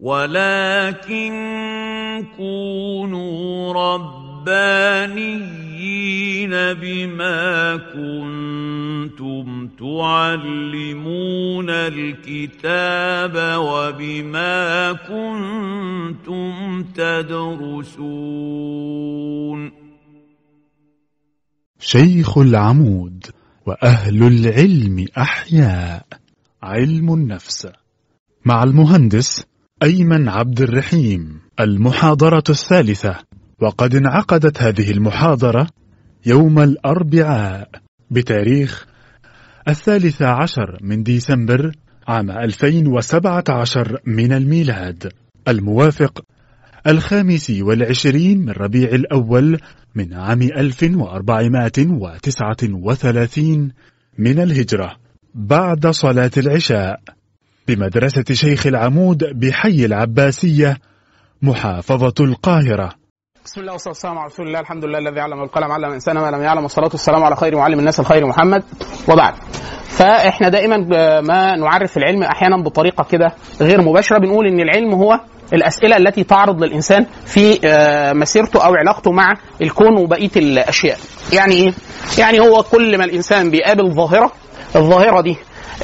ولكن كونوا ربانيين بما كنتم تعلمون الكتاب وبما كنتم تدرسون شيخ العمود وأهل العلم أحياء علم النفس مع المهندس أيمن عبد الرحيم المحاضرة الثالثة وقد انعقدت هذه المحاضرة يوم الأربعاء بتاريخ الثالث عشر من ديسمبر عام 2017 من الميلاد الموافق الخامس والعشرين من ربيع الأول من عام 1439 من الهجرة بعد صلاة العشاء بمدرسة شيخ العمود بحي العباسية محافظة القاهرة بسم الله والصلاه والسلام على رسول الله الحمد لله الذي علم القلم علم الانسان ما لم يعلم والصلاه والسلام على خير معلم الناس الخير محمد وبعد فاحنا دائما ما نعرف العلم احيانا بطريقه كده غير مباشره بنقول ان العلم هو الاسئله التي تعرض للانسان في مسيرته او علاقته مع الكون وبقيه الاشياء يعني ايه يعني هو كل ما الانسان بيقابل ظاهره الظاهره دي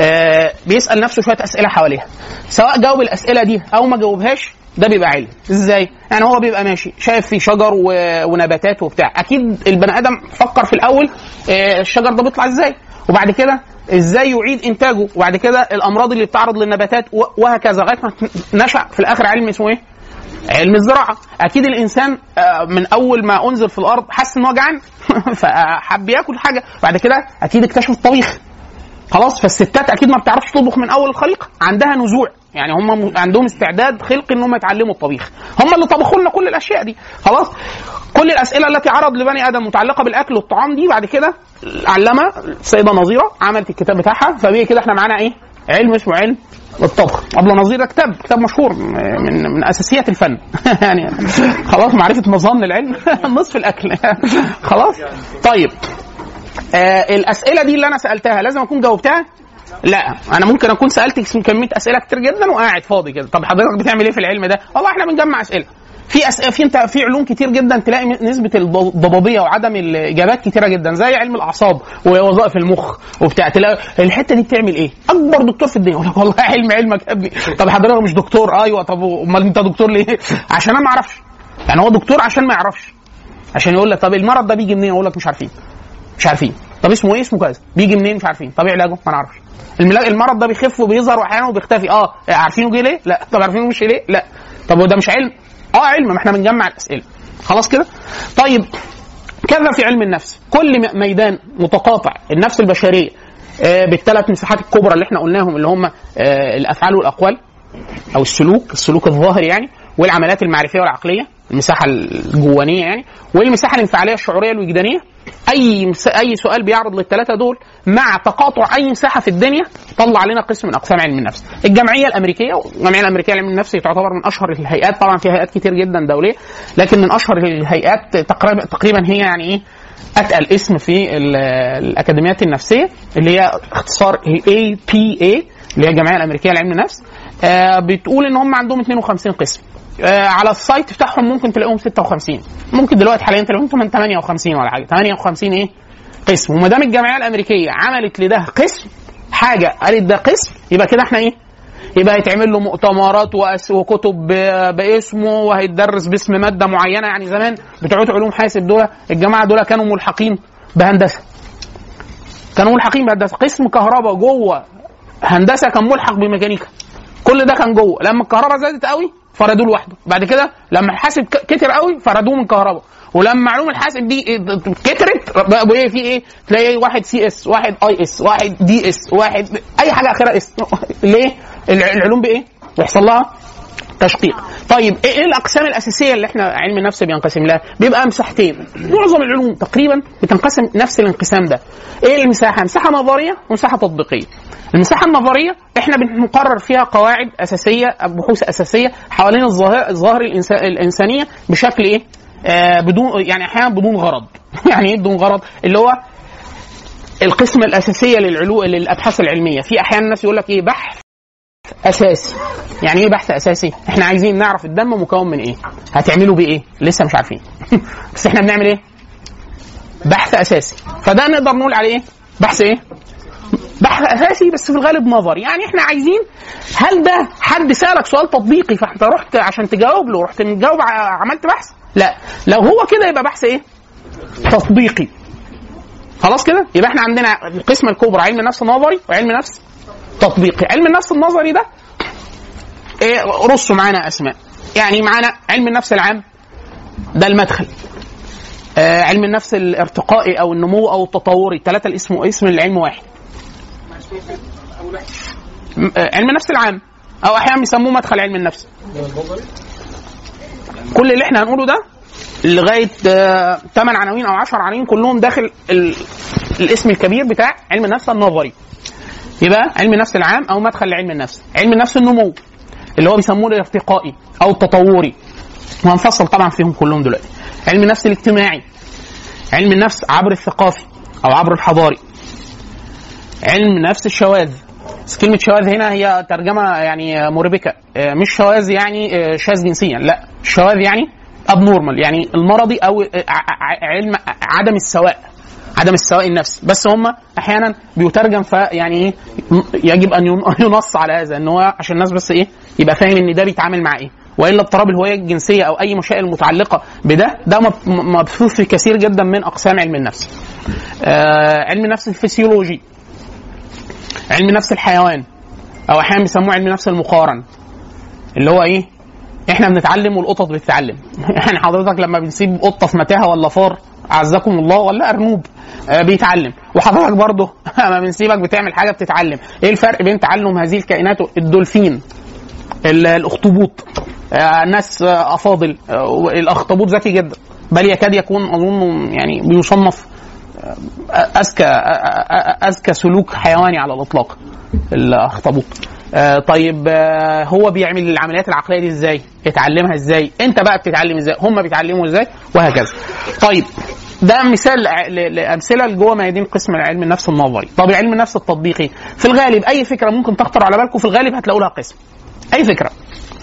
بيسال نفسه شويه اسئله حواليها سواء جاوب الاسئله دي او ما جاوبهاش ده بيبقى علم ازاي يعني هو بيبقى ماشي شايف في شجر و... ونباتات وبتاع اكيد البني ادم فكر في الاول الشجر ده بيطلع ازاي وبعد كده ازاي يعيد انتاجه وبعد كده الامراض اللي بتعرض للنباتات وهكذا لغايه ما نشا في الاخر علم اسمه ايه علم الزراعه اكيد الانسان من اول ما انزل في الارض حس ان هو جعان فحب ياكل حاجه بعد كده اكيد اكتشف الطبيخ خلاص فالستات اكيد ما بتعرفش تطبخ من اول الخليقه عندها نزوع يعني هم عندهم استعداد خلقي ان هم يتعلموا الطبيخ هم اللي طبخوا لنا كل الاشياء دي خلاص كل الاسئله التي عرض لبني ادم متعلقه بالاكل والطعام دي بعد كده علمها السيده نظيره عملت الكتاب بتاعها فبيه كده احنا معانا ايه علم اسمه علم الطبخ ابله نظير ده كتاب كتاب مشهور من من اساسيات الفن يعني خلاص معرفه مظان العلم نصف الاكل خلاص طيب آه الاسئله دي اللي انا سالتها لازم اكون جاوبتها لا انا ممكن اكون سالت كميه اسئله كتير جدا وقاعد فاضي كده طب حضرتك بتعمل ايه في العلم ده والله احنا بنجمع اسئله في أسئلة في انت في علوم كتير جدا تلاقي نسبه الضبابيه وعدم الاجابات كتيره جدا زي علم الاعصاب ووظائف المخ وبتاع تلاقي الحته دي بتعمل ايه؟ اكبر دكتور في الدنيا يقول لك والله علم علمك يا ابني طب حضرتك مش دكتور ايوه طب امال انت دكتور ليه؟ عشان انا ما اعرفش يعني هو دكتور عشان ما يعرفش عشان يقول لك طب المرض ده بيجي منين؟ اقول لك مش عارفين مش عارفين طب اسمه ايه؟ اسمه كذا بيجي منين مش عارفين طب ايه علاجه؟ ما نعرفش المرض ده بيخف وبيظهر واحيانا وبيختفي اه عارفينه جه ليه؟ لا طب عارفينه مش ليه؟ لا طب وده مش علم؟ اه علم ما احنا بنجمع الاسئله خلاص كده؟ طيب كذا في علم النفس كل ميدان متقاطع النفس البشريه آه بالثلاث مساحات الكبرى اللي احنا قلناهم اللي هم آه الافعال والاقوال او السلوك السلوك الظاهري يعني والعمليات المعرفيه والعقليه المساحه الجوانيه يعني والمساحه الانفعاليه الشعوريه الوجدانيه اي اي سؤال بيعرض للثلاثه دول مع تقاطع اي مساحه في الدنيا طلع لنا قسم من اقسام علم النفس الجمعيه الامريكيه والجمعيه الامريكيه لعلم النفس تعتبر من اشهر الهيئات طبعا في هيئات كتير جدا دوليه لكن من اشهر الهيئات تقريبا تقريبا هي يعني ايه اتقل اسم في الاكاديميات النفسيه اللي هي اختصار اي بي اي اللي هي الجمعيه الامريكيه لعلم النفس آه بتقول ان هم عندهم 52 قسم آه على السايت بتاعهم ممكن تلاقيهم 56 ممكن دلوقتي حاليا تلاقيهم 58 ولا حاجه 58 ايه قسم وما دام الجمعيه الامريكيه عملت لده قسم حاجه قالت ده قسم يبقى كده احنا ايه يبقى هيتعمل له مؤتمرات وكتب باسمه وهيتدرس باسم ماده معينه يعني زمان بتوع علوم حاسب دول الجماعه دول كانوا ملحقين بهندسه كانوا ملحقين بهندسه قسم كهرباء جوه هندسه كان ملحق بميكانيكا كل ده كان جوه لما الكهرباء زادت قوي فردوه لوحده بعد كده لما الحاسب كتر قوي فردوه من كهرباء ولما علوم الحاسب دي كترت بقى ايه في ايه تلاقي واحد سي اس واحد اي اس واحد دي اس واحد اي حاجه اخرها اس ليه العلوم بايه يحصل لها تشقيق طيب ايه الاقسام الاساسيه اللي احنا علم النفس بينقسم لها بيبقى مساحتين معظم العلوم تقريبا بتنقسم نفس الانقسام ده ايه المساحه مساحه نظريه ومساحه تطبيقيه المساحه النظريه احنا بنقرر فيها قواعد اساسيه بحوث اساسيه حوالين الظاهر الظاهر الانسانيه بشكل ايه آه بدون يعني احيانا بدون غرض يعني ايه بدون غرض اللي هو القسم الاساسيه للعلوم للابحاث العلميه في احيانا الناس يقول لك ايه بحث اساسي يعني ايه بحث اساسي احنا عايزين نعرف الدم مكون من ايه هتعملوا بيه ايه لسه مش عارفين بس احنا بنعمل ايه بحث اساسي فده نقدر نقول عليه ايه بحث ايه بحث اساسي بس في الغالب نظري يعني احنا عايزين هل ده حد سالك سؤال تطبيقي فانت رحت عشان تجاوب له رحت مجاوب ع- عملت بحث لا لو هو كده يبقى بحث ايه تطبيقي خلاص كده يبقى احنا عندنا القسمه الكبرى علم نفس نظري وعلم نفس تطبيقي علم النفس النظري ده ايه رصوا معانا اسماء يعني معانا علم النفس العام ده المدخل آه علم النفس الارتقائي او النمو او التطوري الثلاثه الاسم اسم العلم واحد م- آه، علم النفس العام او احيانا بيسموه مدخل علم النفس كل اللي احنا هنقوله ده لغايه 8 عناوين او 10 عناوين كلهم داخل ال... الاسم الكبير بتاع علم النفس النظري يبقى علم النفس العام او مدخل لعلم النفس علم النفس النمو اللي هو بيسموه الارتقائي او التطوري وهنفصل طبعا فيهم كلهم دلوقتي علم النفس الاجتماعي علم النفس عبر الثقافي او عبر الحضاري علم نفس الشواذ بس كلمة شواذ هنا هي ترجمة يعني مربكة آه، مش شواذ يعني آه، شاذ جنسيا لا الشواذ يعني ابنورمال يعني المرضي او آه، ع- ع- علم عدم السواء عدم السواء النفسي بس هم احيانا بيترجم فيعني ايه يجب ان ين- ينص على هذا ان هو عشان الناس بس ايه يبقى فاهم ان ده بيتعامل مع ايه والا اضطراب الهويه الجنسيه او اي مشاكل متعلقه بده ده مب- مبثوث في كثير جدا من اقسام علم النفس. آه علم النفس الفسيولوجي علم نفس الحيوان او احيانا بيسموه علم نفس المقارن اللي هو ايه احنا بنتعلم والقطط بتتعلم يعني حضرتك لما بنسيب قطه في متاهه ولا فار اعزكم الله ولا ارنوب آه بيتعلم وحضرتك برضه لما بنسيبك بتعمل حاجه بتتعلم ايه الفرق بين تعلم هذه الكائنات الدولفين ال- الاخطبوط آه، ناس آه، افاضل آه، الاخطبوط ذكي جدا بل يكاد يكون اظن يعني بيصنف آه، اذكى آه، آه، اذكى سلوك حيواني على الاطلاق الاخطبوط آه، طيب آه، هو بيعمل العمليات العقليه دي ازاي؟ اتعلمها ازاي؟ انت بقى بتتعلم ازاي؟ هم بيتعلموا ازاي؟ وهكذا. طيب ده مثال ع- ل- لامثله جوه ميادين قسم علم النفس النظري. طب علم النفس التطبيقي في الغالب اي فكره ممكن تخطر على بالكم في الغالب هتلاقوا لها قسم. اي فكره.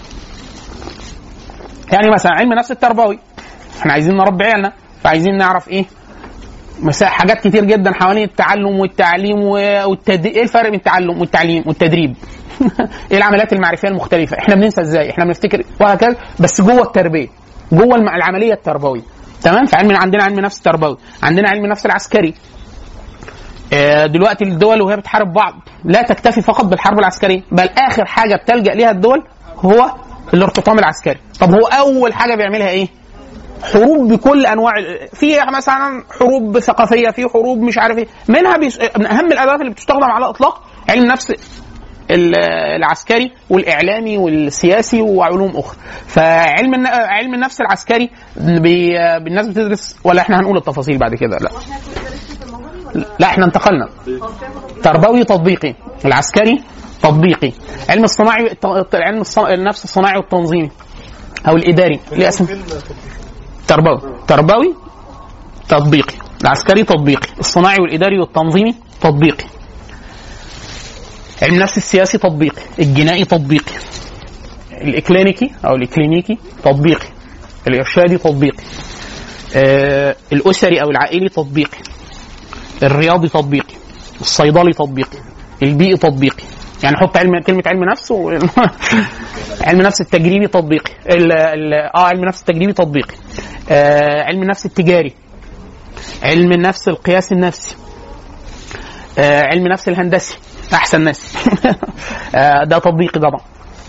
يعني مثلا علم النفس التربوي احنا عايزين نربي عيالنا فعايزين نعرف ايه مسا- حاجات كتير جدا حوالين التعلم والتعليم والتد... ايه الفرق بين التعلم والتعليم والتدريب؟ ايه العمليات المعرفيه المختلفه؟ احنا بننسى ازاي؟ احنا بنفتكر وهكذا بس جوه التربيه جوه الم- العمليه التربويه تمام؟ فعلم عندنا علم نفس تربوي، عندنا علم نفس العسكري آه، دلوقتي الدول وهي بتحارب بعض لا تكتفي فقط بالحرب العسكريه بل اخر حاجه بتلجا ليها الدول هو الارتطام العسكري طب هو اول حاجه بيعملها ايه حروب بكل انواع في مثلا حروب ثقافيه في حروب مش عارف ايه منها بيس... من اهم الادوات اللي بتستخدم على الاطلاق علم النفس ال- العسكري والاعلامي والسياسي وعلوم اخرى فعلم الن- علم النفس العسكري بي... الناس بتدرس ولا احنا هنقول التفاصيل بعد كده لا لا احنا انتقلنا تربوي تطبيقي العسكري تطبيقي علم الصناعي الت- علم الص- النفس الصناعي والتنظيمي او الاداري ليه اسم تربوي تربوي تطبيقي العسكري تطبيقي الصناعي والاداري والتنظيمي تطبيقي علم النفس السياسي تطبيقي الجنائي تطبيقي الاكلينيكي او الاكلينيكي تطبيقي الارشادي تطبيقي آه الاسري او العائلي تطبيقي الرياضي تطبيقي الصيدلي تطبيقي البيئي تطبيقي يعني حط علم كلمه علم نفس و... علم نفس التجريبي تطبيقي ال... ال... اه علم نفس التجريبي تطبيقي آه علم النفس التجاري علم النفس القياس النفسي آه علم النفس الهندسي احسن ناس آه ده تطبيقي طبعا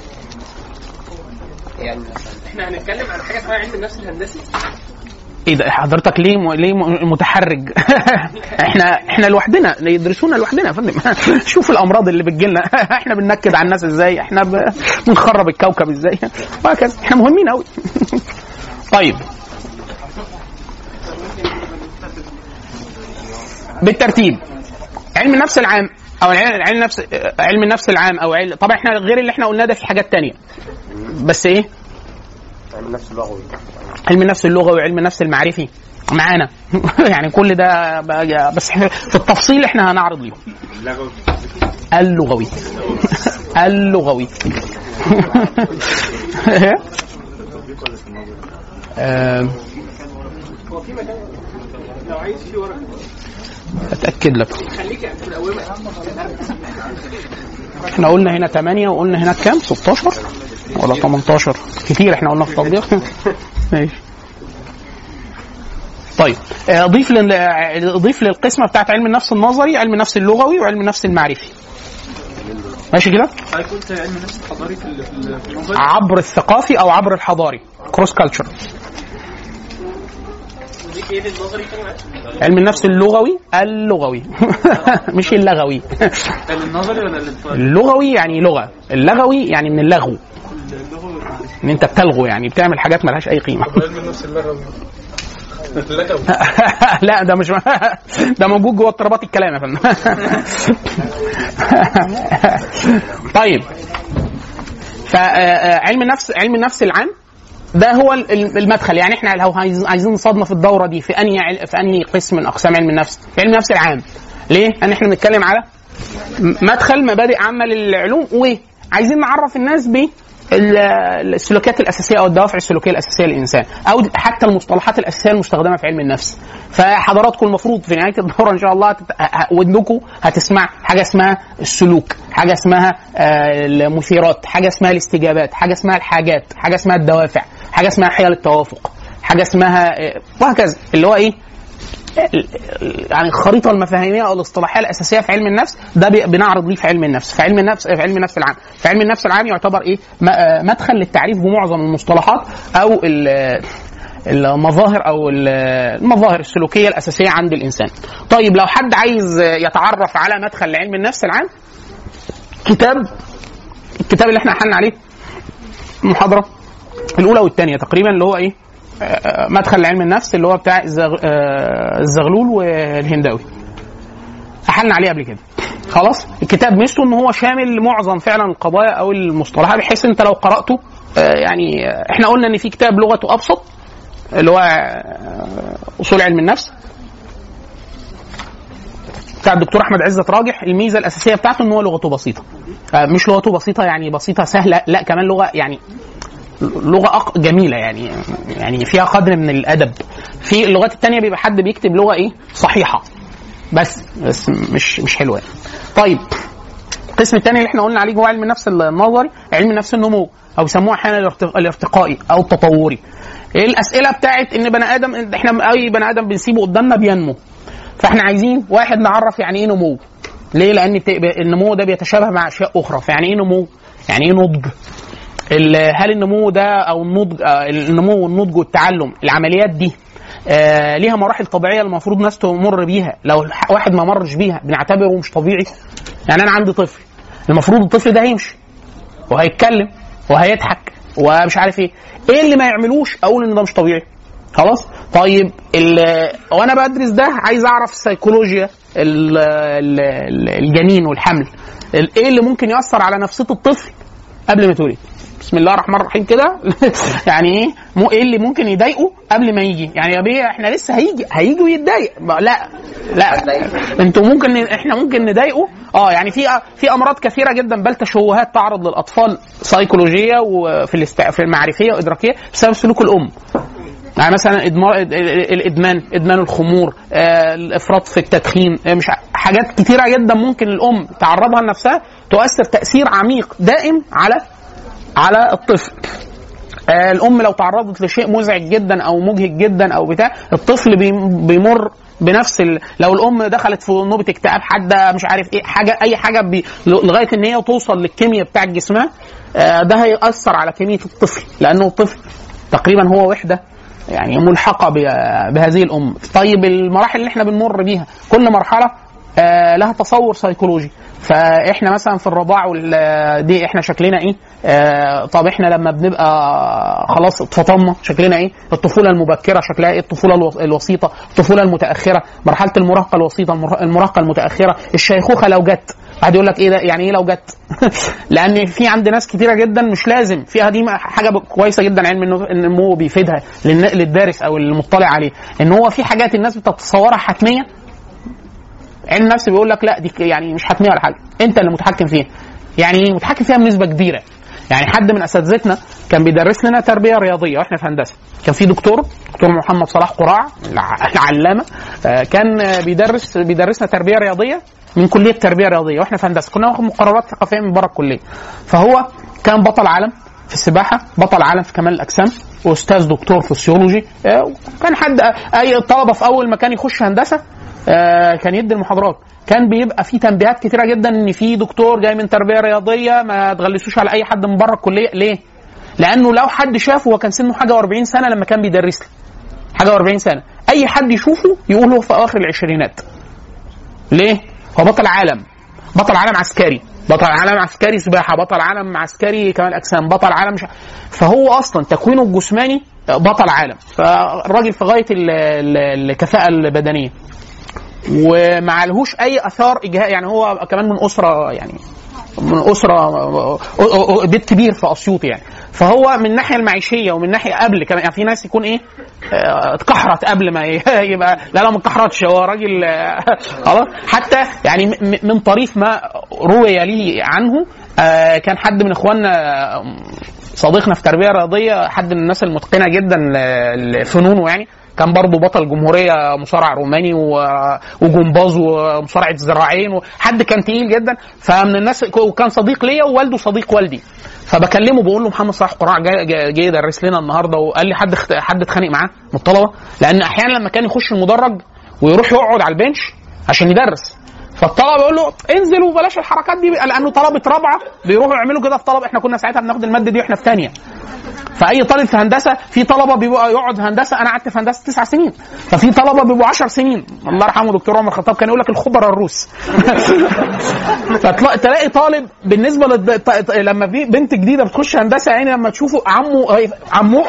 يعني احنا هنتكلم عن حاجه اسمها علم النفس الهندسي ايه ده حضرتك ليه م... ليه م... متحرج احنا احنا لوحدنا يدرسونا لوحدنا يا فندم شوف الامراض اللي بتجيلنا احنا بننكد على الناس ازاي احنا ب... بنخرب الكوكب ازاي وهكذا احنا مهمين قوي طيب بالترتيب علم النفس العام او علم علم النفس علم النفس العام او علم طبعا احنا غير اللي احنا قلناه ده في حاجات تانية بس ايه علم النفس اللغوي علم النفس اللغوي وعلم النفس المعرفي معانا يعني كل ده بقى بس إحنا في التفصيل احنا هنعرض ليهم اللغوي اللغوي آم، لو عايز في ورقه اتاكد لك خليك يعني في الاوامر احنا قلنا هنا 8 وقلنا هنا كام 16 ولا 18 كتير احنا قلنا في التطبيق ماشي طيب آه، اضيف لل... آه، اضيف للقسمه بتاعت علم النفس النظري علم النفس اللغوي وعلم النفس المعرفي ماشي كده حضرتك قلت علم النفس الحضاري في ال- في ال- في النظر عبر الثقافي او عبر الحضاري كروس كلتشر دي ايه النظري كان معاك؟ علم النفس اللغوي اللغوي مش اللغوي النظري ولا الانطلاق؟ اللغوي يعني لغه اللغوي يعني من اللغو ان انت بتلغو يعني بتعمل حاجات ملهاش اي قيمه علم النفس اللغوي اللغوي لا ده مش ده موجود جوه اضطرابات الكلام يا فندم طيب فعلم النفس علم النفس العام ده هو ال- المدخل يعني احنا لو عايز- عايزين نصادنا في الدوره دي في انهي عل- في انهي قسم من اقسام علم النفس في علم النفس العام ليه؟ ان احنا بنتكلم على م- مدخل مبادئ عامه للعلوم وعايزين نعرف الناس ب ال- السلوكيات الاساسيه او الدوافع السلوكيه الاساسيه للانسان او حتى المصطلحات الاساسيه المستخدمه في علم النفس فحضراتكم المفروض في نهايه الدوره ان شاء الله هتت- ه- ودنكم هتسمع حاجه اسمها السلوك حاجه اسمها آه، المثيرات حاجه اسمها الاستجابات حاجه اسمها الحاجات حاجه اسمها الدوافع حاجه اسمها حيل التوافق حاجه اسمها آه، وهكذا اللي هو ايه يعني الخريطه المفاهيميه او الاصطلاحيه الاساسيه في علم النفس ده بي- بنعرض ليه في علم النفس في علم النفس في علم النفس العام في علم النفس العام يعتبر ايه م- آه، مدخل للتعريف بمعظم المصطلحات او ال- المظاهر او ال- المظاهر السلوكيه الاساسيه عند الانسان طيب لو حد عايز يتعرف على مدخل لعلم النفس العام كتاب الكتاب اللي احنا احلنا عليه المحاضره الاولى والثانيه تقريبا اللي هو ايه آه، مدخل لعلم النفس اللي هو بتاع الزغ- آه، الزغلول والهنداوي احلنا عليه قبل كده خلاص الكتاب ميزته ان هو شامل لمعظم فعلا القضايا او المصطلحات بحيث انت لو قراته آه، يعني آه، احنا قلنا ان في كتاب لغته ابسط اللي هو آه، اصول علم النفس بتاع الدكتور احمد عزت راجح الميزه الاساسيه بتاعته ان هو لغته بسيطه آه، مش لغته بسيطه يعني بسيطه سهله لا كمان لغه يعني لغه أق... جميله يعني يعني فيها قدر من الادب في اللغات التانية بيبقى حد بيكتب لغه ايه صحيحه بس بس مش مش حلوه يعني. طيب القسم الثاني اللي احنا قلنا عليه هو علم النفس النظري علم النفس النمو او يسموه احيانا الارت- الارتقائي او التطوري ايه الاسئله بتاعت ان بني ادم احنا اي بني ادم بنسيبه قدامنا بينمو فاحنا عايزين واحد نعرف يعني ايه نمو ليه لان بت- النمو ده بيتشابه مع اشياء اخرى فيعني ايه نمو يعني ايه نضج ال- هل النمو ده او النضج آه، النمو والنضج والتعلم العمليات دي آه ليها مراحل طبيعيه المفروض ناس تمر بيها لو الح- واحد ما مرش بيها بنعتبره مش طبيعي يعني انا عندي طفل المفروض الطفل ده هيمشي وهيتكلم وهيضحك ومش عارف ايه ايه اللي ما يعملوش اقول ان ده مش طبيعي خلاص طيب ال- وانا بدرس ده عايز اعرف سيكولوجيا ال- ال- ال- الجنين والحمل ال- ايه اللي ممكن ياثر على نفسيه الطفل قبل ما يتولد بسم الله الرحمن الرحيم كده يعني ايه مو ايه اللي ممكن يضايقه قبل ما يجي يعني يا بيه احنا لسه هيجي هيجي ويتضايق ما- لا لا انتوا ممكن احنا ممكن نضايقه اه يعني في في امراض كثيره جدا بل تشوهات تعرض للاطفال سيكولوجيه وفي الاست... في المعرفيه وادراكيه بسبب سلوك الام يعني مثلا إدمان الادمان ادمان الخمور آه، الافراط في التدخين آه، مش ع- حاجات كتيره جدا ممكن الام تعرضها لنفسها تؤثر تاثير عميق دائم على على الطفل آه، الام لو تعرضت لشيء مزعج جدا او مجهد جدا او بتاع الطفل بيم- بيمر بنفس ال... لو الام دخلت في نوبه اكتئاب حاده مش عارف ايه حاجه اي حاجه بي... لغايه ان هي توصل للكيمياء بتاع جسمها آه، ده هيأثر على كميه الطفل لانه الطفل تقريبا هو وحده يعني ملحقه ب- بهذه الام طيب المراحل اللي احنا بنمر بيها كل مرحله آه، لها تصور سيكولوجي فاحنا مثلا في الرضاع وال- دي احنا شكلنا ايه آه، طب احنا لما بنبقى خلاص اتفطمنا شكلنا ايه الطفوله المبكره شكلها ايه الطفوله الوس- الوسيطه الطفوله المتاخره مرحله المراهقه الوسيطه المرا- المراهقه المتاخره الشيخوخه لو جت واحد يقول لك ايه ده يعني ايه لو جت لان في عند ناس كتيره جدا مش لازم فيها دي حاجه كويسه جدا علم النف- النمو بيفيدها للن- للدارس او المطلع عليه ان هو في حاجات الناس بتتصورها حتميه علم النفس بيقول لك لا دي ك- يعني مش حتميه ولا حاجه انت اللي متحكم فيها يعني ايه متحكم فيها بنسبه كبيره يعني حد من اساتذتنا كان بيدرس لنا تربيه رياضيه واحنا في هندسه كان في دكتور دكتور محمد صلاح قراع الع- العلامه آه، كان آه، بيدرس بيدرسنا تربيه رياضيه من كليه تربيه رياضيه واحنا في هندسه كنا ناخد مقررات ثقافيه من بره الكليه فهو كان بطل عالم في السباحه بطل عالم في كمال الاجسام واستاذ دكتور فسيولوجي آه، كان حد اي الطلبه في اول ما كان يخش هندسه آه، كان يدي المحاضرات كان بيبقى في تنبيهات كتيره جدا ان في دكتور جاي من تربيه رياضيه ما تغلسوش على اي حد من بره الكليه ليه؟ لانه لو حد شافه هو كان سنه حاجه و40 سنه لما كان بيدرس لي حاجه و40 سنه اي حد يشوفه يقول هو في اواخر العشرينات ليه؟ هو بطل عالم بطل عالم عسكري بطل عالم عسكري سباحه بطل عالم عسكري كمال اجسام بطل عالم مش... فهو اصلا تكوينه الجسماني بطل عالم فالراجل في غايه ال- ال- الكفاءه البدنيه وما لهوش اي اثار اجهاء يعني هو كمان من اسره يعني من اسره بيت كبير في اسيوط يعني فهو من الناحيه المعيشيه ومن ناحيه قبل كمان يعني في ناس يكون ايه آه، اتكحرت قبل ما ي- يبقى لا لا ما اتكحرتش هو راجل آه، خلاص حتى يعني م- م- من طريف ما روي لي عنه آه، كان حد من اخواننا آه، صديقنا في تربيه رياضيه حد من الناس المتقنه جدا ل- لفنونه يعني كان برضه بطل جمهوريه مصارع روماني و- وجمباز ومصارعه ذراعين وحد كان تقيل جدا فمن الناس وكان صديق ليا ووالده صديق والدي فبكلمه بقول له محمد صلاح قراع جاي, جاي, جاي يدرس لنا النهارده وقال لي حد اخت- حد اتخانق معاه من الطلبه لان احيانا لما كان يخش المدرج ويروح يقعد على البنش عشان يدرس فالطلبه يقول له انزل وبلاش الحركات دي لانه طلبه رابعه بيروحوا يعملوا كده في طلبه احنا كنا ساعتها بناخد الماده دي واحنا في ثانيه فاي طالب في هندسه في طلبه بيبقى يقعد في هندسه انا قعدت في هندسه تسع سنين ففي طلبه بيبقوا 10 سنين الله يرحمه دكتور عمر الخطاب كان يقول لك الخبراء الروس فتلاقي طالب بالنسبه للد... ط- ط- لما في بنت جديده بتخش هندسه يعني لما تشوفه عمه عمه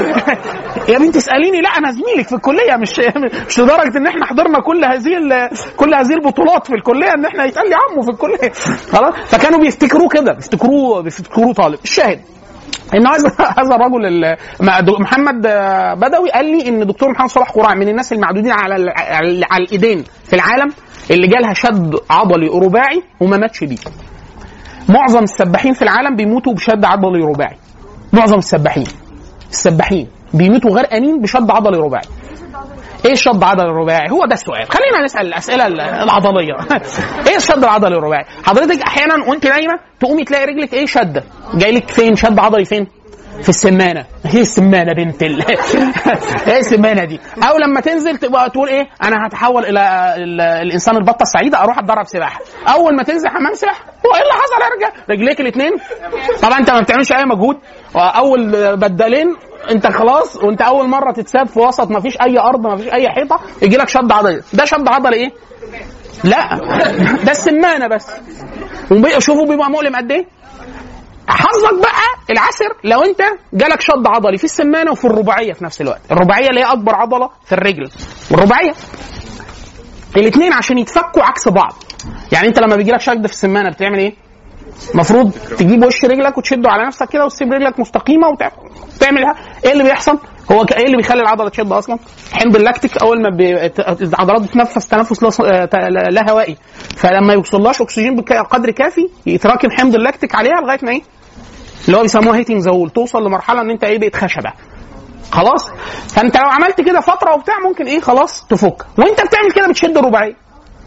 يا بنت اساليني لا انا زميلك في الكليه مش مش لدرجه ان احنا حضرنا كل هذه ال... كل هذه البطولات في الكليه ان احنا يتقال لي عمه في الكليه خلاص فكانوا بيفتكروه كده بيفتكروه بيفتكروه طالب الشاهد ان هذا هذا الرجل ال- ما- دو- محمد آه، بدوي قال لي ان دكتور محمد صلاح قراع من الناس المعدودين على ال- على على الايدين في العالم اللي جالها شد عضلي رباعي وما ماتش بيه. معظم السباحين في العالم بيموتوا بشد عضلي رباعي. معظم السباحين السباحين بيموتوا غرقانين بشد عضلي رباعي. ايه الشد العضلي الرباعي؟ هو ده السؤال، خلينا نسال الاسئله ال- العضليه. ايه الشد العضلي الرباعي؟ حضرتك احيانا وانت نايمه تقومي تلاقي رجلك ايه شده، جاي لك فين شد عضلي فين؟ في السمانه هي السمانه بنت ال... ايه السمانه دي او لما تنزل تبقى تقول ايه انا هتحول الى ال- الانسان البطه السعيده اروح اتدرب سباحه اول ما تنزل حمام سباحه هو ايه اللي حصل يا رجاله رجليك الاثنين طبعا انت ما بتعملش اي مجهود واول بدالين انت خلاص وانت اول مره تتساب في وسط ما فيش اي ارض ما فيش اي حيطه يجي لك شد عضلي ده شد عضلي ايه لا ده السمانه بس وبي- شوفوا بيبقى مؤلم قد ايه حظك بقى العسر لو انت جالك شد عضلي في السمانه وفي الرباعيه في نفس الوقت الرباعيه اللي هي اكبر عضله في الرجل والرباعيه الاثنين عشان يتفكوا عكس بعض يعني انت لما بيجي لك شد في السمانه بتعمل ايه المفروض تجيب وش رجلك وتشده على نفسك كده وتسيب رجلك مستقيمه وتعملها ايه اللي بيحصل هو ك- ايه اللي بيخلي العضله تشد اصلا حمض اللاكتيك اول ما بي... ت- العضلات بتتنفس تنفس لا, ص- آه، ت- لا لا هوائي فلما يوصلهاش اكسجين بقدر كافي يتراكم حمض اللاكتيك عليها لغايه ما ايه اللي هو بيسموها هيتنج زول توصل لمرحله ان انت ايه بقيت خشبه خلاص فانت لو عملت كده فتره وبتاع ممكن ايه خلاص تفك وانت بتعمل كده بتشد الرباعيه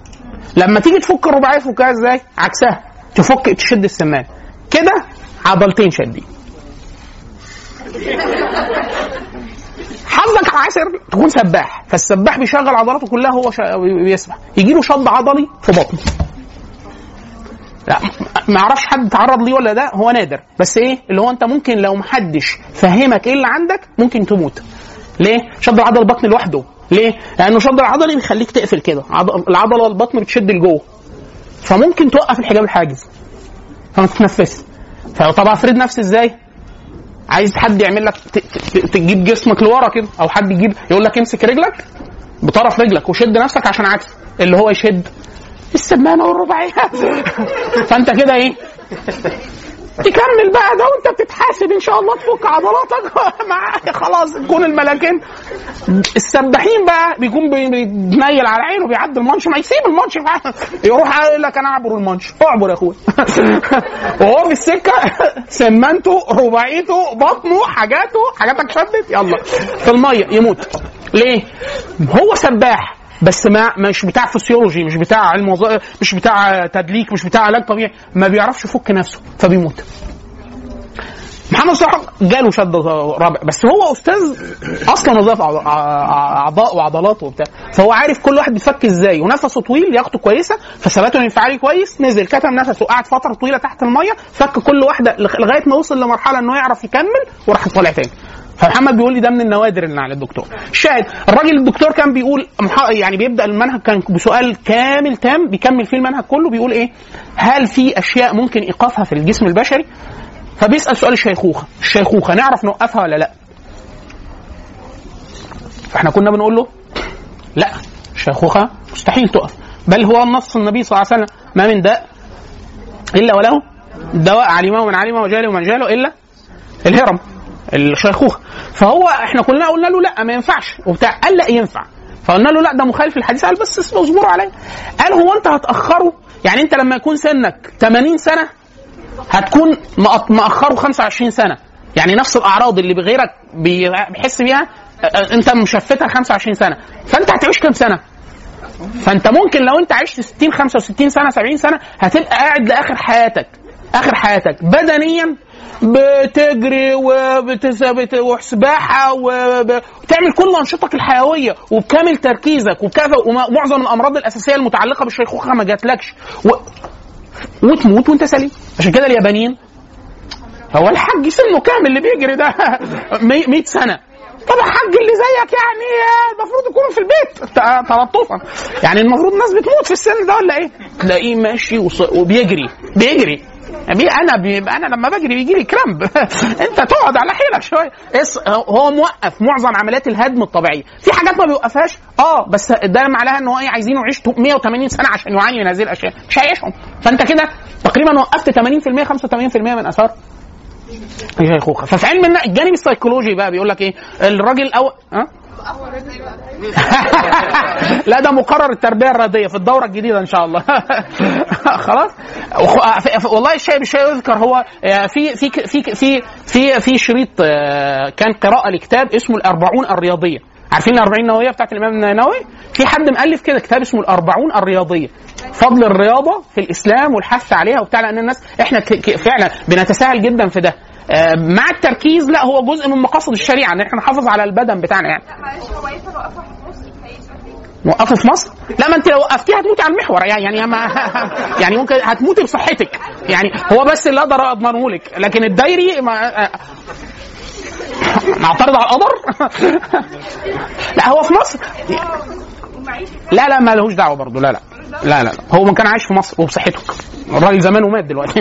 لما تيجي تفك الرباعيه تفكها ازاي عكسها تفك تشد السمان كده عضلتين شادين حظك عسر تكون سباح فالسباح بيشغل عضلاته كلها هو شا... بيسبح يجي له شد عضلي في بطنه لا ما اعرفش حد تعرض ليه ولا ده هو نادر بس ايه اللي هو انت ممكن لو محدش فهمك ايه اللي عندك ممكن تموت ليه شد العضله البطن لوحده ليه لانه شد العضلي بيخليك تقفل كده عض- العضله البطن بتشد لجوه فممكن توقف الحجاب الحاجز فما تتنفسش فطبعا افرض نفسي ازاي عايز حد يعمل لك ت- ت- تجيب جسمك لورا كده او حد يجيب يقول لك امسك رجلك بطرف رجلك وشد نفسك عشان عكس اللي هو يشد السمانه والرباعيه فانت كده ايه تكمل بقى ده وانت بتتحاسب ان شاء الله تفك عضلاتك مع خلاص تكون الملاكين السباحين بقى بيكون بي- بيتنيل على عينه بيعدي المانش ما يسيب المانش معاه. يروح يقول لك انا اعبر المانش اعبر يا اخويا وهو في السكه سمنته رباعيته بطنه حاجاته حاجاتك شدت يلا في الميه يموت ليه؟ هو سباح بس ما مش بتاع فسيولوجي مش بتاع علم وظائف مش بتاع تدليك مش بتاع علاج طبيعي ما بيعرفش يفك نفسه فبيموت محمد صلاح جاله شد رابع بس هو استاذ اصلا وظائف أعضاء- اعضاء وعضلات وبتاع فهو عارف كل واحد بيفك ازاي ونفسه طويل لياقته كويسه فثباته الانفعالي كويس نزل كتم نفسه قعد فتره طويله تحت الميه فك كل واحده لغ- لغايه ما وصل لمرحله انه يعرف يكمل وراح طالع تاني فمحمد بيقول لي ده من النوادر اللي على الدكتور الشاهد الراجل الدكتور كان بيقول مح- يعني بيبدا المنهج كان بسؤال كامل تام بيكمل فيه المنهج كله بيقول ايه هل في اشياء ممكن ايقافها في الجسم البشري فبيسال سؤال الشيخوخه الشيخوخه نعرف نوقفها ولا لا فاحنا كنا بنقول له لا الشيخوخه مستحيل تقف بل هو نص النبي صلى الله عليه وسلم ما من داء الا وله دواء علمه من علمه وجهله من جهله الا الهرم الشيخوخه فهو احنا كلنا قلنا له لا ما ينفعش وبتاع قال لا ينفع فقلنا له لا ده مخالف للحديث قال بس اصبروا عليا قال هو انت هتاخره يعني انت لما يكون سنك 80 سنه هتكون مأ- مأخره 25 سنة يعني نفس الأعراض اللي بغيرك بي- بيحس بيها أ- أ- أنت مشفتها 25 سنة فأنت هتعيش كام سنة؟ فأنت ممكن لو أنت عشت 60 65 سنة 70 سنة هتبقى قاعد لآخر حياتك آخر حياتك بدنيا بتجري وبتثبت وسباحة وب- وتعمل كل أنشطتك الحيوية وبكامل تركيزك وكذا ومعظم الأمراض الأساسية المتعلقة بالشيخوخة ما جاتلكش و... وتموت وانت سليم عشان كده اليابانيين هو الحاج سنه كام اللي بيجري ده 100 سنه طب الحاج اللي زيك يعني المفروض يكونوا في البيت ت- تلطفا يعني المفروض الناس بتموت في السن ده ولا ايه؟ تلاقيه ماشي وص- وبيجري بيجري بي انا بي انا لما بجري بيجي لي كرامب انت تقعد على حيلك شويه اس- هو موقف معظم عمليات الهدم الطبيعيه في حاجات ما بيوقفهاش اه بس ده معناها ان هو ايه عايزينه يعيش 180 سنه عشان يعاني من هذه الاشياء مش هيعيشهم فانت كده تقريبا وقفت 80% 85% من اثار الشيخوخه ففي علم الن- الجانب السيكولوجي بقى بيقول لك ايه الراجل الاول ها لا ده مقرر التربيه الرياضيه في الدوره الجديده ان شاء الله خلاص وخ- ف- ف- والله الشيء بالشيء يذكر هو آه، في في في في في في شريط آه، كان قراءه لكتاب اسمه الأربعون الرياضيه عارفين الأربعين النووية بتاعت الإمام النووي؟ في حد مؤلف كده كتاب اسمه الأربعون الرياضية فضل الرياضة في الإسلام والحث عليها وبتاع لأن الناس إحنا ك- ك- فعلا بنتساهل جدا في ده آه، مع التركيز لا هو جزء من مقاصد الشريعة إن إحنا نحافظ على البدن بتاعنا يعني معلش هو ينفع نوقفها في مصر هيسافر نوقفه في مصر؟ لا ما انت لو وقفتيها هتموتي على المحور يعني يعني ما يعني ممكن هتموتي بصحتك يعني هو بس اللي اقدر اضمنه لك لكن الدايري ما نعترض على القدر لا هو في مصر لا لا ما لهوش دعوه برضه لا لا لا لا لا. هو من كان عايش في مصر وبصحته الراجل زمانه مات دلوقتي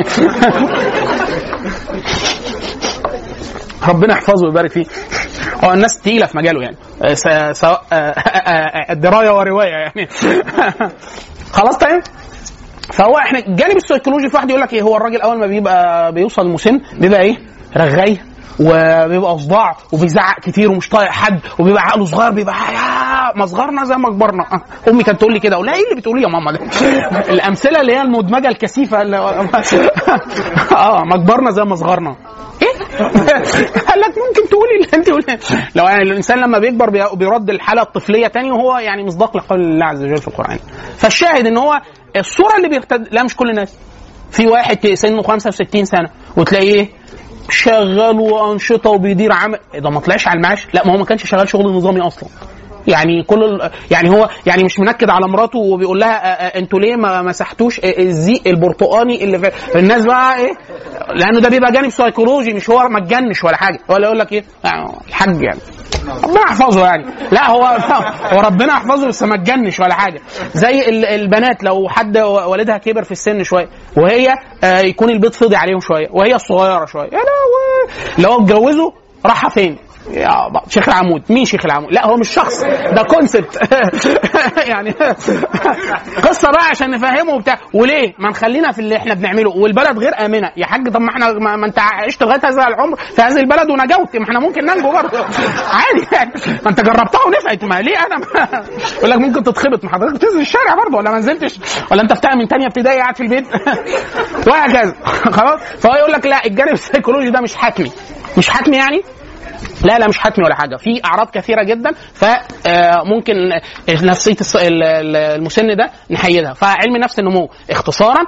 ربنا يحفظه ويبارك فيه هو الناس تقيله في مجاله يعني آه، س- سواء آه، آه، آه، درايه وروايه يعني خلاص طيب فهو احنا الجانب السيكولوجي في واحد يقول لك ايه هو الراجل اول ما بيبقى بيوصل مسن بيبقى ايه رغاي وبيبقى صداع وبيزعق كتير ومش طايق حد وبيبقى عقله صغير بيبقى يا ما صغرنا زي ما كبرنا آه، امي كانت تقول لي كده اقول لها ايه اللي بتقوليه يا ماما ده الامثله اللي هي المدمجه الكثيفه اللي اه ما كبرنا زي ما صغرنا ايه قال لك ممكن تقولي اللي انت قولي لو يعني الانسان لما بيكبر بي- بيرد الحاله الطفليه تاني وهو يعني مصداق لقول الله عز وجل في القران فالشاهد ان هو الصوره اللي بيرتد لا مش كل الناس في واحد سنه 65 سنه وتلاقيه شغال وانشطه وبيدير عمل إيه ده ما طلعش على المعاش لا ما هو ما كانش شغال شغل نظامي اصلا يعني كل ال... يعني هو يعني مش منكد على مراته وبيقول لها آه، آه، انتوا ليه ما مسحتوش آه، الزيق البرتقاني اللي في الناس بقى ايه لانه ده بيبقى جانب سيكولوجي مش هو ما اتجنش ولا حاجه ولا يقول لك ايه يعني الحاج يعني ربنا يحفظه يعني لا هو هو ربنا يحفظه بس ما اتجنش ولا حاجه زي ال- البنات لو حد والدها كبر في السن شويه وهي آه، يكون البيت فضي عليهم شويه وهي الصغيره شويه يا لهوي لو اتجوزوا راحه فين يا ب- شيخ العمود مين شيخ العمود لا هو مش شخص ده كونسبت يعني قصه بقى عشان نفهمه وبتاع وليه ما نخلينا في اللي احنا بنعمله والبلد غير امنه يا حاج طب ما احنا ما, ما انت عشت لغايه هذا العمر في هذه البلد ونجوت ما احنا ممكن ننجو برضه عادي يعني ما انت جربتها ونفعت ما ليه انا ما يقول لك ممكن تتخبط ما حضرتك بتنزل الشارع برضه ولا ما نزلتش ولا انت بتاع من تانية ابتدائي قاعد في البيت وهكذا خلاص فهو يقول لك لا الجانب السيكولوجي ده مش حتمي مش حتمي يعني لا لا مش حتمي ولا حاجه في اعراض كثيره جدا فممكن نفسيه الص- ال- ال- المسن ده نحيدها فعلم نفس النمو اختصارا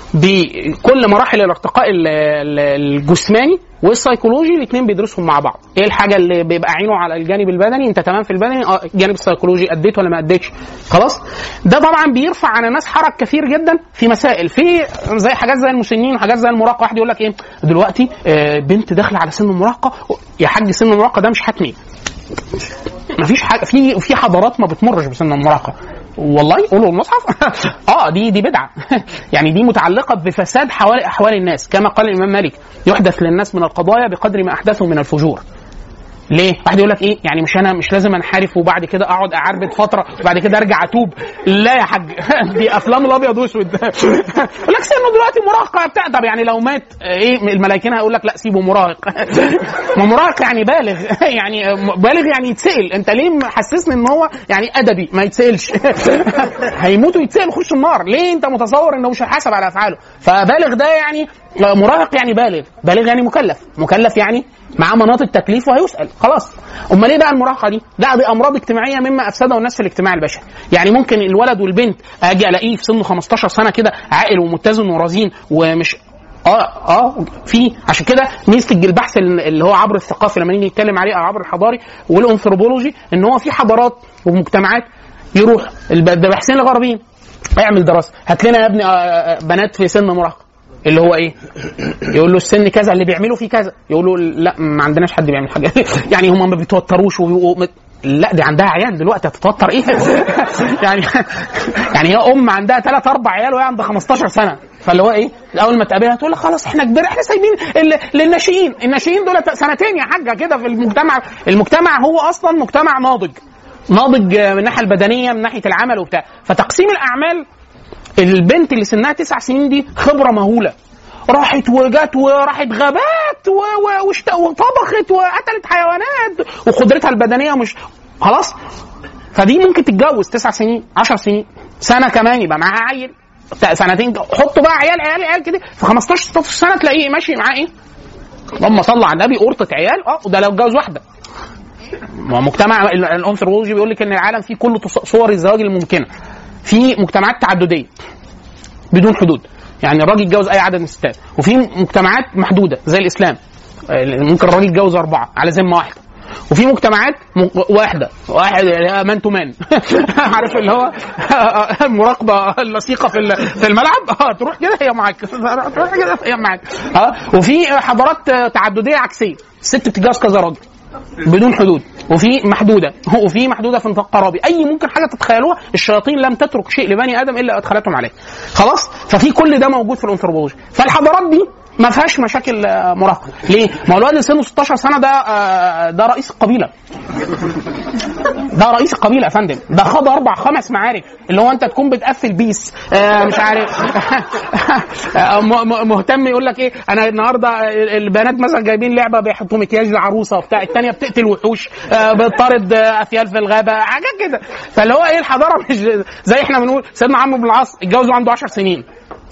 بكل مراحل الارتقاء ال- ال- الجسماني والسيكولوجي الاثنين بيدرسهم مع بعض ايه الحاجه اللي بيبقى عينه على الجانب البدني انت تمام في البدني اه الجانب السيكولوجي اديت ولا ما اديتش خلاص ده طبعا بيرفع عن الناس حرج كثير جدا في مسائل في زي حاجات زي المسنين وحاجات زي المراهقه واحد يقول لك ايه دلوقتي آه، بنت داخله على سن المراهقه يا حاج سن المراهقه ده مش حتمي مفيش حاجه في في حضارات ما بتمرش بسن المراهقه والله قولوا المصحف اه دي دي بدعه يعني دي متعلقه بفساد حوالي احوال الناس كما قال الامام مالك يحدث للناس من القضايا بقدر ما احدثوا من الفجور ليه؟ واحد يقول لك ايه؟ يعني مش انا مش لازم انحرف وبعد كده اقعد اعربد فتره وبعد كده ارجع اتوب لا يا حاج دي افلام الابيض واسود يقول لك سنه دلوقتي مراهقه بتاع طب يعني لو مات ايه الملايكين هيقول لك لا سيبه مراهق ما مراهق يعني بالغ يعني بالغ يعني يتسال انت ليه محسسني ان هو يعني ادبي ما يتسالش هيموت ويتسال يخش النار ليه انت متصور انه مش هيحاسب على افعاله فبالغ ده يعني مراهق يعني بالغ بالغ يعني مكلف مكلف يعني معاه مناط التكليف وهيسال خلاص امال ايه بقى المراهقه دي لا دي امراض اجتماعيه مما افسده الناس في الاجتماع البشري يعني ممكن الولد والبنت اجي الاقيه في سن 15 سنه كده عاقل ومتزن ورزين ومش اه اه في عشان كده ميزه البحث اللي هو عبر الثقافي لما نيجي نتكلم عليه او عبر الحضاري والانثروبولوجي ان هو في حضارات ومجتمعات يروح الب- ده باحثين الغربيين اعمل دراسه هات لنا يا ابني آه، آه، بنات في سن مراهقه اللي هو ايه؟ يقول له السن كذا اللي بيعملوا فيه كذا يقول له لا ما عندناش حد بيعمل حاجه يعني هم ما بيتوتروش وبيبقوا مت- لا دي عندها عيال دلوقتي هتتوتر ايه؟ يعني يعني هي ام عندها ثلاث اربع عيال وهي عندها 15 سنه فاللي هو ايه؟ اول ما تقابلها تقول لك خلاص احنا كبر احنا سايبين ال- للناشئين، الناشئين دول سنتين يا حاجه كده في المجتمع، المجتمع هو اصلا مجتمع ناضج. ناضج من الناحيه البدنيه من ناحيه العمل وبتاع، فتقسيم الاعمال البنت اللي سنها تسع سنين دي خبره مهوله راحت وجت وراحت غابات و- و- واشت- وطبخت وقتلت حيوانات وقدرتها البدنيه مش خلاص فدي ممكن تتجوز تسع سنين عشر سنين سنه كمان يبقى معاها عيل ت- سنتين حطوا بقى عيال عيال عيال كده في 15 16 سنه تلاقيه ماشي معاه ايه؟ اللهم صل على النبي قرطه عيال اه وده لو اتجوز واحده ما هو مجتمع ال- الانثروبولوجي بيقول لك ان العالم فيه كل تص- صور الزواج الممكنه في مجتمعات تعدديه بدون حدود يعني الراجل يتجوز اي عدد من الستات وفي مجتمعات محدوده زي الاسلام آه، ممكن الراجل يتجوز اربعه على ذمه واحده وفي مجتمعات م- واحده واحد مان تو مان عارف اللي هو المراقبه اللصيقه في ال- في الملعب اه تروح كده هي معاك تروح كده هي معاك اه وفي حضارات آه، تعدديه عكسيه الست بتتجوز كذا راجل بدون حدود وفي محدوده وفي محدوده في نطاق قرابي اي ممكن حاجه تتخيلوها الشياطين لم تترك شيء لبني ادم الا ادخلتهم عليه خلاص ففي كل ده موجود في الانثروبولوجي فالحضارات دي ما فيهاش مشاكل آه، مراهقه ليه ما هو الواد اللي سنه 16 سنه ده آه، ده رئيس القبيله ده رئيس القبيله يا فندم ده خد اربع خمس معارك اللي هو انت تكون بتقفل بيس آه مش عارف آه، م- م- مهتم يقول لك ايه انا النهارده البنات مثلا جايبين لعبه بيحطوا مكياج لعروسه وبتاع الثانيه بتقتل وحوش آه بتطارد آه، افيال في الغابه حاجات كده فاللي هو ايه الحضاره مش زي احنا بنقول سيدنا عمرو بن العاص اتجوز وعنده 10 سنين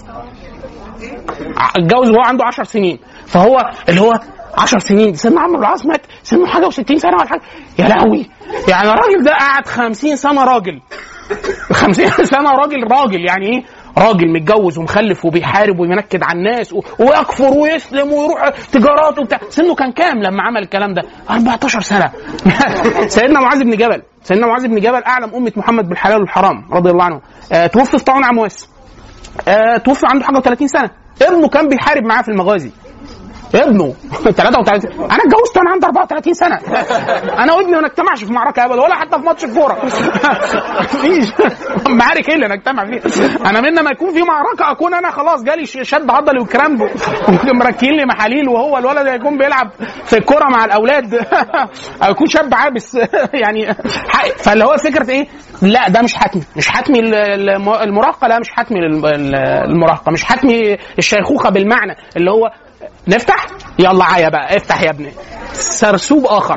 ع- اتجوز وهو عنده 10 سنين فهو اللي هو 10 سنين سيدنا عمرو بن العاص مات سنه حاجه و60 سنه ولا حاجه يا لهوي يعني الراجل ده قعد 50 سنه راجل 50 سنه راجل راجل يعني ايه راجل متجوز ومخلف وبيحارب وينكد على الناس و- ويكفر ويسلم ويروح تجارات وبتاع سنه كان كام لما عمل الكلام ده 14 سنه سيدنا معاذ بن جبل سيدنا معاذ بن جبل اعلم امه محمد بالحلال والحرام رضي الله عنه آه توفي في طاعون عمواس آه توفي عنده حاجه و30 سنه ابنه كان بيحارب معاه في المغازي ابنه 33 انا اتجوزت وانا عندي 34 سنه انا وابني ما نجتمعش في معركه ابدا ولا حتى في ماتش الكوره مفيش معارك ايه اللي نجتمع فيها انا من ما يكون في معركه اكون انا خلاص جالي ش- شد عضلي وكرامب مركين لي محاليل وهو الولد هيكون بيلعب في الكوره مع الاولاد او يكون شاب عابس يعني حق- فاللي هو فكره ايه لا ده مش حتمي مش حتمي ال- الم- المراهقه لا مش حتمي الم- ال- المراهقه مش حتمي الشيخوخه بالمعنى اللي هو نفتح يلا عيا بقى افتح يا ابني سرسوب اخر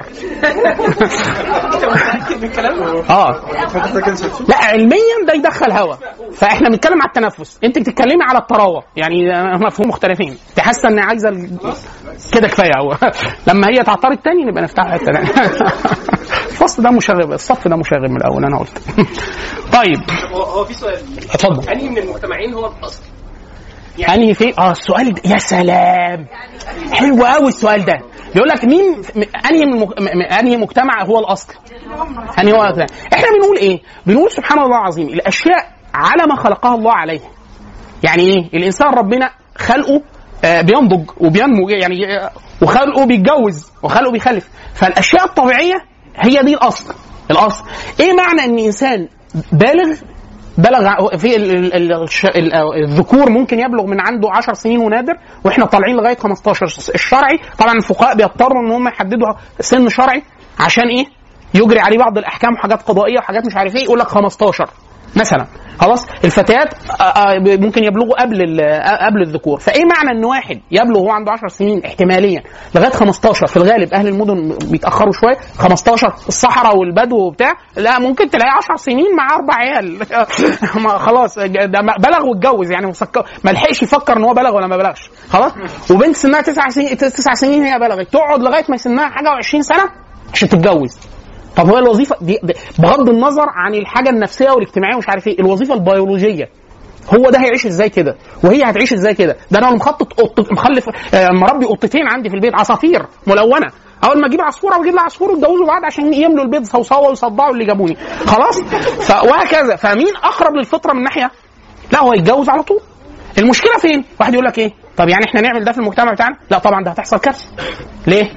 اه لا علميا ده يدخل هواء فاحنا بنتكلم على التنفس انت بتتكلمي على الطراوه يعني مفهوم مختلفين انت حاسه ان عايزه ال- كده كفايه هو لما هي تعترض تاني نبقى نفتح حته تانية. الفصل ده مشاغب الصف ده مشاغب من الاول انا قلت طيب هو هو في سؤال اتفضل انهي من المجتمعين هو الاصل؟ انهي في اه السؤال ده يا سلام حلو قوي السؤال ده بيقول لك مين م- انهي من مك- م- م- انهي مجتمع هو الاصل انهي هو الأصل؟ احنا بنقول ايه بنقول سبحان الله العظيم الاشياء على ما خلقها الله عليه يعني ايه الانسان ربنا خلقه آه، بينضج وبينمو يعني آه، وخلقه بيتجوز وخلقه بيخلف فالاشياء الطبيعيه هي دي الاصل الاصل ايه معنى ان انسان بالغ بلغ في ال- ال- ال- الش- ال- الذكور ممكن يبلغ من عنده 10 سنين ونادر واحنا طالعين لغايه 15 الشرعي طبعا الفقهاء بيضطروا ان هم يحددوا سن شرعي عشان ايه يجري عليه بعض الاحكام وحاجات قضائيه وحاجات مش عارف ايه يقول لك 15 مثلا خلاص الفتيات آه، آه، ممكن يبلغوا قبل ال- آه، قبل الذكور فايه معنى ان واحد يبلغ وهو عنده 10 سنين احتماليا لغايه 15 في الغالب اهل المدن بيتاخروا شويه 15 الصحراء والبدو وبتاع لا ممكن تلاقي 10 سنين مع اربع عيال ما خلاص ده بلغ واتجوز يعني مسك- ما لحقش يفكر ان هو بلغ ولا ما بلغش خلاص وبنت سنها 9 سنين 9 سنين هي بلغت تقعد لغايه ما سنها حاجه و20 سنه عشان تتجوز طب هو الوظيفه دي دي- بغض النظر عن الحاجه النفسيه والاجتماعيه ومش عارف ايه الوظيفه البيولوجيه هو ده هيعيش ازاي كده وهي هتعيش ازاي كده ده انا مخطط قط مخلف آه، مربي قطتين عندي في البيت عصافير ملونه اول ما اجيب عصفوره واجيب لها عصفور ويتجوزوا بعض عشان يملوا البيض صوصوه ويصدعوا اللي جابوني خلاص ف- وهكذا فمين اقرب للفطره من ناحيه لا هو يتجوز على طول المشكله فين واحد يقول لك ايه طب يعني احنا نعمل ده في المجتمع بتاعنا لا طبعا ده هتحصل كارثه ليه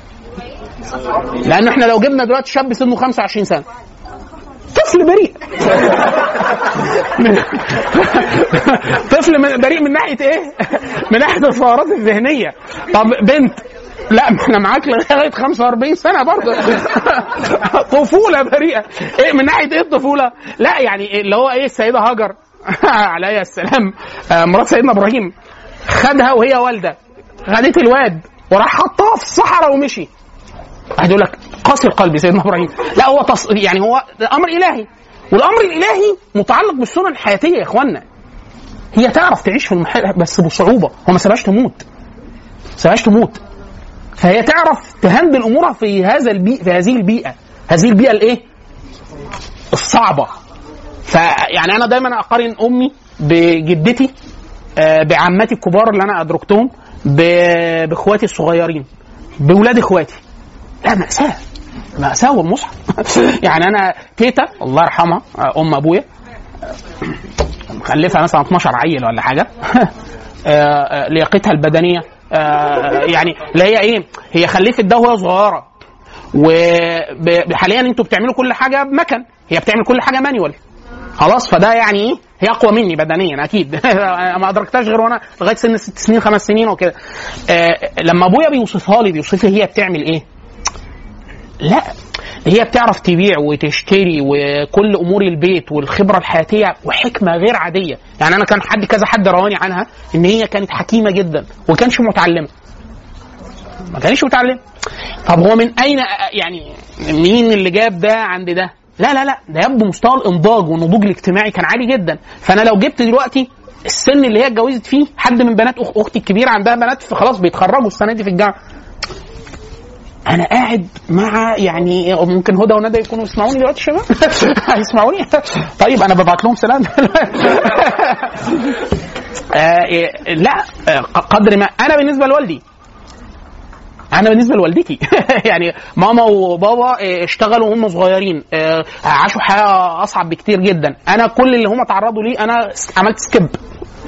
لان احنا لو جبنا دلوقتي شاب سنه 25 سنه طفل بريء طفل من- بريء من ناحيه ايه؟ من ناحيه الثغرات الذهنيه طب بنت لا ما احنا معاك لغايه 45 سنه برضه طفوله بريئه ايه من ناحيه ايه الطفوله؟ لا يعني اللي هو ايه السيده هاجر عليها السلام آه، مرات سيدنا ابراهيم خدها وهي والده خدت الواد وراح حطها في الصحراء ومشي واحد يقول لك قاسي القلب سيدنا ابراهيم لا هو تص... يعني هو ده امر الهي والامر الالهي متعلق بالسنن الحياتيه يا اخوانا هي تعرف تعيش في المحل بس بصعوبه هو ما سابهاش تموت ما سابهاش تموت فهي تعرف تهندل امورها في هذا البيئة في هذه البيئه هذه البيئه الايه الصعبه فيعني انا دايما اقارن امي بجدتي آه، بعماتي الكبار اللي انا ادركتهم ب- باخواتي الصغيرين باولاد اخواتي لا مأساة مأساة والمصحف يعني أنا تيتا الله يرحمها آه، أم أبويا آه، مخلفة مثلا 12 عيل ولا حاجة آه، آه، لياقتها البدنية آه، يعني اللي هي إيه هي خلفت ده وهي صغيرة وحاليا انتوا بتعملوا كل حاجة بمكن هي بتعمل كل حاجة مانيوال خلاص فده يعني ايه هي اقوى مني بدنيا اكيد ما ادركتهاش غير وانا لغايه سن ست سنين خمس سنين وكده آه لما ابويا بيوصفها لي بيوصف لي هي بتعمل ايه لا هي بتعرف تبيع وتشتري وكل امور البيت والخبره الحياتيه وحكمه غير عاديه يعني انا كان حد كذا حد رواني عنها ان هي كانت حكيمه جدا وما كانش متعلمه ما كانش متعلمه طب هو من اين يعني مين اللي جاب ده عند ده لا لا لا ده يبدو مستوى الانضاج والنضوج الاجتماعي كان عالي جدا فانا لو جبت دلوقتي السن اللي هي اتجوزت فيه حد من بنات أخ اختي الكبيره عندها بنات خلاص بيتخرجوا السنه دي في الجامعه انا قاعد مع يعني ممكن هدى وندى يكونوا يسمعوني دلوقتي شباب هيسمعوني طيب انا ببعت لهم سلام آه إيه، لا آه، قدر ما انا بالنسبه لوالدي انا بالنسبه لوالدتي يعني ماما وبابا آه، اشتغلوا وهم صغيرين آه، عاشوا حياه اصعب بكتير جدا انا كل اللي هم تعرضوا ليه انا عملت سكيب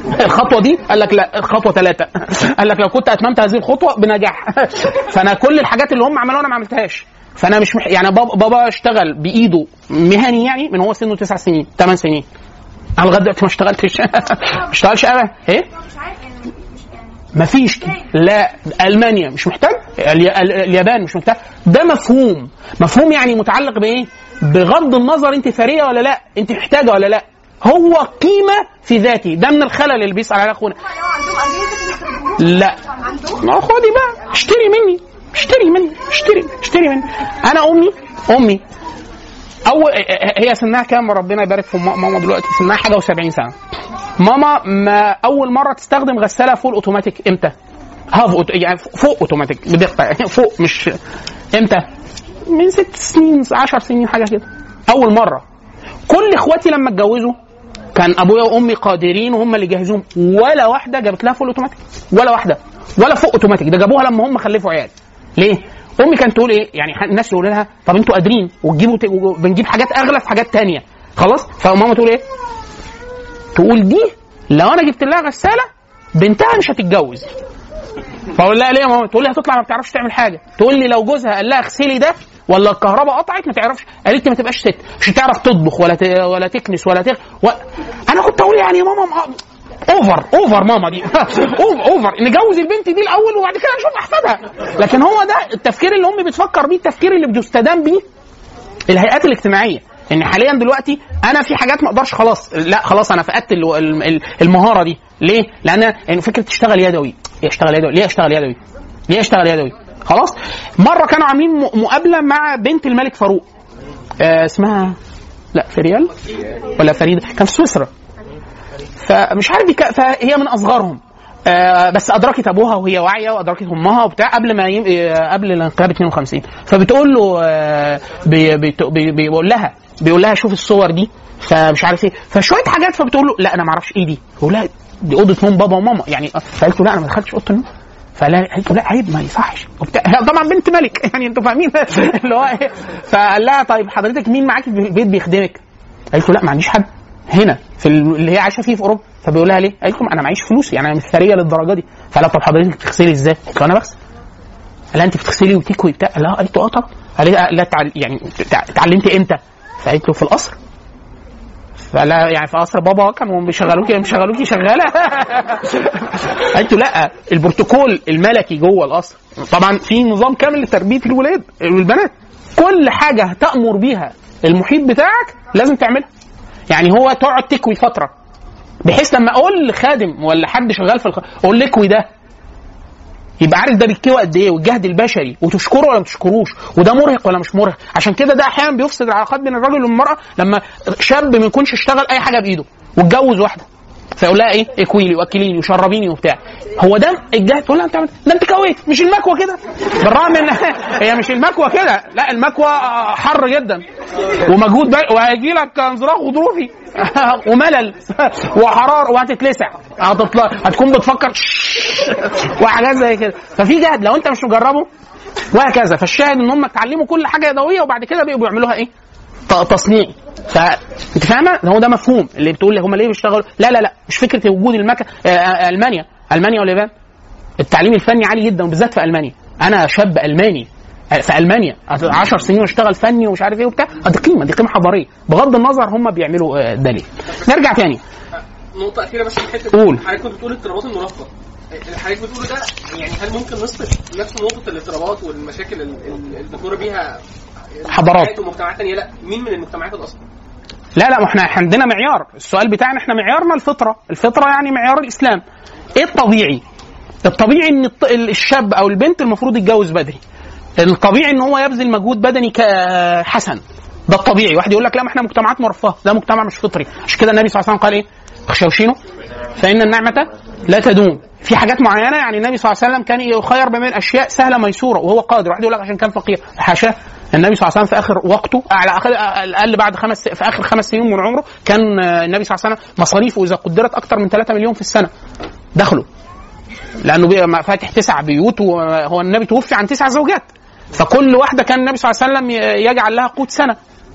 الخطوه دي قال لك لا الخطوه ثلاثه قال لك لو كنت اتممت هذه الخطوه بنجاح فانا كل الحاجات اللي هم عملوها انا ما عملتهاش فانا مش مح... يعني بابا, بابا اشتغل بايده مهني يعني من هو سنه تسع سنين ثمان سنين انا لغايه دلوقتي ما اشتغلتش ما اشتغلش ابدا ايه مش عارف يعني مش يعني ما فيش لا المانيا مش محتاج الي- ال- اليابان مش محتاج ده مفهوم مفهوم يعني متعلق بايه بغض النظر انت ثريه ولا لا انت محتاجه ولا لا هو قيمه في ذاته ده من الخلل اللي بيسال عليه اخونا هم لو عندهم اجهزه يستخدموها لا عندهم ما خدي بقى اشتري مني اشتري مني اشتري اشتري مني انا امي امي اول هي سنها كام ربنا يبارك في ما- ماما دلوقتي سنها حاجه و70 سنه ماما ما اول مره تستخدم غساله فول اوتوماتيك امتى؟ هاف أوتو يعني فوق اوتوماتيك بدقه يعني فوق مش امتى؟ من ست سنين 10 سنين حاجه كده اول مره كل اخواتي لما اتجوزوا كان ابويا وامي قادرين وهم اللي جهزوهم ولا واحده جابت لها فول اوتوماتيك ولا واحده ولا فوق اوتوماتيك ده جابوها لما هم خلفوا عيال ليه؟ امي كانت تقول ايه؟ يعني الناس يقولوا لها طب انتوا قادرين وتجيبوا ت- بنجيب حاجات اغلى في حاجات تانية خلاص؟ فماما تقول ايه؟ تقول دي لو انا جبت لها غساله بنتها مش هتتجوز فاقول لها ليه يا ماما؟ تقول لي هتطلع ما بتعرفش تعمل حاجه تقول لي لو جوزها قال لها اغسلي ده ولا الكهرباء قطعت ما تعرفش قالت لي ما تبقاش ست مش هتعرف تطبخ ولا ت... ولا تكنس ولا تغ... و... انا كنت اقول يعني يا ماما ما... اوفر اوفر ماما دي اوفر اوفر نجوز البنت دي الاول وبعد كده نشوف احفادها لكن هو ده التفكير اللي امي بتفكر بيه التفكير اللي بيستدام بيه الهيئات الاجتماعيه ان حاليا دلوقتي انا في حاجات ما اقدرش خلاص لا خلاص انا فقدت ال- ال- ال- المهاره دي ليه؟ لان يعني فكره تشتغل يدوي ايه اشتغل يدوي ليه اشتغل يدوي؟ ليه اشتغل يدوي؟ خلاص مره كانوا عاملين م- مقابله مع بنت الملك فاروق آه اسمها لا فريال ولا فريده كان في سويسرا فمش عارف بيك... فهي من اصغرهم آه بس ادركت ابوها وهي واعيه وادركت امها وبتاع قبل ما يم... آه قبل الانقلاب 52 فبتقول له آه بي... بي... بي... بيقول لها بيقول لها شوف الصور دي فمش عارف ايه فشويه حاجات فبتقول له لا انا ما اعرفش ايه دي بيقول لها دي اوضه نوم بابا وماما يعني فقالت له لا انا ما دخلتش اوضه النوم فقال لها قالت له لا عيب ما يصحش وبتاع هي طبعا بنت ملك يعني انتوا فاهمين اللي هو ايه فقال لها طيب حضرتك مين معاكي في البيت بيخدمك؟ قالت له لا ما عنديش حد هنا في ال- اللي هي عايشه فيه في اوروبا فبيقول لها ليه؟ قالت له انا معيش فلوس يعني انا مش ثريه للدرجه دي فقال لها طب حضرتك بتغسلي ازاي؟ قلت له انا بغسل قال لها انت بتغسلي وتكوي بتاع قال لها قالت له اه طبعا قال لها لا تعل... يعني تع- اتعلمتي امتى؟ فقالت له في القصر فقال لها يعني في قصر بابا كانوا بيشغلوكي بيشغلوكي شغاله قالت له لا البروتوكول الملكي جوه القصر طبعا في نظام كامل لتربيه الولاد والبنات كل حاجه تامر بيها المحيط بتاعك لازم تعملها يعني هو تقعد تكوي فتره بحيث لما اقول لخادم ولا حد شغال في الخ... اقول له اكوي ده يبقى عارف ده بيتكوي قد ايه والجهد البشري وتشكره ولا ما تشكروش وده مرهق ولا مش مرهق عشان كده ده احيانا بيفسد العلاقات بين الرجل والمراه لما شاب ما يكونش اشتغل اي حاجه بايده واتجوز واحده فيقول لها ايه اكوي لي واكليني وشربيني وبتاع هو ده الجهد تقول لها انت عملت ده انت كويت مش المكوه كده بالرغم ان هي مش المكوه كده لا المكوه حر جدا ومجهود بقى وهيجي لك انزلاق غضروفي وملل وحراره وهتتلسع هتطلع هتكون بتفكر وحاجات زي كده ففي جهد لو انت مش مجربه وهكذا فالشاهد ان هم اتعلموا كل حاجه يدويه وبعد كده بقوا بيعملوها ايه؟ ت- تصنيعي فانت فاهمه هو ده مفهوم اللي بتقول لي هم ليه بيشتغلوا لا لا لا مش فكره وجود المكن آه، آه، المانيا المانيا واليابان التعليم الفني عالي جدا وبالذات في المانيا انا شاب الماني آه، في المانيا 10 سنين واشتغل فني ومش عارف ايه وبتاع آه، دي قيمه دي قيمه حضاريه بغض النظر هم بيعملوا آه، ده ليه نرجع تاني نقطة أخيرة بس في الحتة قول. حضرتك كنت بتقول اضطرابات المرافقة اللي حضرتك بتقوله ده يعني هل ممكن نصف نفس نقطة الاضطرابات والمشاكل ال- ال- اللي بتمر بيها حضارات. ومجتمعات تانية لا مين من المجتمعات الأصل؟ لا لا ما احنا عندنا معيار السؤال بتاعنا احنا معيارنا الفطره الفطره يعني معيار الاسلام ايه الطبيعي الطبيعي ان الط- الشاب او البنت المفروض يتجوز بدري الطبيعي ان هو يبذل مجهود بدني ك- حسن ده الطبيعي واحد يقول لك لا ما احنا مجتمعات مرفهه ده مجتمع مش فطري عشان كده النبي صلى الله عليه وسلم قال ايه خشوشينه فان النعمه لا تدوم في حاجات معينه يعني النبي صلى الله عليه وسلم كان يخير بين اشياء سهله ميسوره وهو قادر واحد يقول لك عشان كان فقير حاشاه النبي صلى الله عليه وسلم في اخر وقته على اقل الاقل بعد خمس في اخر خمس سنين من عمره كان آه، النبي صلى الله عليه وسلم مصاريفه اذا قدرت اكثر من 3 مليون في السنه دخله لانه بي- ما- فاتح تسع بيوت وهو النبي توفي عن تسع زوجات فكل واحده كان النبي صلى الله عليه وسلم ي- يجعل لها قوت سنه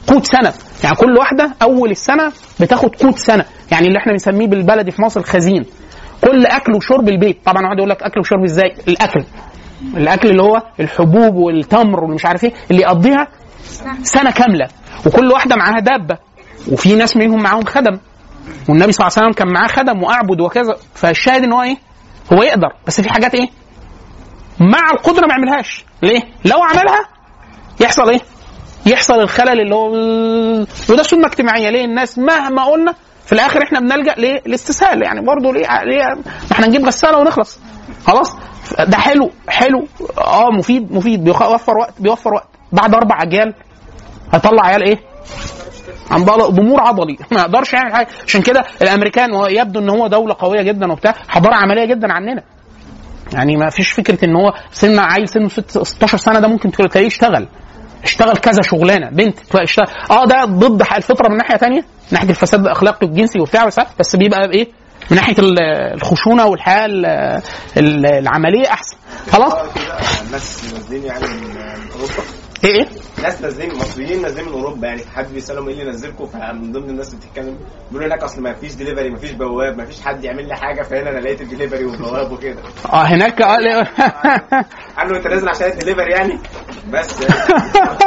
قوت سنه يعني كل واحده اول السنه بتاخد قوت سنه يعني اللي احنا بنسميه بالبلدي في مصر الخزين كل اكل وشرب البيت طبعا واحد يقول لك اكل وشرب ازاي الاكل الاكل اللي هو الحبوب والتمر واللي مش عارف ايه اللي يقضيها سنه كامله وكل واحده معاها دابه وفي ناس منهم معاهم خدم والنبي صلى الله عليه وسلم كان معاه خدم واعبد وكذا فالشاهد ان هو ايه هو يقدر بس في حاجات ايه مع القدره ما يعملهاش ليه لو عملها يحصل ايه يحصل الخلل اللي هو وده سنه اجتماعيه ليه الناس مهما قلنا في الاخر احنا بنلجا ليه الاستسهال يعني برضه ليه ليه ما احنا نجيب غساله ونخلص خلاص ده حلو حلو اه مفيد مفيد بيوفر وقت بيوفر وقت بعد اربع اجيال هيطلع عيال ايه عن ضمور عضلي ما يقدرش يعمل حاجه عشان كده الامريكان وهو يبدو ان هو دوله قويه جدا وبتاع حضاره عمليه جدا عننا يعني ما فيش فكره ان هو سن عيل سنه ست- 16 سنه ده ممكن تلاقيه يشتغل اشتغل كذا شغلانه بنت تلاقي اشتغل اه ده ضد حق الفطره من ناحيه تانية من ناحيه الفساد الاخلاقي والجنسي وبتاع بس بس بيبقى بايه من ناحيه ال- الخشونه والحياه ال- ال- العمليه احسن خلاص الناس نازلين يعني من من اوروبا ايه ايه ناس نازلين مصريين نازلين من اوروبا يعني حد بيسالهم ايه اللي نزلكم فمن ضمن الناس اللي بتتكلم بيقولوا هناك اصل ما فيش دليفري ما فيش بواب ما فيش حد يعمل لي حاجه فهنا انا لقيت الدليفري والبواب وكده اه هناك اه لا- قال له انت نازل عشان الدليفري يعني بس يعني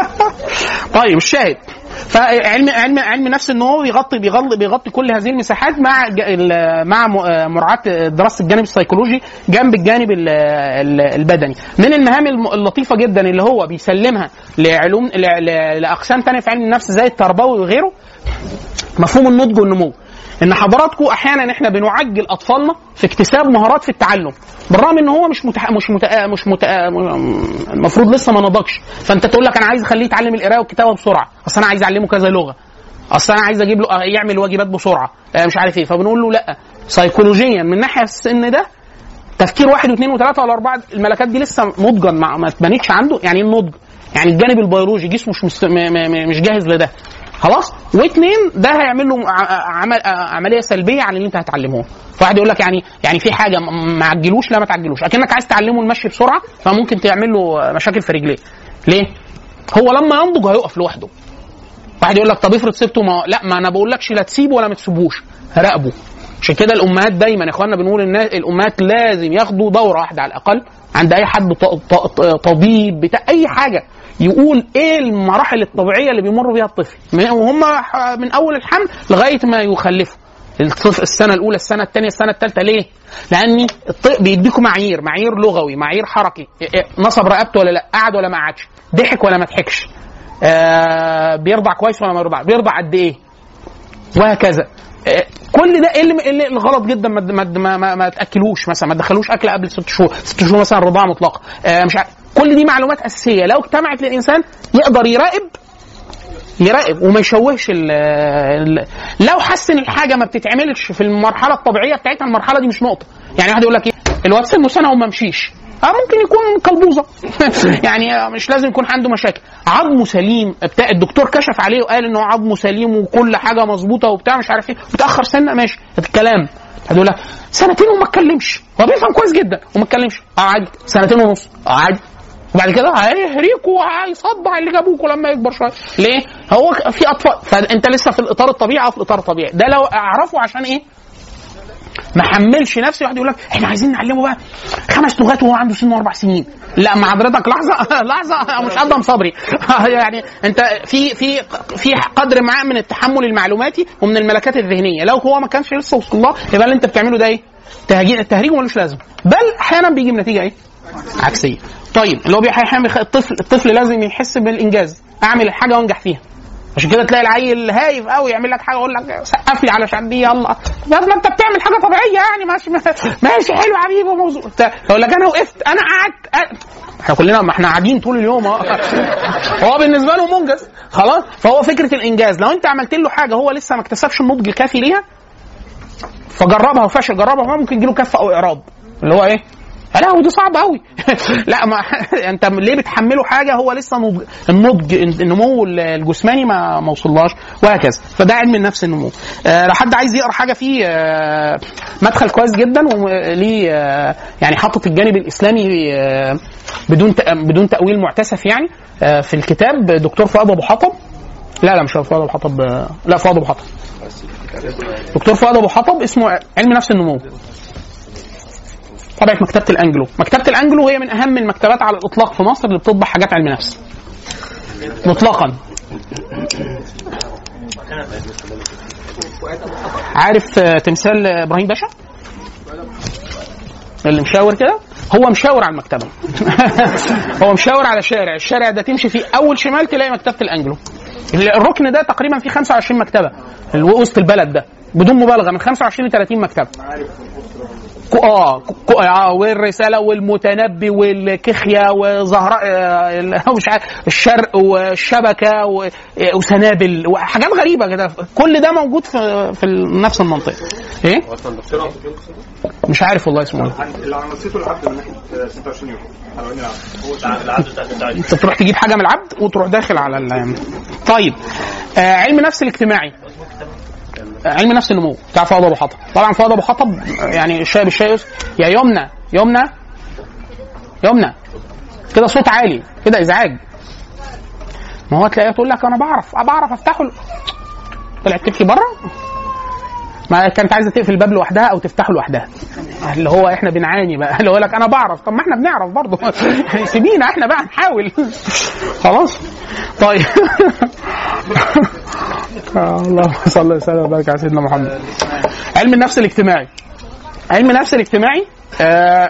طيب الشاهد فعلم علم علم نفس ان هو بيغطي بيغطي بيغطي كل هذه المساحات مع ج- ال- مع م- آه، مراعاه دراسه الجانب السيكولوجي جنب الجانب ال- ال- البدني من المهام الم- اللطيفه جدا اللي هو بيسلمها لعلوم ل- ل- لاقسام تانية في علم النفس زي التربوي وغيره مفهوم النضج والنمو ان حضراتكم احيانا احنا بنعجل اطفالنا في اكتساب مهارات في التعلم بالرغم ان هو مش متح... مش مت... مش مت... المفروض لسه ما نضجش فانت تقول لك انا عايز اخليه يتعلم القراءه والكتابه بسرعه اصل انا عايز اعلمه كذا لغه اصل انا عايز اجيب له يعمل واجبات بسرعه آه، مش عارف ايه فبنقول له لا سيكولوجيا من ناحيه السن ده تفكير واحد واثنين وثلاثه ولا اربعه الملكات دي لسه نضجا ما ما اتبنتش عنده يعني ايه النضج؟ يعني الجانب البيولوجي جسمه مش مست... م... م... م... مش جاهز لده خلاص واثنين ده هيعمل له ع- عمل عمليه سلبيه عن اللي انت هتعلمه واحد يقول لك يعني يعني في حاجه م- ما عجلوش لا ما تعجلوش اكنك عايز تعلمه المشي بسرعه فممكن تعمل له مشاكل في رجليه ليه هو لما ينضج هيقف لوحده واحد يقول لك طب افرض سبته ما لا ما انا بقولكش لا تسيبه ولا ما تسيبوش راقبه عشان كده الامهات دايما يا اخوانا بنقول ان الامهات لازم ياخدوا دوره واحده على الاقل عند اي حد ط- ط- طبيب بتاع اي حاجه يقول ايه المراحل الطبيعيه اللي بيمر بيها الطفل من- وهم ح- من اول الحمل لغايه ما يخلفوا الطفل السنه الاولى السنه الثانيه السنه الثالثه ليه؟ لاني الط- بيديكوا معايير معايير لغوي معايير حركي إيه- إيه، نصب رقبته ولا لا قعد ولا ما قعدش ضحك ولا ما ضحكش آه بيرضع كويس ولا ما بيرضع بيرضع قد ايه وهكذا آه، كل ده ايه اللي إيه اللي الغلط جدا ما ما ما, ما, ما تاكلوش مثلا ما تدخلوش اكل قبل ست شهور ست شهور مثلا رضاعه مطلقه آه مش عارف كل دي معلومات اساسيه لو اجتمعت للانسان يقدر يراقب يراقب وما يشوهش ال ال لو حس ان الحاجه ما بتتعملش في المرحله الطبيعيه بتاعتها المرحله دي مش نقطه يعني واحد يقول لك ايه الواد سنه سنه وما مشيش اه ممكن يكون كلبوزه يعني آه، مش لازم يكون عنده مشاكل عظمه سليم بتاع الدكتور كشف عليه وقال ان هو عظمه سليم وكل حاجه مظبوطه وبتاع مش عارف ايه متاخر سنه ماشي الكلام هتقول لك سنتين وما اتكلمش هو بيفهم كويس جدا وما اتكلمش اه عادي سنتين ونص اه عادي وبعد كده هيهريكوا وهيصدع اللي جابوكوا لما يكبر شويه ليه؟ هو في اطفال فانت لسه في الاطار الطبيعي او في الاطار الطبيعي ده لو اعرفه عشان ايه؟ ما حملش نفسي واحد يقول لك احنا عايزين نعلمه بقى خمس لغات وهو عنده سن اربع سنين لا مع حضرتك لحظه لحظه مش ادم صبري يعني انت في في في قدر معاه من التحمل المعلوماتي ومن الملكات الذهنيه لو هو ما كانش لسه وصل الله يبقى اللي انت بتعمله ده ايه؟ تهجير التهريج ملوش لازمه بل احيانا بيجي بنتيجه ايه؟ عكسيه طيب اللي هو بيحمل الطفل الطفل لازم يحس بالانجاز اعمل الحاجه وانجح فيها عشان كده تلاقي العيل هايف قوي يعمل لك حاجه يقول لك سقف لي علشان دي يلا يا ما انت بتعمل حاجه طبيعيه يعني ماشي ماشي حلو يا حبيبي موضوع يقول لك انا وقفت انا قعدت احنا كلنا ما احنا قاعدين طول اليوم اهو هو بالنسبه له منجز خلاص فهو فكره الانجاز لو انت عملت له حاجه هو لسه ما اكتسبش النضج الكافي ليها فجربها وفشل جربها ممكن يجيله كف او اعراض اللي هو ايه لا ودي صعبه قوي لا ما انت ليه بتحمله حاجه هو لسه نضج النضج النمو الجسماني ما ما وصلهاش وهكذا فده علم النفس النمو آه لو حد عايز يقرا حاجه فيه آه مدخل كويس جدا وليه آه يعني حاطط الجانب الاسلامي آه بدون بدون تاويل معتسف يعني آه في الكتاب دكتور فؤاد ابو حطب لا لا مش فؤاد ابو حطب لا فؤاد ابو حطب دكتور فؤاد ابو حطب اسمه علم نفس النمو طبعة مكتبة الأنجلو مكتبة الأنجلو هي من أهم المكتبات على الإطلاق في مصر اللي بتطبع حاجات علم نفس مطلقا عارف آه، تمثال إبراهيم باشا اللي مشاور كده هو مشاور على المكتبة هو مشاور على شارع الشارع ده تمشي فيه أول شمال تلاقي مكتبة الأنجلو الركن ده تقريبا فيه 25 مكتبة اللي وسط البلد ده بدون مبالغة من 25 ل 30 مكتبة كو- اه كو- آه، والرساله والمتنبي والكخيه وزهراء آه، ال- مش عارف الشرق والشبكه و- آه، وسنابل وحاجات غريبه كده كل ده موجود في في ال- نفس المنطقه ايه مش عارف والله اسمه ايه اللي عملته العبد من ناحيه 26 يوم حلواني العبد انت تروح تجيب حاجه من العبد وتروح داخل على ال... طيب آه علم نفس الاجتماعي آه علم نفس النمو بتاع فؤاد ابو حطب طبعا فؤاد ابو حطب آه، يعني الشاي بالشاي يس- يا يمنى يمنى يمنى كده صوت عالي كده ازعاج ما هو تلاقيها تقول لك انا بعرف بعرف افتحه ال- طلعت تبكي بره ما كانت عايزه تقفل الباب لوحدها او تفتحه لوحدها اللي هو احنا بنعاني بقى اللي هو لك انا بعرف طب ما احنا بنعرف برضه يعني سيبينا احنا بقى نحاول خلاص طيب آه، اللهم صل وسلم وبارك على سيدنا محمد علم النفس الاجتماعي علم النفس الاجتماعي آه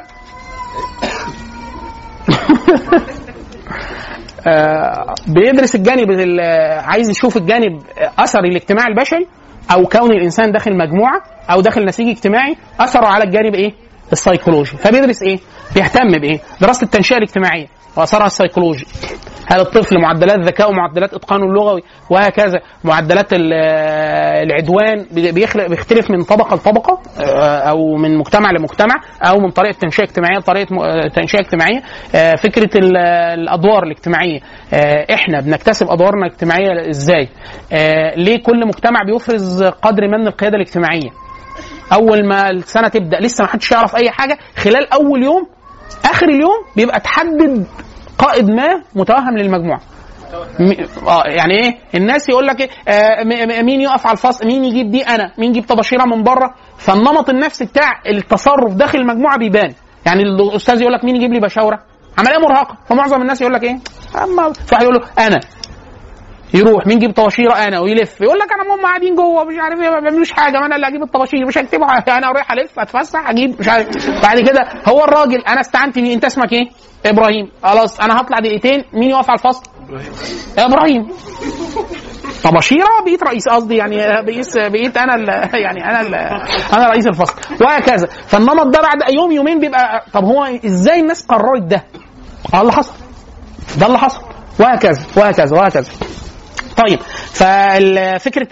آه، بيدرس الجانب ال- عايز يشوف الجانب اثر الاجتماع البشري او كون الانسان داخل مجموعه او داخل نسيج اجتماعي اثره على الجانب ايه؟ السيكولوجي فبيدرس ايه؟ بيهتم بايه؟ دراسه التنشئه الاجتماعيه واثرها السيكولوجي هل الطفل معدلات ذكائه ومعدلات اتقانه اللغوي وهكذا معدلات ال- العدوان بيخلق بيختلف من طبقه لطبقه آه، او من مجتمع لمجتمع او من طريقه تنشئه اجتماعيه لطريقه م- آه، تنشئه اجتماعيه آه، فكره ال- الادوار الاجتماعيه آه، احنا بنكتسب ادوارنا الاجتماعيه ازاي آه، ليه كل مجتمع بيفرز قدر من القياده الاجتماعيه اول ما السنه تبدا لسه ما حدش يعرف اي حاجه خلال اول يوم اخر اليوم بيبقى تحدد قائد ما متوهم للمجموعه م- اه يعني ايه الناس يقول لك إيه آه م- م- مين يقف على الفصل مين يجيب دي انا مين يجيب طباشيره من بره فالنمط النفسي بتاع التصرف داخل المجموعه بيبان يعني الاستاذ يقول لك مين يجيب لي بشاوره عمليه مرهقه فمعظم الناس يقول لك ايه اما في واحد يقول له انا يروح مين يجيب طباشيره انا ويلف يقول لك انا هم قاعدين جوه مش عارف ايه ما بيعملوش حاجه ما انا اللي اجيب الطباشير مش هكتبها انا رايح الف اتفسح اجيب مش عارف بعد كده هو الراجل انا استعنت بيه انت اسمك ايه؟ ابراهيم خلاص انا هطلع دقيقتين مين يقف على الفصل؟ ابراهيم طباشيره بقيت رئيس قصدي يعني بقيت بقيت انا ال يعني انا ال انا رئيس الفصل وهكذا فالنمط ده بعد يوم يومين بيبقى طب هو ازاي الناس قررت ده؟ اه اللي حصل ده اللي حصل وهكذا وهكذا وهكذا طيب ففكره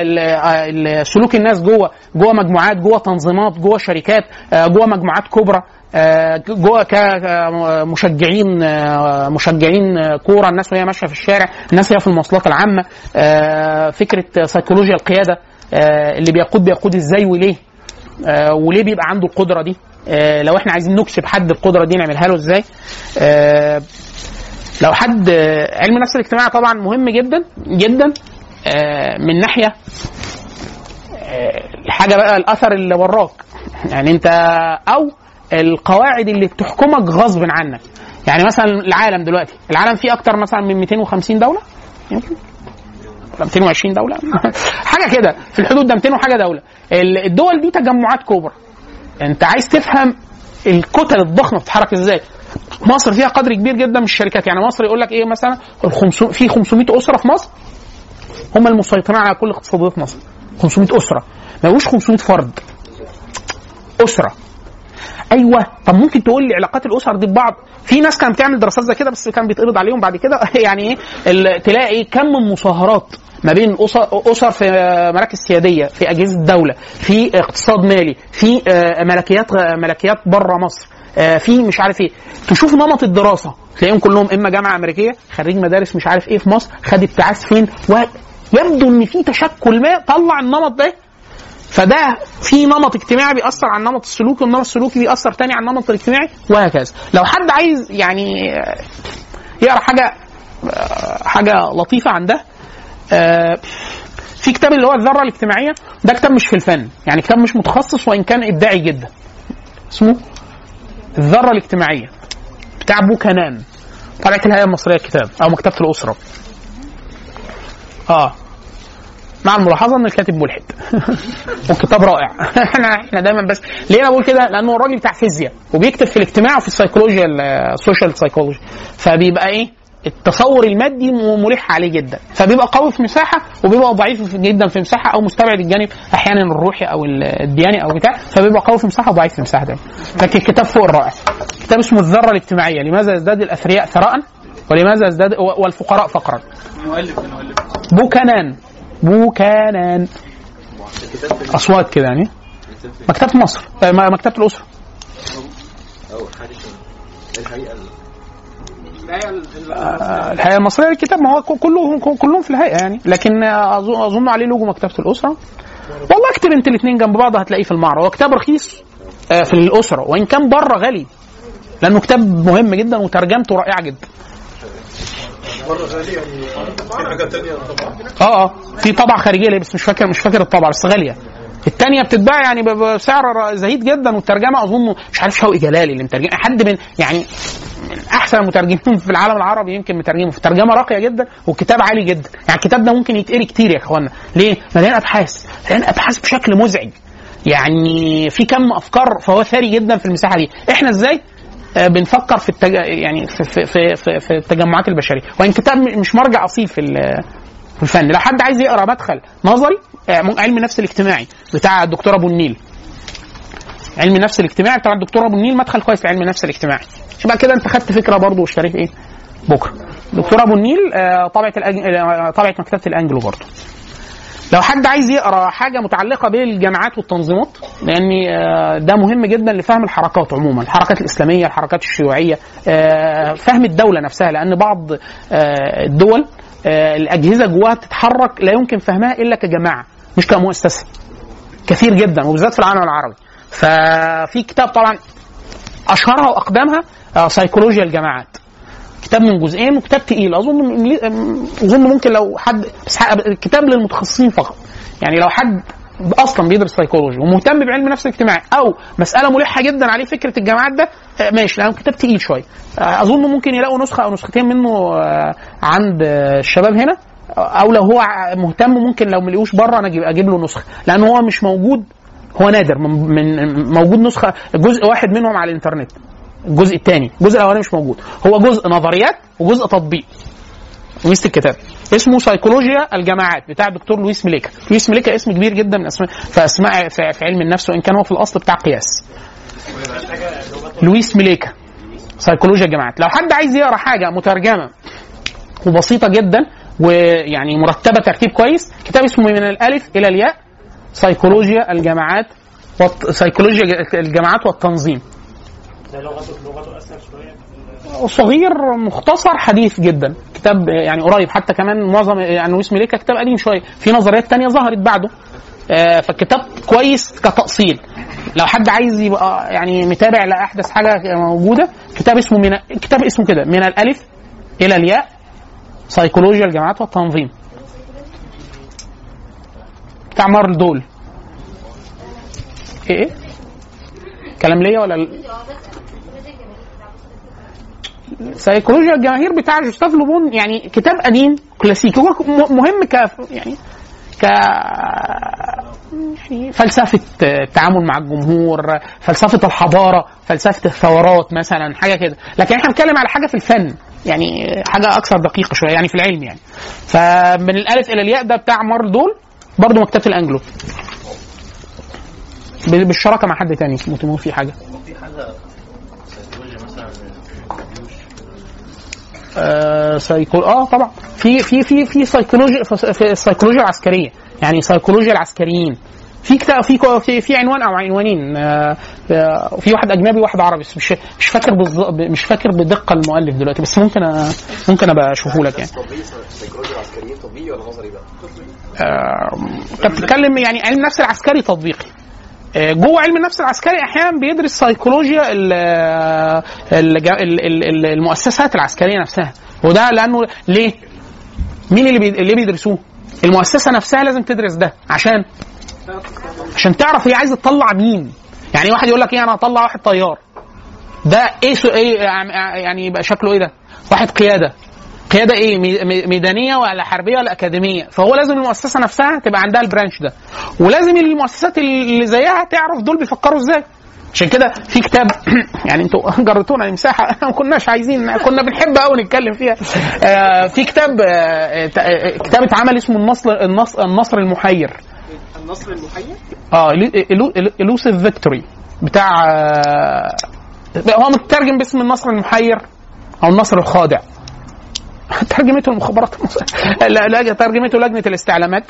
سلوك الناس جوه جوه مجموعات جوه تنظيمات جوه شركات آه، جوه مجموعات كبرى آه، جوه كمشجعين مشجعين آه، كوره الناس وهي ماشيه في الشارع الناس وهي في المواصلات العامه آه، فكره سيكولوجيا القياده آه، اللي بيقود بيقود ازاي وليه آه، وليه بيبقى عنده القدره دي آه، لو احنا عايزين نكسب حد القدره دي نعملها له ازاي آه، لو حد علم النفس الاجتماعي طبعا مهم جدا جدا آه، من ناحيه آه، الحاجه بقى الاثر اللي وراك يعني انت او القواعد اللي بتحكمك غصب عنك يعني مثلا العالم دلوقتي العالم فيه اكتر مثلا من 250 دوله يمكن ولا 220 دوله حاجه كده في الحدود ده 200 وحاجه دوله ال- الدول دي تجمعات كبرى انت عايز تفهم الكتل الضخمه بتتحرك ازاي مصر فيها قدر كبير جدا من الشركات يعني مصر يقول لك ايه مثلا ال 500 في 500 اسره في مصر هم المسيطرين على كل اقتصاديات مصر 500 اسره ما يبقوش 500 فرد اسره ايوه طب ممكن تقول لي علاقات الاسر دي ببعض في ناس كانت بتعمل دراسات زي كده بس كان بيتقبض عليهم بعد كده يعني ايه ال- تلاقي ايه كم من مصاهرات ما بين اسر اسر في مراكز سياديه في اجهزه دوله في اقتصاد مالي في آه، ملكيات ملكيات بره مصر آه، في مش عارف ايه تشوف نمط الدراسه تلاقيهم كلهم اما جامعه امريكيه خريج مدارس مش عارف ايه في مصر خد ابتعاث فين ويبدو ان في تشكل ما طلع النمط ده فده في نمط اجتماعي بيأثر على النمط السلوكي والنمط السلوكي بيأثر تاني على النمط الاجتماعي وهكذا لو حد عايز يعني آه، يقرا حاجه آه، حاجه لطيفه عن ده آه، في كتاب اللي هو الذره الاجتماعيه ده كتاب مش في الفن يعني كتاب مش متخصص وان كان ابداعي جدا اسمه الذره الاجتماعيه بتاع بوكانان طلعت الهيئه المصريه للكتاب او مكتبه الاسره اه مع الملاحظه ان الكاتب ملحد والكتاب رائع احنا احنا دايما بس ليه انا بقول كده لانه الراجل بتاع فيزياء وبيكتب في الاجتماع وفي السيكولوجيا السوشيال سايكولوجي فبيبقى ايه التصور المادي م- ملح عليه جدا فبيبقى قوي في مساحه وبيبقى ضعيف جدا في مساحه او مستبعد الجانب احيانا الروحي او الدياني او بتاع فبيبقى قوي في مساحه وضعيف في مساحه تانية لكن الكتاب فوق الرائع كتاب اسمه الذره الاجتماعيه لماذا يزداد الاثرياء ثراء ولماذا يزداد والفقراء فقرا مؤلف مؤلف بوكانان بوكانان اصوات كده يعني مكتبه مصر آه، م- مكتبه الاسره الهيئه ال- ال- آه، الهيئه المصريه للكتاب ما هو ك- كله ك- كلهم في الهيئه يعني لكن آه، أظن- اظن عليه لوجو مكتبه الاسره والله اكتب انت الاثنين جنب بعض هتلاقيه في المعرض هو كتاب رخيص آه، في الاسره وان كان بره غالي لانه كتاب مهم جدا وترجمته رائعه جدا مره غالي يعني في حاجه ثانيه طبعا اه اه في طبعه خارجيه ليه بس مش فاكر مش فاكر الطبعه بس غاليه الثانيه بتتباع يعني ب- بسعر زهيد جدا والترجمه اظن مش عارف شوقي جلالي اللي مترجم حد من يعني من احسن المترجمين في العالم العربي يمكن مترجمه في ترجمه راقيه جدا والكتاب عالي جدا يعني الكتاب ده ممكن يتقري كتير يا اخوانا ليه مليان ابحاث مليان ابحاث بشكل مزعج يعني في كم افكار فهو ثري جدا في المساحه دي احنا ازاي آه، بنفكر في التج... يعني في في في, في, في التجمعات البشريه وان كتاب م- مش مرجع اصيل في ال- في الفن لو حد عايز يقرا مدخل نظري آه، مم- علم النفس الاجتماعي بتاع الدكتور ابو النيل علم النفس الاجتماعي بتاع الدكتور ابو النيل مدخل كويس لعلم النفس الاجتماعي يبقى كده انت خدت فكره برضه واشتريت ايه بكره دكتور ابو النيل آه، طبعه الأج... آه، طبعه مكتبه الانجلو برضه لو حد عايز يقرا حاجه متعلقه بالجامعات والتنظيمات لان آه، ده مهم جدا لفهم الحركات عموما الحركات الاسلاميه الحركات الشيوعيه آه، فهم الدوله نفسها لان بعض آه، الدول آه، الاجهزه جواها بتتحرك لا يمكن فهمها الا كجماعه مش كمؤسسه كثير جدا وبالذات في العالم العربي ففي كتاب طبعا اشهرها واقدمها آه، سيكولوجيا الجماعات كتاب من جزئين وكتاب تقيل اظن اظن ممكن لو حد بس ح- كتاب للمتخصصين فقط يعني لو حد اصلا بيدرس سيكولوجي ومهتم بعلم النفس الاجتماعي او مساله ملحه جدا عليه فكره الجامعات ده آه، ماشي لانه كتاب تقيل شويه آه، اظن ممكن يلاقوا نسخه او نسختين منه آه، عند آه، الشباب هنا او لو هو ع- مهتم ممكن لو ملقوش بره انا اجيب اجيب له نسخه لان هو مش موجود هو نادر من, من موجود نسخه جزء واحد منهم على الانترنت الجزء الثاني الجزء الاولاني مش موجود هو جزء نظريات وجزء تطبيق ميزه الكتاب اسمه سيكولوجيا الجماعات بتاع الدكتور لويس ميليكا لويس ميليكا اسم كبير جدا من اسماء في اسماء في, في علم النفس وان كان هو في الاصل بتاع قياس لويس ميليكا سيكولوجيا الجماعات لو حد عايز يقرا حاجه مترجمه وبسيطه جدا ويعني مرتبه ترتيب كويس كتاب اسمه من الالف الى الياء سيكولوجيا الجماعات والت... سيكولوجيا الجماعات والتنظيم ده لغته لغته اسهل شويه صغير مختصر حديث جدا كتاب يعني قريب حتى كمان معظم يعني لويس ميليكا كتاب قديم شويه في نظريات تانية ظهرت بعده آه، فالكتاب كويس كتأصيل لو حد عايز يبقى يعني متابع لاحدث حاجه موجوده كتاب اسمه من كتاب اسمه كده من الالف الى الياء سيكولوجيا الجماعات والتنظيم بتاع مارل دول ايه ايه كلام ليا ولا ال- سيكولوجيا الجماهير بتاع جوستاف لوبون يعني كتاب قديم كلاسيكي هو م- مهم ك يعني ك يعني فلسفه التعامل مع الجمهور فلسفه الحضاره فلسفه الثورات مثلا حاجه كده لكن احنا بنتكلم على حاجه في الفن يعني حاجه اكثر دقيقه شويه يعني في العلم يعني فمن الالف الى الياء ده بتاع مارل دول برضه مكتبه الانجلو ب- بالشراكه مع حد تاني اسمه في حاجه آه سيكول اه طبعا في في في في سيكولوجيا في السيكولوجيا العسكريه يعني سيكولوجيا العسكريين في كتاب في كو- في في عنوان او عنوانين آه، آه، في واحد اجنبي وواحد عربي بس مش مش فاكر بالظبط مش فاكر بدقه المؤلف دلوقتي بس ممكن أ- ممكن ابقى اشوفه لك يعني سيكولوجيا العسكريين طبيعي ولا نظري بقى؟ آه، انت بتتكلم يعني علم النفس العسكري تطبيقي آه، جوه علم النفس العسكري احيانا بيدرس سيكولوجيا ال- ال- ال- ال- المؤسسات العسكريه نفسها وده لانه ليه؟ مين اللي بي... اللي بيدرسوه؟ المؤسسه نفسها لازم تدرس ده عشان عشان تعرف هي عايزه تطلع مين يعني واحد يقول لك ايه انا هطلع واحد طيار ده ايه سو ايه يعني يبقى شكله ايه ده واحد قياده قياده ايه مي- مي- ميدانيه ولا حربيه ولا اكاديميه فهو لازم المؤسسه نفسها تبقى عندها البرانش ده ولازم المؤسسات اللي زيها تعرف دول بيفكروا ازاي عشان كده في كتاب يعني انتوا جرتونا المساحه ما كناش عايزين كنا بنحب قوي نتكلم فيها آه، في كتاب آه، ت- آه، كتاب اتعمل اسمه النصر النصر, النصر المحير النصر المحير اه elusive فيكتوري بتاع آه، هو مترجم باسم النصر المحير او النصر الخادع ترجمته المخابرات المصرية. لا لا ترجمته لجنه الاستعلامات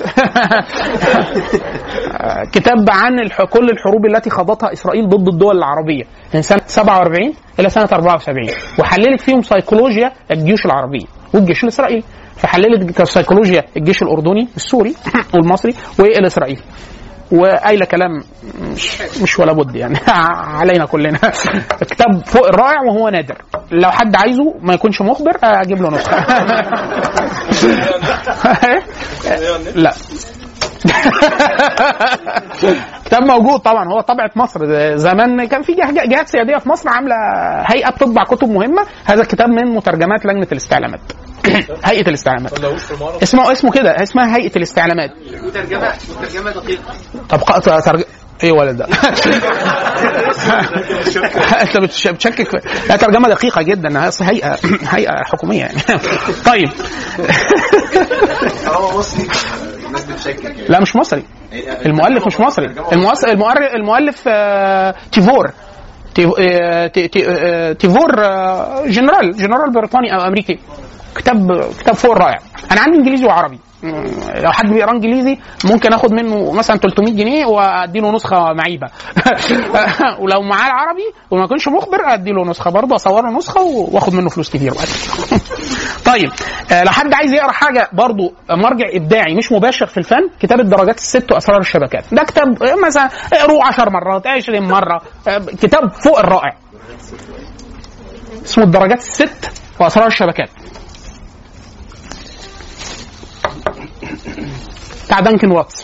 كتاب عن الح- كل الحروب التي خاضتها اسرائيل ضد الدول العربيه من سنه 47 الى سنه 74 وحللت فيهم سيكولوجيا الجيوش العربيه والجيش الاسرائيلي فحللت سيكولوجيا الجيش الاردني السوري والمصري والاسرائيلي وقايله كلام مش, مش ولا بد يعني علينا كلنا كتاب فوق الرائع وهو نادر لو حد عايزه ما يكونش مخبر اجيب له نسخه لا كتاب موجود طبعا هو طبعة مصر زمان كان في جه- جهات سياديه في مصر عامله هيئه بتطبع كتب مهمه هذا الكتاب من مترجمات لجنه الاستعلامات هيئه الاستعلامات اسمه اسمه كده اسمها هيئه الاستعلامات وترجمه وترجمه دقيقه طب ق- ترج... ايه ولد ده انت بتش- بتشكك في- لا ترجمه دقيقه جدا أصل هيئه هيئه حكوميه يعني طيب طالما مصري الناس بتشكك يعني. لا مش مصري المؤلف مش مصري المؤس- المؤرخ المؤلف آه، تيفور تي- آه، تي- تي- آه، تيفور آه، جنرال جنرال بريطاني او امريكي كتاب كتاب فوق الرائع انا عندي انجليزي وعربي مم، لو حد بيقرا انجليزي ممكن اخد منه مثلا 300 جنيه وادي له نسخه معيبه ولو معاه العربي وما يكونش مخبر ادي له نسخه برضه اصور له نسخه واخد منه فلوس كتير بعد كده. طيب آه، لو حد عايز يقرا حاجه برضه مرجع ابداعي مش مباشر في الفن كتاب الدرجات الست واسرار الشبكات ده كتاب آه، مثلا اقروه 10 مرات 20 مره آه، كتاب فوق الرائع اسمه الدرجات الست واسرار الشبكات بتاع دانكن واتس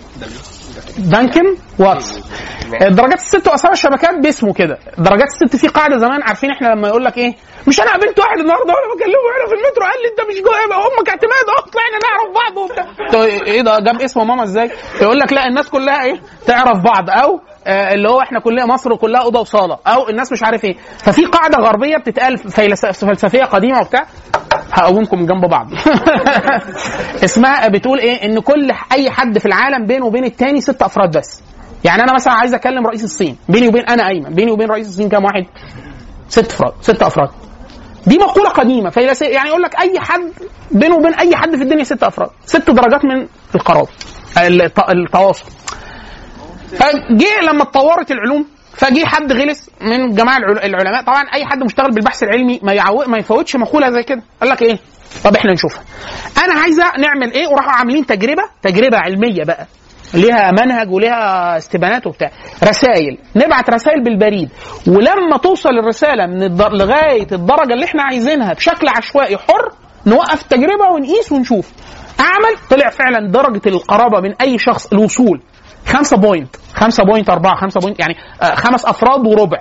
دانكن واتس الدرجات الست واسرار الشبكات باسمه كده درجات الست في قاعده زمان عارفين احنا لما يقول لك ايه مش انا قابلت واحد النهارده وانا بكلمه هنا في المترو قال لي انت مش جوه يبقى امك اعتماد اه طلعنا نعرف بعض وبتاع طيب ايه ده جاب اسم ماما ازاي يقول لك لا الناس كلها ايه تعرف بعض او آه، اللي هو احنا كلنا مصر كلها اوضه وصاله او الناس مش عارف ايه ففي قاعده غربيه بتتقال فيلس- فلسفيه قديمه وبتاع هقومكم جنب بعض اسمها بتقول ايه ان كل اي حد في العالم بينه وبين التاني ست افراد بس يعني انا مثلا عايز اكلم رئيس الصين بيني وبين انا ايمن بيني وبين رئيس الصين كام واحد ست افراد ست افراد دي مقوله قديمه فيلس- يعني يقول لك اي حد بينه وبين اي حد في الدنيا ست افراد ست درجات من القرار الت- التواصل فجه لما اتطورت العلوم فجه حد غلس من جماعه العل- العلماء طبعا اي حد مشتغل بالبحث العلمي ما يعو... ما يفوتش مقوله زي كده قال لك ايه طب احنا نشوفها انا عايزه نعمل ايه وراحوا عاملين تجربه تجربه علميه بقى ليها منهج وليها استبانات وبتاع رسائل نبعت رسائل بالبريد ولما توصل الرساله من الدر... لغايه الدرجه اللي احنا عايزينها بشكل عشوائي حر نوقف التجربه ونقيس ونشوف اعمل طلع فعلا درجه القرابه من اي شخص الوصول 5 بوينت 5 بوينت 4 5 بوينت يعني آه، خمس افراد وربع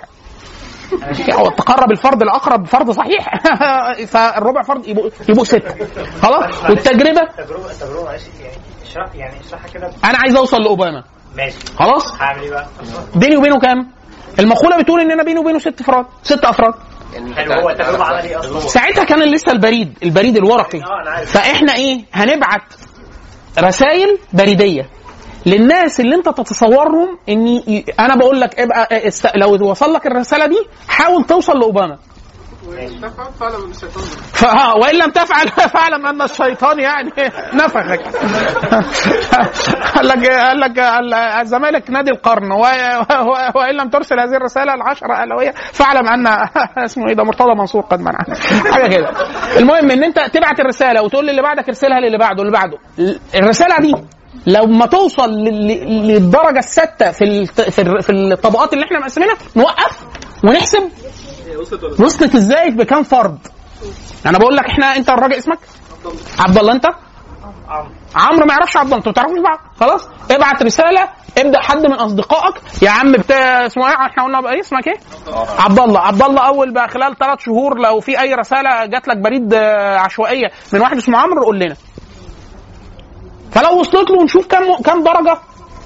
أو تقرب الفرد الاقرب فرد صحيح فالربع فرد يبقوا يبقوا سته خلاص والتجربه تجربه تجربه معلش يعني اشرح يعني اشرحها كده انا عايز اوصل لاوباما ماشي خلاص هعمل ايه بقى؟ بيني وبينه كام؟ المقوله بتقول ان انا بيني وبينه ست افراد ست افراد حلو هو التجربه عمل ايه اصلا؟ ساعتها كان لسه البريد البريد الورقي اه انا عارف فاحنا ايه هنبعت رسائل بريديه للناس اللي انت تتصورهم ان ي- انا بقول لك ابقى است... لو وصل لك الرساله دي حاول توصل لاوباما وتفهم فعلا من الشيطان ده. فها وان لم تفعل فاعلم ان الشيطان يعني نفخك قال لك قال لك الزمالك نادي القرن و- و- وان لم ترسل هذه الرساله العشره الويه فاعلم ان اسمه ايه ده مرتضى منصور قد منع حاجه كده المهم ان انت تبعت الرساله وتقول للي بعدك ارسلها للي بعده اللي بعده الرساله دي لما توصل لل- لل- للدرجه السادسه في الت- في الر- في الطبقات اللي احنا مقسمينها نوقف ونحسب هي وصلت ولا وصلت ازاي بكام فرد انا بقول لك احنا انت الراجل اسمك عبد الله انت عمرو ما يعرفش عبد الله انتوا ما تعرفوش بعض خلاص ابعت رساله ابدا حد من اصدقائك يا عم بتاع اسمه ايه احنا قلنا بقى ايه اسمك ايه؟ عبد الله عبد الله اول بقى خلال ثلاث شهور لو في اي رساله جات لك بريد آه، عشوائيه من واحد اسمه عمرو قول لنا فلو وصلت له ونشوف كم كم درجه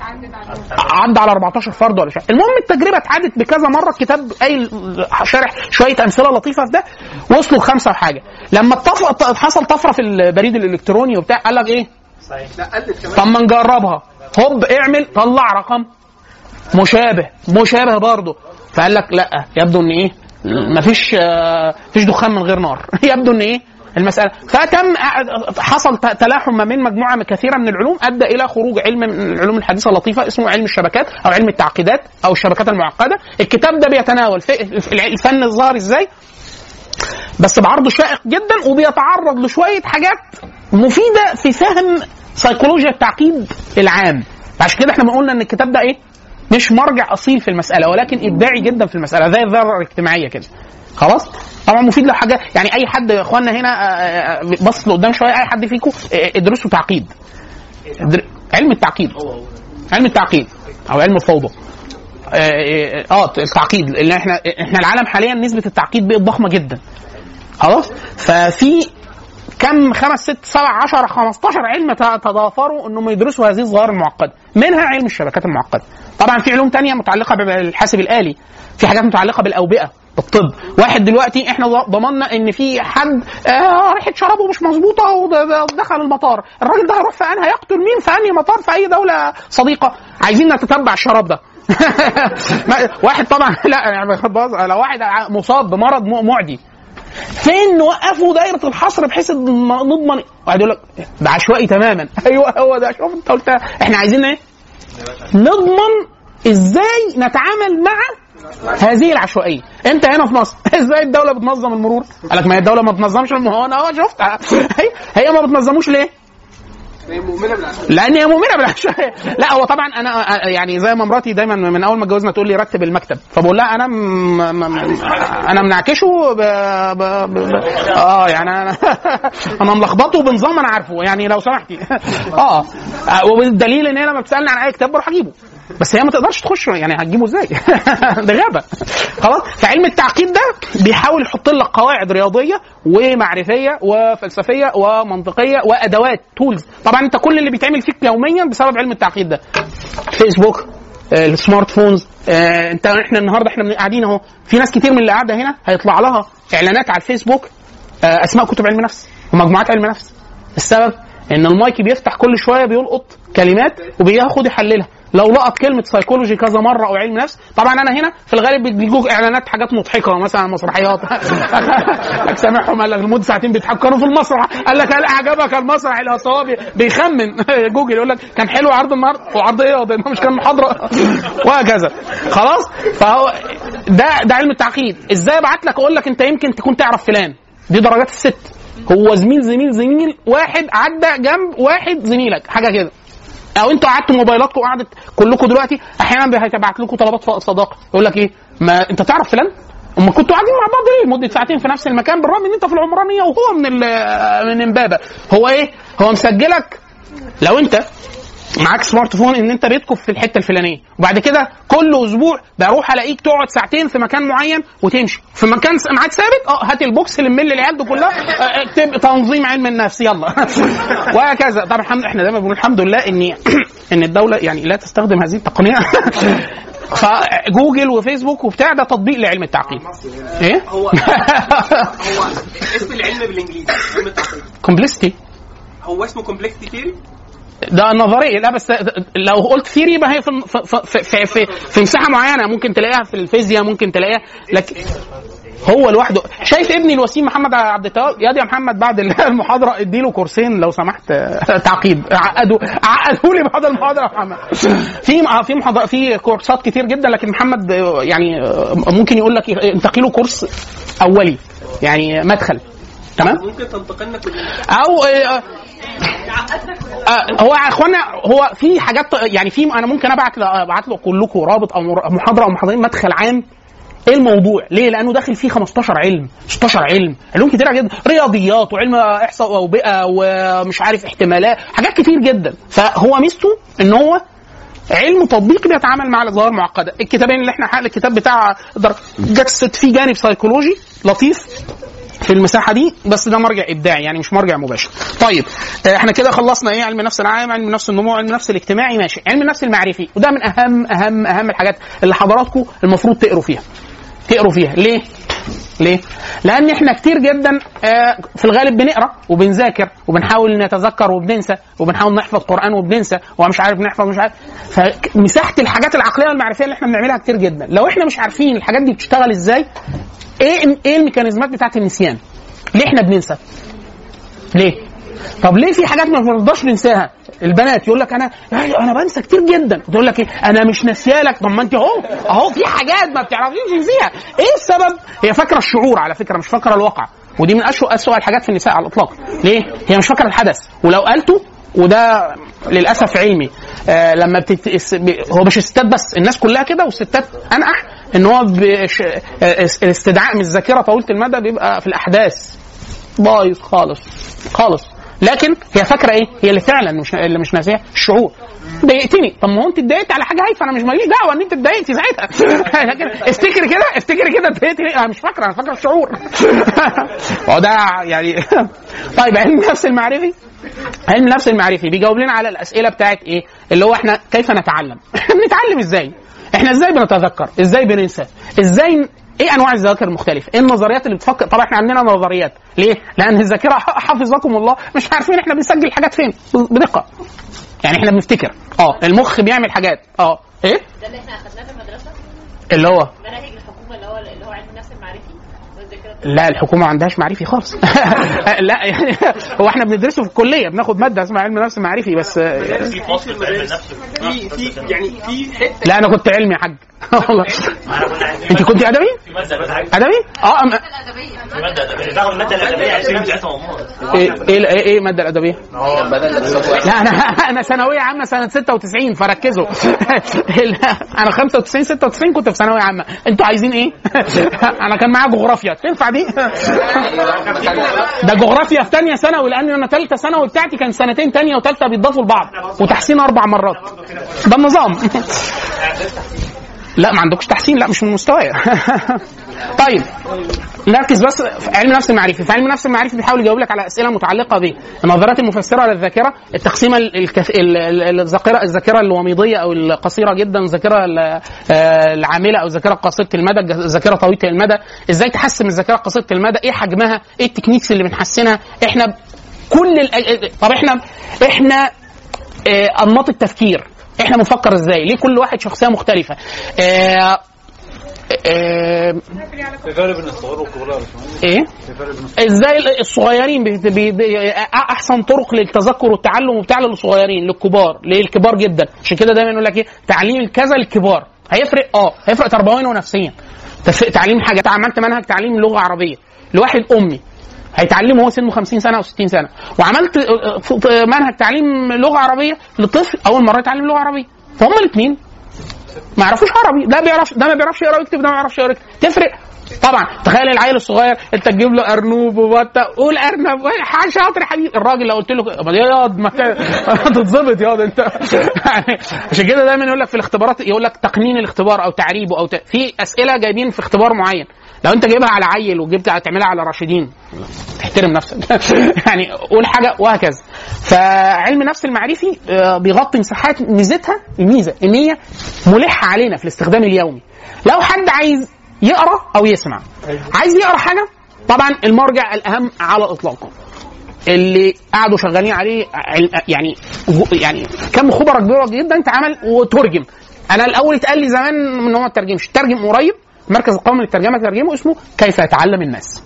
عدى على 14 فرد ولا شيء المهم التجربه اتعادت بكذا مره الكتاب قايل شارح شويه امثله لطيفه في ده وصلوا لخمسه وحاجه لما الطف... حصل طفره في البريد الالكتروني وبتاع قال لك ايه لا قلت كمان طب ما نجربها هوب اعمل طلع رقم مشابه مشابه برضه فقال لك لا يبدو ان ايه مفيش آه، مفيش دخان من غير نار يبدو ان ايه المساله فتم حصل ت- تلاحم ما بين مجموعه كثيره من العلوم ادى الى خروج علم من العلوم الحديثه اللطيفه اسمه علم الشبكات او علم التعقيدات او الشبكات المعقده الكتاب ده بيتناول في- في الفن الظاهر ازاي بس بعرض شائق جدا وبيتعرض لشويه حاجات مفيده في فهم سيكولوجيا التعقيد العام عشان كده احنا بنقولنا ان الكتاب ده ايه مش مرجع اصيل في المساله ولكن ابداعي جدا في المساله زي الذره الاجتماعيه كده خلاص طبعا مفيد لو حاجه يعني اي حد يا اخواننا هنا آه، آه، بص لقدام شويه اي حد فيكم آه، ادرسوا تعقيد ادر- علم التعقيد علم التعقيد او علم الفوضى اه آه، التعقيد لان احنا احنا العالم حاليا نسبه التعقيد بقت ضخمه جدا خلاص ففي كم خمس ست سبع عشر 15 علم ت- تضافروا انهم يدرسوا هذه الظواهر المعقده منها علم الشبكات المعقده طبعا في علوم تانية متعلقه بالحاسب الالي في حاجات متعلقه بالاوبئه الطب واحد دلوقتي احنا ضمننا ان في حد آه ريحه شرابه مش مظبوطه ودخل المطار الراجل ده هيروح في انهي هيقتل مين في انهي مطار في اي دوله صديقه عايزين نتتبع الشراب ده ما- واحد طبعا لا يعني بهزر. لو واحد مصاب بمرض م- معدي فين نوقفوا دايره الحصر بحيث إن نضمن واحد يقول لك ده عشوائي تماما ايوه هو ده شوف انت قلتها احنا عايزين ايه؟ نضمن ازاي نتعامل مع هذه العشوائيه انت هنا في مصر ازاي الدوله بتنظم المرور قال لك ما هي الدوله ما بتنظمش الم- هو انا اه شفتها هي هي ما بتنظموش ليه هي مؤمنه بالعشوائيه لان هي مؤمنه بالعشوائيه لا هو طبعا انا يعني زي ما مراتي دايما من اول ما اتجوزنا تقول لي رتب المكتب فبقول لها انا م... م... م... انا منعكشه ب... ب... ب... ب... اه يعني انا انا ملخبطه بنظام انا عارفه يعني لو سمحتي اه والدليل ان هي لما بتسالني عن اي كتاب بروح اجيبه بس هي ما تقدرش تخش يعني هتجيبه ازاي؟ ده غابه خلاص فعلم التعقيد ده بيحاول يحط لك قواعد رياضيه ومعرفيه وفلسفيه ومنطقيه وادوات تولز طبعا انت كل اللي بيتعمل فيك يوميا بسبب علم التعقيد ده فيسبوك آه، السمارت فونز آه، انت احنا النهارده احنا قاعدين اهو في ناس كتير من اللي قاعده هنا هيطلع لها اعلانات على الفيسبوك آه، اسماء كتب علم نفس ومجموعات علم نفس السبب ان المايك بيفتح كل شويه بيلقط كلمات وبياخد يحللها لو لقط كلمه سيكولوجي كذا مره او علم نفس طبعا انا هنا في الغالب بيجوك اعلانات حاجات مضحكه مثلا مسرحيات لك سامعهم قال لك لمده ساعتين بيتحكروا في المسرح قال لك هل اعجبك المسرح الهصابي بيخمن جوجل يقول لك كان حلو عرض النهارده وعرض ايه ده مش كان محاضره وهكذا خلاص فهو ده ده علم التعقيد ازاي ابعت لك اقول لك انت يمكن تكون تعرف فلان دي درجات الست هو زميل زميل زميل واحد عدى جنب واحد زميلك حاجه كده او انتوا قعدتوا موبايلاتكم قعدت كلكم دلوقتي احيانا هيتبعت لكم طلبات ف- صداقه يقول لك ايه ما انت تعرف فلان اما كنتوا قاعدين مع بعض ليه لمده ساعتين في نفس المكان بالرغم ان انت في العمرانيه وهو من ال- من امبابه هو ايه هو مسجلك لو انت معاك سمارت فون ان انت بيتكم في الحته الفلانيه وبعد كده كل اسبوع بروح الاقيك تقعد ساعتين في مكان معين وتمشي في مكان س- ميعاد ثابت اه هات البوكس لم لي العيال دي كلها اه، اكتب تنظيم علم النفس يلا وهكذا طبعا الحمد احنا دايما بنقول الحمد لله ان ان الدوله يعني لا تستخدم هذه التقنيه فجوجل وفيسبوك وبتاع ده تطبيق لعلم التعقيد ايه هو هو اسم العلم بالانجليزي علم التعقيد كومبلكسيتي هو اسمه كومبلكسيتي ثيري ده نظريه لا بس لو قلت ثيري يبقى هي في في في, في, في, في مساحه معينه ممكن تلاقيها في الفيزياء ممكن تلاقيها لكن هو لوحده شايف ابني الوسيم محمد عبد التواب يا دي يا محمد بعد المحاضره اديله كورسين لو سمحت تعقيد عقدوا عقدوا لي بعد المحاضره يا محمد في في محاضره في كورسات كتير جدا لكن محمد يعني ممكن يقول لك انتقي له كورس اولي يعني مدخل تمام ممكن تنتقلنا كلنا او آه، آه، هو يا اخوانا هو في حاجات يعني في انا ممكن ابعت ابعت له كلكم رابط او مر- محاضره او محاضرين مدخل عام ايه الموضوع؟ ليه؟ لانه داخل فيه 15 علم 16 علم علوم كتيره جدا رياضيات وعلم احصاء واوبئه ومش عارف احتمالات حاجات كتير جدا فهو ميزته ان هو علم تطبيقي بيتعامل مع الظواهر المعقده الكتابين اللي احنا حق الكتاب بتاع جسد فيه جانب سيكولوجي لطيف في المساحه دي بس ده مرجع ابداعي يعني مش مرجع مباشر طيب آه، احنا كده خلصنا ايه علم النفس العام علم النفس النمو علم النفس الاجتماعي ماشي علم النفس المعرفي وده من اهم اهم اهم الحاجات اللي حضراتكم المفروض تقروا فيها تقروا فيها ليه ليه؟ لأن احنا كتير جدا آه، في الغالب بنقرا وبنذاكر وبنحاول نتذكر وبننسى وبنحاول نحفظ قرآن وبننسى ومش عارف نحفظ مش عارف فمساحة الحاجات العقلية والمعرفية اللي احنا بنعملها كتير جدا لو احنا مش عارفين الحاجات دي بتشتغل ازاي ايه ايه الميكانيزمات بتاعت النسيان؟ ليه احنا بننسى؟ ليه؟ طب ليه في حاجات ما بنرضاش ننساها؟ البنات يقول لك انا أيوة انا بنسى كتير جدا تقول لك ايه انا مش ناسيالك طب ما انت اهو اهو في حاجات ما بتعرفيش تنسيها ايه السبب؟ هي فاكره الشعور على فكره مش فاكره الواقع ودي من اسوء اسوء الحاجات في النساء على الاطلاق ليه؟ هي مش فاكره الحدث ولو قالته وده للاسف علمي آه لما بتت... الس- ب... هو مش الستات بس الناس كلها كده والستات انقح ان هو بش... آه، الاستدعاء من الذاكره طويله المدى بيبقى في الاحداث بايظ خالص خالص لكن هي فاكره ايه؟ هي اللي فعلا مش اللي مش ناسيه الشعور ضايقتني طب ما هو انت اتضايقت على حاجه هايفه انا مش ماليش دعوه ان انت اتضايقتي ساعتها لكن افتكري كده افتكري كده اتضايقتي ليه؟ انا مش فاكره انا فاكره الشعور هو ده يعني طيب علم النفس المعرفي علم النفس المعرفي بيجاوب لنا على الاسئله بتاعت ايه؟ اللي هو احنا كيف نتعلم؟ احنا بنتعلم ازاي؟ احنا ازاي بنتذكر؟ ازاي بننسى؟ ازاي ايه انواع الذاكره المختلفه؟ ايه النظريات اللي بتفكر؟ طبعا احنا عندنا نظريات، ليه؟ لان الذاكره ح- حفظكم الله مش عارفين احنا بنسجل حاجات فين بدقه. يعني احنا بنفتكر اه المخ بيعمل حاجات اه ايه؟ ده اللي احنا اخدناه في المدرسه اللي هو مناهج الحكومه اللي هو اللي هو علم النفس المعرفي والذاكره لا الحكومه ما عندهاش معرفي خالص لا يعني هو احنا بندرسه في الكليه بناخد ماده اسمها علم نفس معرفي بس في فصل في علم النفس في في يعني في حته لا انا كنت علمي يا حاج والله انت كنت ادبي؟ في ماده بس ادبي؟ اه أم- في ماده ادبيه باخد الماده الادبيه 20 بتاعتها والله ايه ايه ايه إيه الماده الادبيه؟ لا انا انا ثانويه عامه سنه 96 فركزوا انا 95 96 كنت في ثانويه عامه انتوا عايزين ايه؟ انا كان معايا جغرافيا تنفع دي؟ ده جغرافيا في ثانيه ثانوي لان انا ثالثه ثانوي بتاعتي كان سنتين ثانيه وثالثه بيتضافوا لبعض وتحسين اربع مرات ده النظام لا ما عندكش تحسين لا مش من مستوايا طيب نركز بس في علم النفس المعرفي في علم النفس المعرفي بيحاول يجاوب لك على اسئله متعلقه بالنظريات المفسره للذاكره التقسيمه ال- الكث... ال- ال- الذاكره الذاكره الوميضيه او القصيره جدا الذاكره ال- آه، العامله او الذاكره قصيره المدى الج- الذاكره طويله المدى ازاي تحسن الذاكره قصيره المدى ايه حجمها ايه التكنيكس اللي بنحسنها احنا كل ال... طب احنا احنا آه، انماط التفكير احنا بنفكر ازاي ليه كل واحد شخصيه مختلفه آه، آه، في فرق بين الصغار والكبار يا باشمهندس ايه في فرق بين ازاي الصغيرين بي بي بي احسن طرق للتذكر والتعلم وبتاع للصغيرين للكبار ليه الكبار جدا عشان كده دايما يقول لك ايه تعليم كذا للكبار هيفرق اه هيفرق تربويا ونفسيا تف- تعليم حاجه أنت عملت منهج تعليم لغه عربيه لواحد امي هيتعلمه هو سنه 50 سنه او 60 سنه وعملت آه، ف- ف- منهج تعليم لغه عربيه لطفل اول مره يتعلم لغه عربيه فهم الاثنين ما يعرفوش عربي ده بيعرف ده ما بيعرفش يقرا ويكتب ده ما بيعرفش يقرا ويكتب تفرق طبعا تخيل العيل الصغير انت تجيب له ارنوب وبطه قول ارنب حاجه شاطر يا حبيبي الراجل لو قلت له ما يا ياض ما ت- تتظبط ياض انت يعني عشان كده دايما يقول لك في الاختبارات يقول لك تقنين الاختبار او تعريبه او ت... في اسئله جايبين في اختبار معين لو انت جايبها على عيل وجبت تعملها على راشدين تحترم نفسك يعني قول حاجه وهكذا فعلم النفس المعرفي آه، بيغطي مساحات ميزتها الميزه ان هي ملحه علينا في الاستخدام اليومي لو حد عايز يقرا او يسمع عايز يقرا حاجه طبعا المرجع الاهم على الاطلاق اللي قعدوا شغالين عليه عل- يعني يعني كم خبره كبيره جدا اتعمل وترجم انا الاول اتقال لي زمان ان هو ما ترجمش ترجم قريب المركز القومي للترجمه ترجمه اسمه كيف يتعلم الناس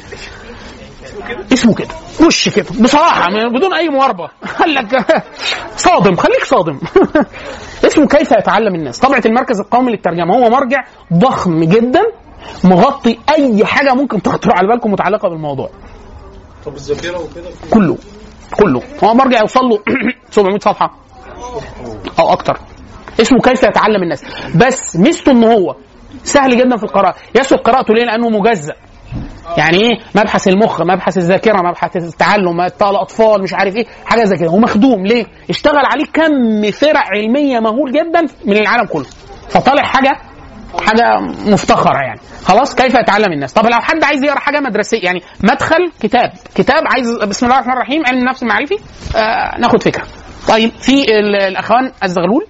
اسمه كده وش كده بصراحه من- بدون اي مواربه قال لك صادم خليك صادم اسمه كيف يتعلم الناس طبعه المركز القومي للترجمه هو مرجع ضخم جدا مغطي اي حاجه ممكن تخطر على بالكم متعلقه بالموضوع طب الذاكره وكده كله كله هو مرجع يوصل له 700 صفحه او اكتر اسمه كيف يتعلم الناس بس ميزته ان هو سهل جدا في القراءه يسهل قراءته ليه لانه مجزأ يعني ايه مبحث المخ مبحث الذاكره مبحث التعلم الاطفال مش عارف ايه حاجه زي كده ومخدوم ليه اشتغل عليه كم فرق علميه مهول جدا من العالم كله فطالع حاجه حاجه مفتخره يعني خلاص كيف يتعلم الناس طب لو حد عايز يقرا حاجه مدرسيه يعني مدخل كتاب كتاب عايز بسم الله الرحمن الرحيم علم النفس المعرفي آه ناخد فكره طيب في ال- الاخوان الزغلول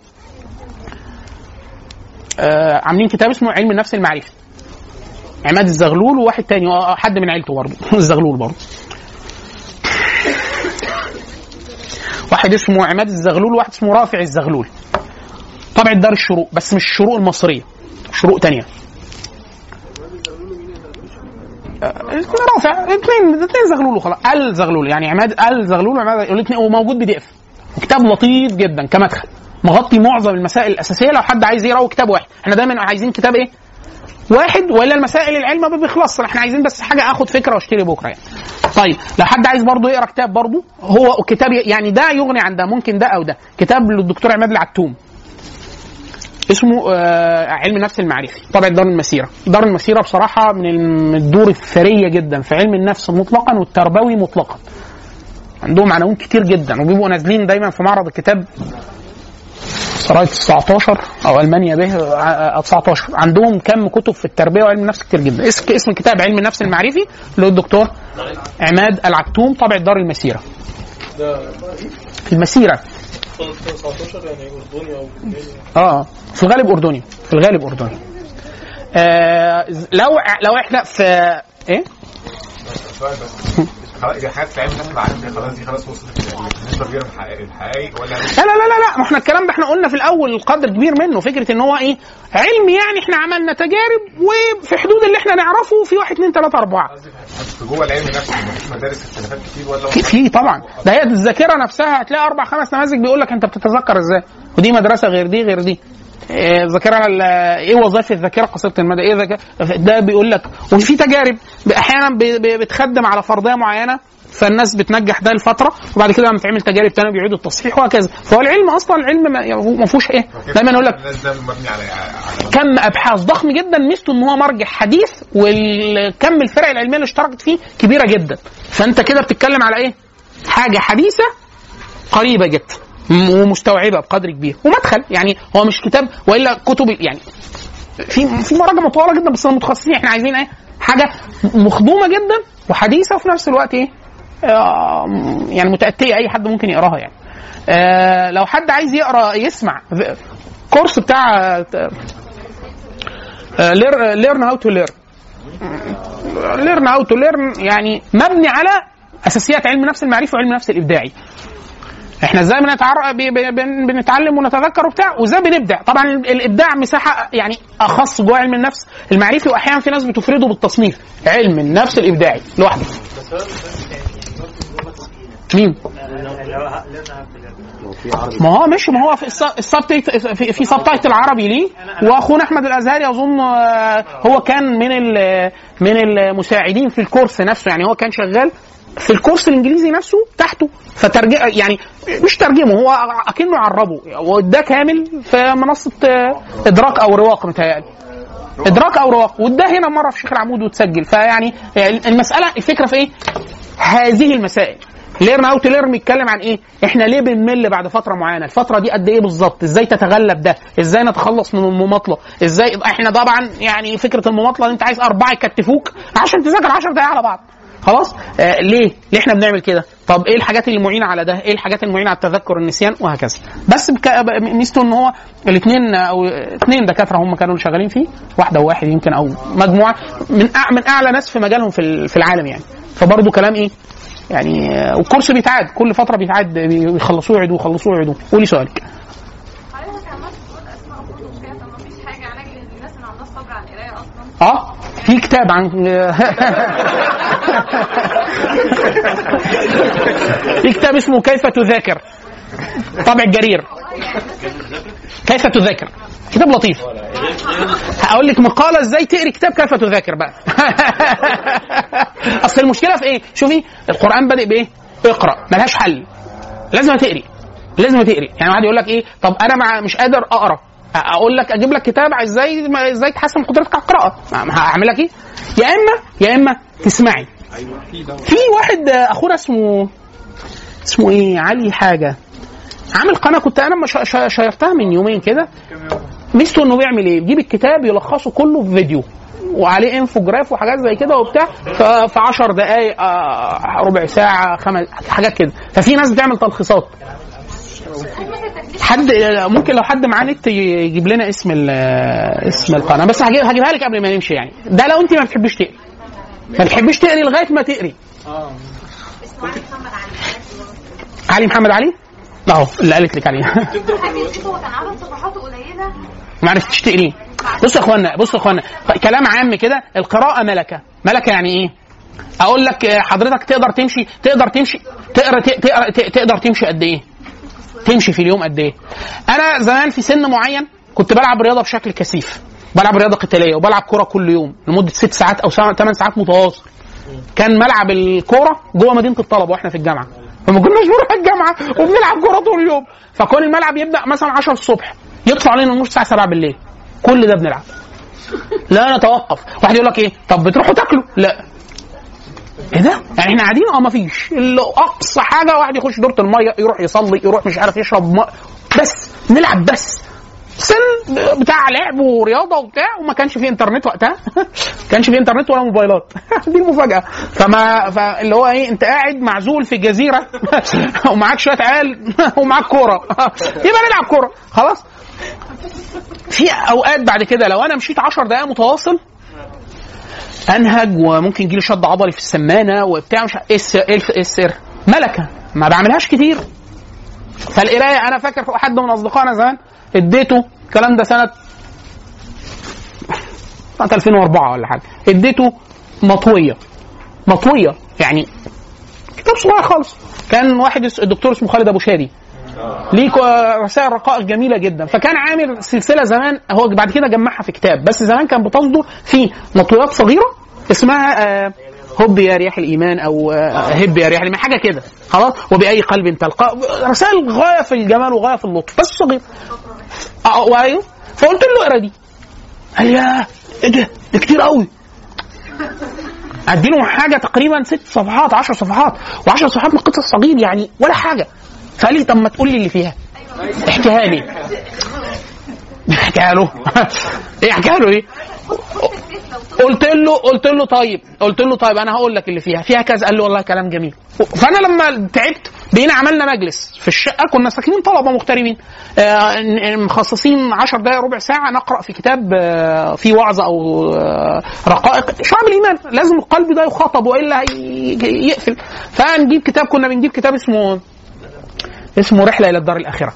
آه عاملين كتاب اسمه علم النفس المعرفي عماد الزغلول وواحد تاني آه، حد من عيلته برضه الزغلول برضه واحد اسمه عماد الزغلول وواحد اسمه رافع الزغلول طبعة دار الشروق بس مش الشروق المصرية شروق تانية آه، رافع اثنين اثنين زغلول وخلاص ال زغلول يعني عماد ال زغلول وعماد الاثنين وموجود بي دي اف كتاب لطيف جدا كمدخل مغطي معظم المسائل الاساسيه لو حد عايز يقرا هو كتاب واحد احنا دايما عايزين كتاب ايه واحد ولا المسائل العلم ما بيخلصش احنا عايزين بس حاجه اخد فكره واشتري بكره يعني طيب لو حد عايز برضه يقرا كتاب برضه هو كتاب يعني ده يغني عن ده ممكن ده او ده كتاب للدكتور عماد العتوم اسمه آه علم النفس المعرفي طبعا دار المسيره دار المسيره بصراحه من الم- من الدور الثريه جدا في علم النفس مطلقا والتربوي مطلقا عندهم عناوين كتير جدا وبيبقوا نازلين دايما في معرض الكتاب سراية 19 او المانيا به آه، 19 عندهم كم كتب في التربيه وعلم النفس كتير جدا اسم اسم الكتاب علم النفس المعرفي للدكتور عماد العتوم طبع دار المسيره ده المسيره 19 يعني اردني او لبناني اه في الغالب اردني في الغالب اردني آه لو لو احنا في ايه سؤال بس خلاص دي حاجات في علم النفس المعرفي دي خلاص دي خلاص وصلت بالنسبه كبيره من الحقائق ولا لا لا لا لا لا ما احنا الكلام ده احنا قلنا في الاول قدر كبير منه فكره ان هو ايه علم يعني احنا عملنا تجارب وفي حدود اللي احنا نعرفه في واحد اثنين ثلاثه اربعه في جوه العلم نفسه مفيش مدارس اختلافات كتير ولا في, في طبعا ده هي الذاكره نفسها هتلاقي اربع خمس نماذج بيقول لك انت بتتذكر ازاي ودي مدرسه غير دي غير دي إيه، الذاكره ال- ايه وظائف الذاكره قصيره المدى ايه ذاكره ده بيقول لك وفي تجارب احيانا ب- ب- بتخدم على فرضيه معينه فالناس بتنجح ده لفتره وبعد كده لما تعمل تجارب تانية بيعيدوا التصحيح وهكذا فهو العلم اصلا العلم ما يعني ما فيهوش ايه دايما يقول لك الناس ده مبني على على كم ابحاث ضخم جدا ميزته ان هو مرجع حديث والكم الفرق العلميه اللي اشتركت فيه كبيره جدا فانت كده بتتكلم على ايه حاجه حديثه قريبه جدا م- ومستوعبه بقدر كبير ومدخل يعني هو مش كتاب والا كتب يعني في في مراجع مطوله جدا بس المتخصصين احنا عايزين ايه حاجه مخدومه جدا وحديثه وفي نفس الوقت ايه آه، يعني متأتية أي حد ممكن يقراها يعني آه، لو حد عايز يقرا يسمع كورس بتاع ليرن هاو تو ليرن ليرن هاو تو ليرن يعني مبني على اساسيات علم النفس المعرفي وعلم النفس الابداعي احنا ازاي بنتعر... ب... ب... بن- بنتعلم ونتذكر وبتاع وازاي بنبدع طبعا ال- الابداع مساحه يعني اخص جوه علم النفس المعرفي واحيانا في ناس بتفرده بالتصنيف علم النفس الابداعي لوحده مين ما هو مش ما هو في الس- السبتايت في, في سبتايتل عربي ليه واخونا احمد الازهري اظن آه، هو كان من ال- من المساعدين في الكورس نفسه يعني هو كان شغال في الكورس الانجليزي نفسه تحته فترجم يعني مش ترجمه هو اكنه عربه وده كامل في منصه آه، ادراك او رواق متهيألي ادراك او رواق وده هنا مره في شيخ العمود وتسجل فيعني المساله الفكره في ايه؟ هذه المسائل ليرن اوت ليرن بيتكلم عن ايه؟ احنا ليه بنمل بعد فتره معينه؟ الفتره دي قد ايه بالظبط؟ ازاي تتغلب ده؟ ازاي نتخلص من المماطله؟ ازاي احنا طبعا يعني فكره المماطله انت عايز اربعه يكتفوك عشان تذاكر 10 دقائق على بعض. خلاص؟ آه ليه؟ ليه احنا بنعمل كده؟ طب ايه الحاجات اللي معينه على ده؟ ايه الحاجات المعينه على التذكر النسيان وهكذا. بس بك... ميزته ان هو الاثنين او اثنين دكاتره هم كانوا اللي شغالين فيه، واحده وواحد يمكن او مجموعه من أع... من اعلى ناس في مجالهم في ال- في العالم يعني. فبرضه كلام ايه؟ يعني آه، والكورس بيتعاد كل فتره بيتعاد بيخلصوه يعيدوه يخلصوه يعيدوه قولي سؤالك حضرتك عمال تقول اسماء كتب كده طب ما فيش حاجه علاج للناس اللي عندها صبر على القرايه اصلا اه في كتاب عن في كتاب اسمه كيف تذاكر طبع الجرير كيف تذاكر كتاب لطيف هقول لك مقاله ازاي تقري كتاب كيف تذاكر بقى اصل المشكله في ايه شوفي القران بادئ بايه اقرا ملهاش حل لازم تقري لازم تقري يعني واحد يقول لك ايه طب انا مع مش قادر اقرا اقول لك اجيب لك كتاب ازاي ما- ازاي تحسن قدرتك على القراءه ما- ما هعمل لك ايه يا اما يا اما تسمعي في واحد آه، اخونا اسمه اسمه ايه علي حاجه عامل قناه كنت انا ما شا- شا- شيرتها من يومين كده ميزته انه بيعمل ايه بيجيب الكتاب يلخصه كله في فيديو وعليه انفوجراف وحاجات زي كده وبتاع ف- في 10 دقائق آه، ربع ساعه خمس حاجات كده ففي ناس بتعمل تلخيصات حد ممكن لو حد معاه نت يجيب لنا اسم ال- اسم القناه بس هجيب هجيبها لك قبل ما نمشي يعني ده لو انت ما بتحبيش تقري ما بتحبيش تقري لغايه ما تقري علي محمد علي اهو اللي قالت لك عليه حاجه كده هو كان عدد صفحاته قليله ما عرفتش تقريه بصوا يا اخوانا بصوا يا اخوانا كلام عام كده القراءه ملكه ملكه يعني ايه اقول لك آه، حضرتك تقدر تمشي تقدر تمشي تقرا تقرا تقدر تمشي قد ايه تمشي في اليوم قد ايه انا زمان في سن معين كنت بلعب رياضه بشكل كثيف بلعب رياضه قتاليه وبلعب كوره كل يوم لمده ست ساعات او ثمان ساعات متواصل كان ملعب الكوره جوه مدينه الطلبه واحنا في الجامعه فما كناش بنروح الجامعه وبنلعب كوره طول اليوم فكان الملعب يبدا مثلا 10 الصبح يطلع علينا النور الساعه 7 بالليل كل ده بنلعب لا نتوقف واحد يقول لك ايه طب بتروحوا تاكلوا لا ايه ده؟ يعني احنا قاعدين اه مفيش اللي اقصى حاجه واحد يخش دوره الميه يروح يصلي يروح مش عارف يشرب ماء بس نلعب بس سن بتاع لعب ورياضه وبتاع وما كانش فيه انترنت وقتها ما كانش فيه انترنت ولا موبايلات دي المفاجاه فما فاللي هو ايه انت قاعد معزول في جزيره ومعاك شويه عيال ومعاك كوره يبقى نلعب كوره خلاص في اوقات بعد كده لو انا مشيت 10 دقائق متواصل انهج وممكن يجي لي شد عضلي في السمانه وبتاع مش ع- ايه الس- إيه الف- إيه السر ملكه ما بعملهاش كتير فالقرايه انا فاكر حد من اصدقائنا زمان اديته الكلام ده سنه سنه 2004 ولا حاجه اديته مطويه مطويه يعني كتاب صغير خالص كان واحد اس- الدكتور اسمه خالد ابو شادي ليه كو- رسائل رقائق جميله جدا فكان عامل سلسله زمان هو بعد كده جمعها في كتاب بس زمان كان بتصدر في مطويات صغيره اسمها آه، هب يا رياح الايمان او آه، هب يا رياح الايمان حاجه كده خلاص وباي قلب تلقى رسائل غايه في الجمال وغايه في اللطف بس صغير اه وايوه فقلت له اقرا دي قال يا ايه ده ده كتير قوي اديله حاجه تقريبا ست صفحات 10 صفحات و10 صفحات من قصص صغير يعني ولا حاجه فقال لي طب ما تقول لي اللي فيها احكيها لي احكيها له ايه احكيها له ايه قلت له قلت له طيب قلت له طيب انا هقول لك اللي فيها فيها كذا قال لي والله كلام جميل فانا لما تعبت بقينا عملنا مجلس في الشقه كنا ساكنين طلبه مغتربين آه، ن- مخصصين 10 دقائق ربع ساعه نقرا في كتاب آه، فيه وعظ او آه، رقائق شعب الايمان لازم القلب ده يخاطب والا هي- يقفل فنجيب كتاب كنا بنجيب كتاب اسمه اسمه رحله الى الدار الاخره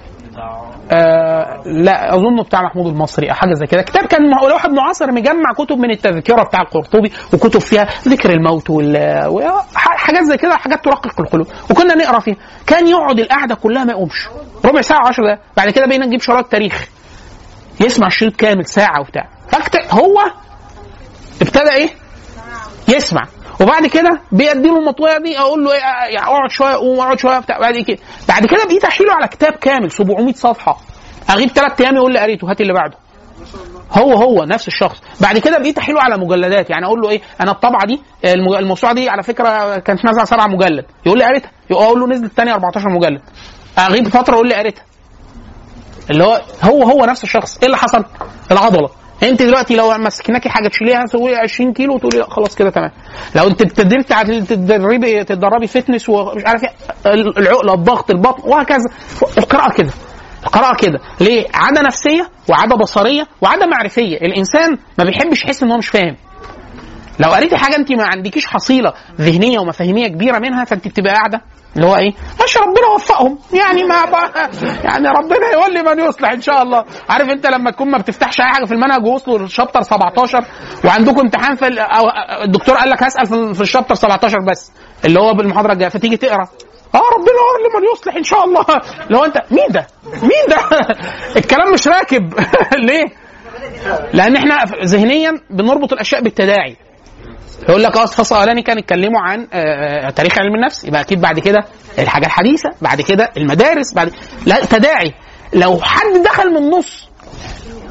آه لا اظنه بتاع محمود المصري او حاجه زي كده كتاب كان مع- واحد معاصر مجمع كتب من التذكره بتاع القرطبي وكتب فيها ذكر الموت وال وح- حاجات زي كده حاجات ترقق القلوب وكنا نقرا فيها كان يقعد القعده كلها ما يقومش ربع ساعه 10 دقائق بعد كده بقينا نجيب شرايط تاريخ يسمع الشريط كامل ساعه وبتاع فكت هو ابتدى ايه يسمع وبعد كده بيديله المطويه دي اقول له ايه يعني اقعد شويه قوم اقعد شويه بتاع بعد كده بعد كده بقيت احيله على كتاب كامل 700 صفحه اغيب ثلاث ايام يقول لي قريته هات اللي بعده هو هو نفس الشخص بعد كده بقيت احيله على مجلدات يعني اقول له ايه انا الطبعه دي المج- الموسوعه دي على فكره كانت نازله سبعة مجلد يقول لي قريتها اقول له نزلت ثانيه 14 مجلد اغيب فتره يقول لي قريتها اللي هو هو هو نفس الشخص ايه اللي حصل العضله انت دلوقتي لو مسكناكي حاجه تشيليها تسوي 20 كيلو وتقولي لا خلاص كده تمام لو انت ابتديت تع- تدربي تتدربي فتنس ومش عارف ايه العقله الضغط البطن وهكذا القراءه كده القراءة كده ليه؟ عادة نفسية وعادة بصرية وعادة معرفية الإنسان ما بيحبش يحس إن هو مش فاهم لو قريتي حاجة أنت ما عندكيش حصيلة ذهنية ومفاهيمية كبيرة منها فأنت بتبقى قاعدة اللي هو ايه؟ ماشي ربنا يوفقهم يعني ما بقى يعني ربنا يولي من يصلح ان شاء الله عارف انت لما تكون ما بتفتحش اي حاجه في المنهج ووصلوا للشابتر 17 وعندكم امتحان في ال- أو الدكتور قال لك هسال في- في الشابتر 17 بس اللي هو بالمحاضره الجايه فتيجي تقرا اه ربنا يولي من يصلح ان شاء الله اللي هو انت مين ده؟ مين ده؟ الكلام مش راكب ليه؟ لان احنا ذهنيا بنربط الاشياء بالتداعي يقول لك اه الفصل الاولاني كانوا اتكلموا عن آه، تاريخ علم النفس يبقى اكيد بعد كده الحاجه الحديثه بعد كده المدارس بعد لا تداعي لو حد دخل من النص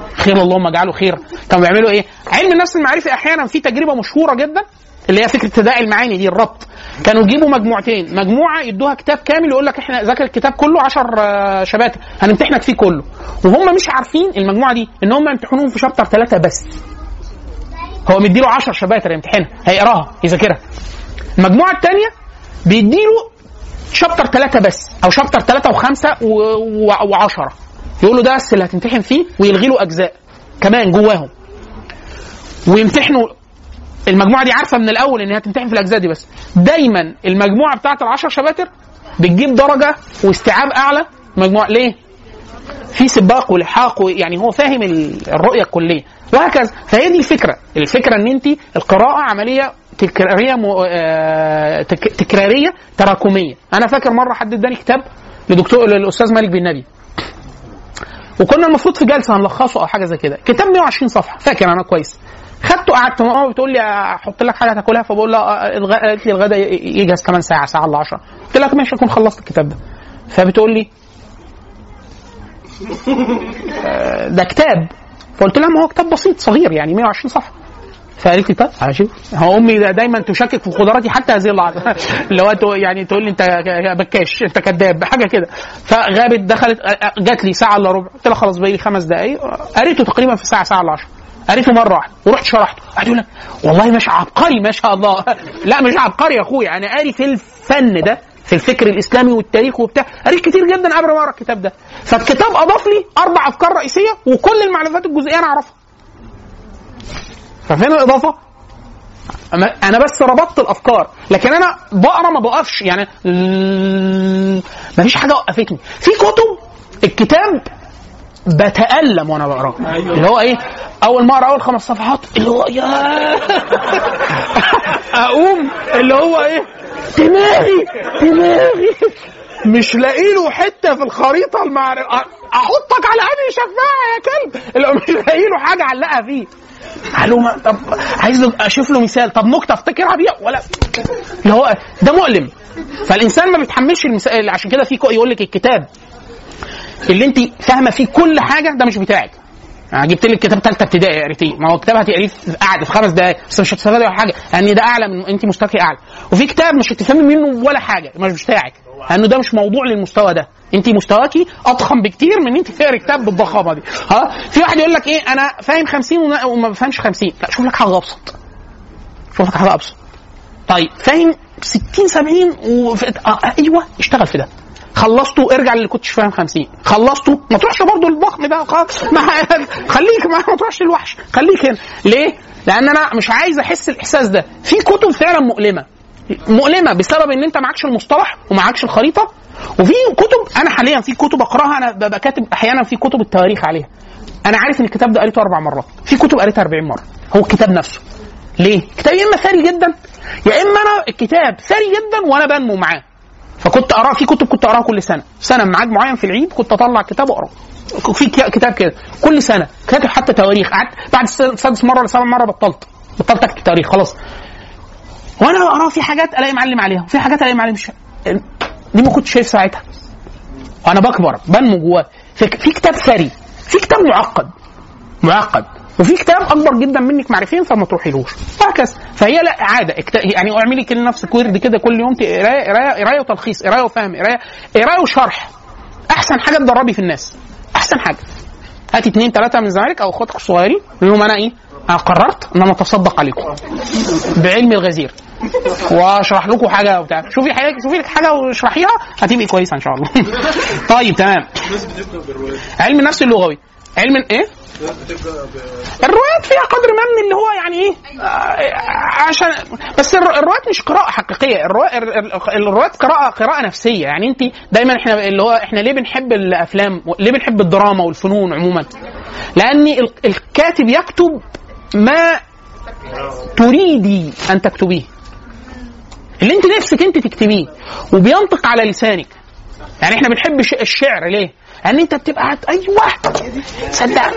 خير اللهم اجعله خير كانوا بيعملوا ايه علم النفس المعرفي احيانا في تجربه مشهوره جدا اللي هي فكره تداعي المعاني دي الربط كانوا يجيبوا مجموعتين مجموعه يدوها كتاب كامل يقول لك احنا ذاكر الكتاب كله 10 شباتر هنمتحنك فيه كله وهم مش عارفين المجموعه دي ان هم يمتحنوهم في شابتر ثلاثه بس هو مديله 10 شباتر يمتحنها هيقراها يذاكرها المجموعه الثانيه بيديله شابتر ثلاثة بس او شابتر ثلاثة وخمسة و- و- وعشرة يقول له ده بس اللي هتمتحن فيه ويلغي له اجزاء كمان جواهم ويمتحنوا المجموعه دي عارفه من الاول ان هي هتمتحن في الاجزاء دي بس دايما المجموعه بتاعت العشر شباتر بتجيب درجه واستيعاب اعلى مجموعه ليه؟ في سباق ولحاق و- يعني هو فاهم ال- الرؤيه الكليه وهكذا فهي دي الفكره الفكره ان انت القراءه عمليه تكراريه م... آه... تك... تكراريه تراكميه انا فاكر مره حد اداني كتاب لدكتور للاستاذ مالك بن نبي وكنا المفروض في جلسه هنلخصه او حاجه زي كده كتاب 120 صفحه فاكر انا كويس خدته قعدت ماما بتقول لي احط لك حاجه تاكلها فبقول لها آه، الغ- قالت لي الغدا ي- يجهز كمان ساعه ساعه الا 10 قلت لها ماشي اكون خلصت الكتاب ده فبتقول لي آه، ده كتاب فقلت لها ما هو كتاب بسيط صغير يعني 120 صفحه فقالت لي طيب هشوف هو امي دا- دايما تشكك في قدراتي حتى هذه اللحظه اللي هو تو- يعني تقول لي انت ك- بكاش انت كذاب حاجه كده فغابت دخلت أ- أ- جات لي ساعه الا ربع قلت لها خلاص باقي لي خمس دقائق قريته تقريبا في ساعه ساعه الا 10 قريته مره واحده ورحت شرحته قعد يقول لك والله مش عبقري ما شاء الله لا مش عبقري يا اخويا انا قاري في الفن ده في الفكر الاسلامي والتاريخ وبتاع قريت كتير جدا قبل ما اقرا الكتاب ده فالكتاب اضاف لي اربع افكار رئيسيه وكل المعلومات الجزئيه انا اعرفها ففين الاضافه؟ أما- انا بس ربطت الافكار لكن انا بقرا ما بقفش يعني ما فيش حاجه وقفتني في كتب الكتاب بتألم وانا بقراه اللي هو ايه اول ما اقرا اول خمس صفحات اللي هو يا اقوم اللي هو ايه دماغي دماغي مش لاقي له حته في الخريطه المعر... احطك على انهي شفاعه يا كلب اللي هو مش لاقي له حاجه علقها فيه معلومه طب عايز له اشوف له مثال طب نكته افتكرها بيها ولا اللي هو ده مؤلم فالانسان ما بيتحملش المثال عشان كده في كو- يقول لك الكتاب اللي انت فاهمه فيه كل حاجه ده مش بتاعك انا جبت لك كتاب ثالثه ابتدائي قريتيه ما هو كتاب هتقريه في قعده في خمس دقائق بس مش هتستفادي ولا حاجه لان ده اعلى من انت مستواك اعلى وفي كتاب مش هتفهمي منه ولا حاجه مش بتاعك لانه ده مش موضوع للمستوى ده انت مستواكي اضخم بكتير من ان انت تقري كتاب بالضخامه دي ها في واحد يقول لك ايه انا فاهم 50 وما- وما بفهمش 50 لا شوف لك حاجه ابسط شوف لك حاجه ابسط طيب فاهم 60 70 وف... آه ايوه اشتغل في ده خلصته ارجع للي كنتش فاهم 50 خلصته ما تروحش برضه للضخم ده خلاص ما خليك ما, ما تروحش للوحش خليك هنا ليه؟ لان انا مش عايز احس الاحساس ده في كتب فعلا مؤلمه مؤلمه بسبب ان انت معكش المصطلح ومعكش الخريطه وفي كتب انا حاليا في كتب اقراها انا ببقى كاتب احيانا في كتب التواريخ عليها انا عارف ان الكتاب ده قريته اربع مرات في كتب قريتها 40 مره هو الكتاب نفسه ليه؟ الكتاب يا اما ثري جدا يا اما انا الكتاب ثري جدا وانا بنمو معاه فكنت اقراه في كتب كنت اقراها كل سنه سنه ميعاد معين في العيد كنت اطلع كتاب واقراه في ك- كتاب كده كل سنه كاتب حتى تواريخ قعدت بعد الس- سادس مره ولا سابع مره بطلت بطلت اكتب تاريخ خلاص وانا بقرا في حاجات الاقي معلم عليها وفي حاجات الاقي معلم مش دي ما كنتش شايف ساعتها وانا بكبر بنمو جواه في في كتاب ثري في كتاب معقد معقد وفي كتاب اكبر جدا منك معرفيا فما تروحيلوش وهكذا فهي لا عاده اكت... يعني اعملي كده لنفسك ورد كده كل يوم ت- قرايه قرايه قرايه وتلخيص قرايه وفهم قرايه قرايه وشرح احسن حاجه تدربي في الناس احسن حاجه هاتي اثنين ثلاثه من زمايلك او اخواتك الصغيرين قول لهم انا ايه انا قررت ان انا اتصدق عليكم بعلمي الغزير واشرح لكم حاجه وبتاع شوفي حاجه شوفي لك حاجه واشرحيها هتبقي كويسه ان شاء الله طيب تمام الناس بتبدا بالروايات علم النفس اللغوي علم ايه الناس بتبدا ب- الروايات فيها قدر ما من اللي هو يعني ايه آه، عشان بس الر- الروايات مش قراءة حقيقية الروا- ال- ال- الروايات قراءة قراءة نفسية يعني انت دايما احنا اللي هو احنا ليه بنحب الافلام ليه بنحب الدراما والفنون عموما لان ال- الكاتب يكتب ما تريدي ان تكتبيه اللي انت نفسك انت تكتبيه وبينطق على لسانك يعني احنا بنحب الش- الشعر ليه؟ ان انت بتبقى قاعد ايوه صدق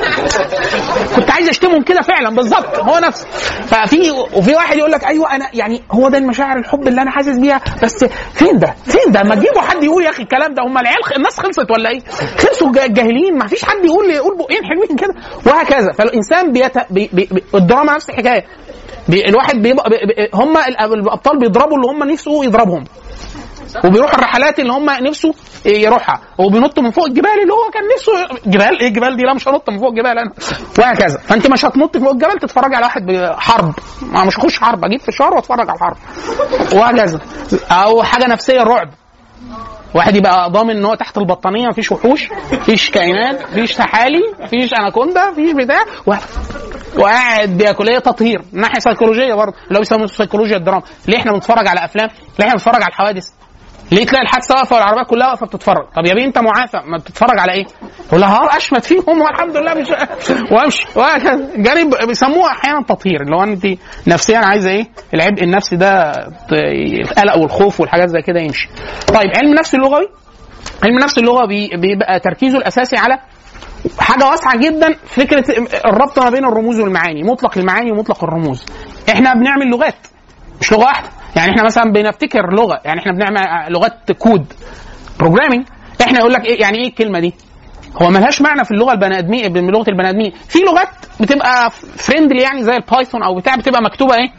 كنت عايز اشتمهم كده فعلا بالظبط هو نفسه ففي وفي واحد يقول لك ايوه انا يعني هو ده المشاعر الحب اللي انا حاسس بيها بس فين ده؟ فين ده؟ ما تجيبوا حد يقول يا اخي الكلام ده هم العيال الناس خلصت ولا ايه؟ خلصوا الج- الجاهلين ما فيش حد يقول يقول بقين حلوين كده وهكذا فالانسان بيت... بي... بي... بي... الدراما نفس الحكايه بي... الواحد بيبقى بي... بي... هم الأب- الابطال بيضربوا اللي هم نفسه يضربهم وبيروح الرحلات اللي هم نفسه يروحها وبينط من فوق الجبال اللي هو كان نفسه جبال ايه الجبال دي لا مش هنط من فوق الجبال انا وهكذا فانت مش هتنط فوق الجبل تتفرج على واحد حرب ما مش هخش حرب اجيب فشار واتفرج على الحرب وهكذا او حاجه نفسيه رعب واحد يبقى ضامن ان هو تحت البطانيه مفيش وحوش مفيش كائنات مفيش سحالي مفيش اناكوندا مفيش بتاع و... وقاعد بياكل هي تطهير من ناحيه سيكولوجيه برضه اللي هو بيسموه سيكولوجيا الدراما ليه احنا بنتفرج على افلام ليه احنا بنتفرج على الحوادث ليه تلاقي الحادثه واقفه والعربيات كلها واقفه بتتفرج طب يا بيه انت معافى ما بتتفرج على ايه يقول لها ها اشمت فيهم والحمد لله مش وامشي وهكذا جري بيسموها احيانا تطهير اللي هو انت نفسيا عايزه ايه العبء النفسي ده ت- القلق والخوف والحاجات زي كده يمشي طيب علم النفس اللغوي علم النفس اللغوي بي- بيبقى تركيزه الاساسي على حاجه واسعه جدا فكره الربط ما بين الرموز والمعاني مطلق المعاني ومطلق الرموز احنا بنعمل لغات مش لغه واحده يعني احنا مثلا بنفتكر لغه يعني احنا بنعمل لغات كود بروجرامينج احنا يقول لك ايه يعني ايه الكلمه دي هو ملهاش معنى في اللغه البني ادمين بلغه البني ادمين في لغات بتبقى فريندلي يعني زي البايثون او بتاع بتبقى مكتوبه ايه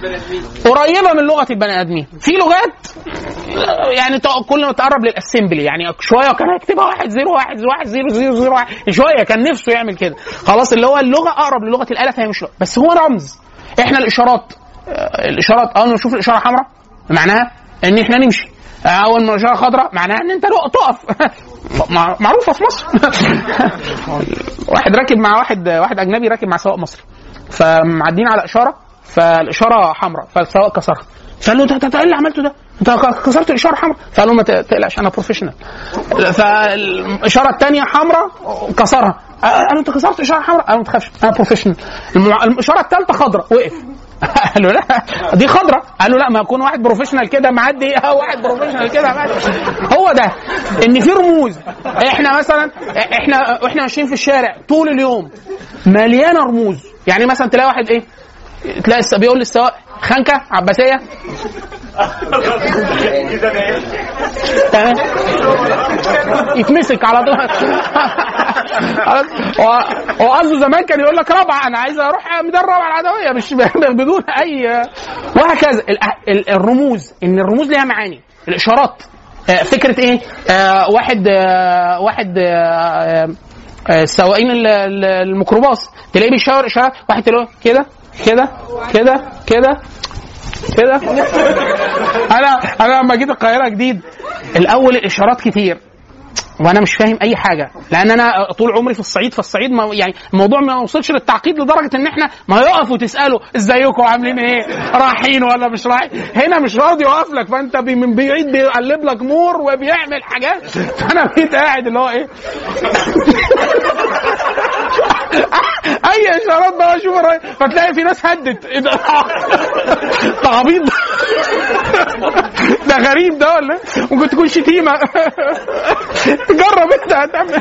قريبه من لغه البني ادمين في لغات يعني تق- كل ما تقرب للاسمبلي يعني شويه كان هيكتبها واحد زيرو واحد واحد زيرو زيرو زيرو واحد شويه كان نفسه يعمل كده خلاص اللي هو اللغه اقرب للغه الاله فهي مش لغه بس هو رمز احنا الاشارات آه، الاشارات اول ما نشوف الاشاره حمراء معناها ان احنا نمشي اول ما الاشاره خضراء معناها ان انت لو- تقف مع- معروفه في مصر واحد راكب مع واحد واحد اجنبي راكب مع سواق مصري فمعديين على اشاره فالاشاره حمراء فالسواق كسرها فقال له انت انت ايه اللي عملته ده؟ انت كسرت الاشاره حمراء فقال له ما تقلقش انا بروفيشنال فالاشاره الثانيه حمراء كسرها قال له انت كسرت اشاره حمراء قال له ما تخافش انا بروفيشنال المع- الاشاره الثالثه خضراء وقف قال له لا دي خضراء قال له لا ما يكون واحد بروفيشنال كده معدي واحد بروفيشنال كده معدي هو ده ان في رموز احنا مثلا احنا واحنا ماشيين في الشارع طول اليوم مليانه رموز يعني مثلا تلاقي واحد ايه تلاقي الس- بيقول للسواق خنكه عباسيه تمام يتمسك على طول خلاص؟ هو هو قصده زمان كان يقول لك رابعه انا عايز اروح ميدان رابعه العدويه مش بدون اي وهكذا ال- ال- الرموز ان الرموز ليها معاني الاشارات آه، فكره ايه؟ آه واحد آه واحد آه آه سواقين ال- ال- الميكروباص تلاقيه بيشاور اشارات واحد تلاقيه كده كده كده كده كده انا انا لما جيت القاهره جديد الاول الاشارات كتير وانا مش فاهم اي حاجه لان انا طول عمري في الصعيد فالصعيد ما يعني الموضوع ما وصلش للتعقيد لدرجه ان احنا ما يقف وتساله ازيكم عاملين ايه رايحين ولا مش رايحين هنا مش راضي يقف لك فانت بي- من بعيد بيقلب لك نور وبيعمل حاجات فانا بقيت قاعد اللي هو ايه اي اشارات بقى اشوف الراجل فتلاقي في ناس هدت ايه ده ده عبيط ده. ده غريب ده ولا إيه؟ ممكن تكون شتيمه جرب انت هتعمل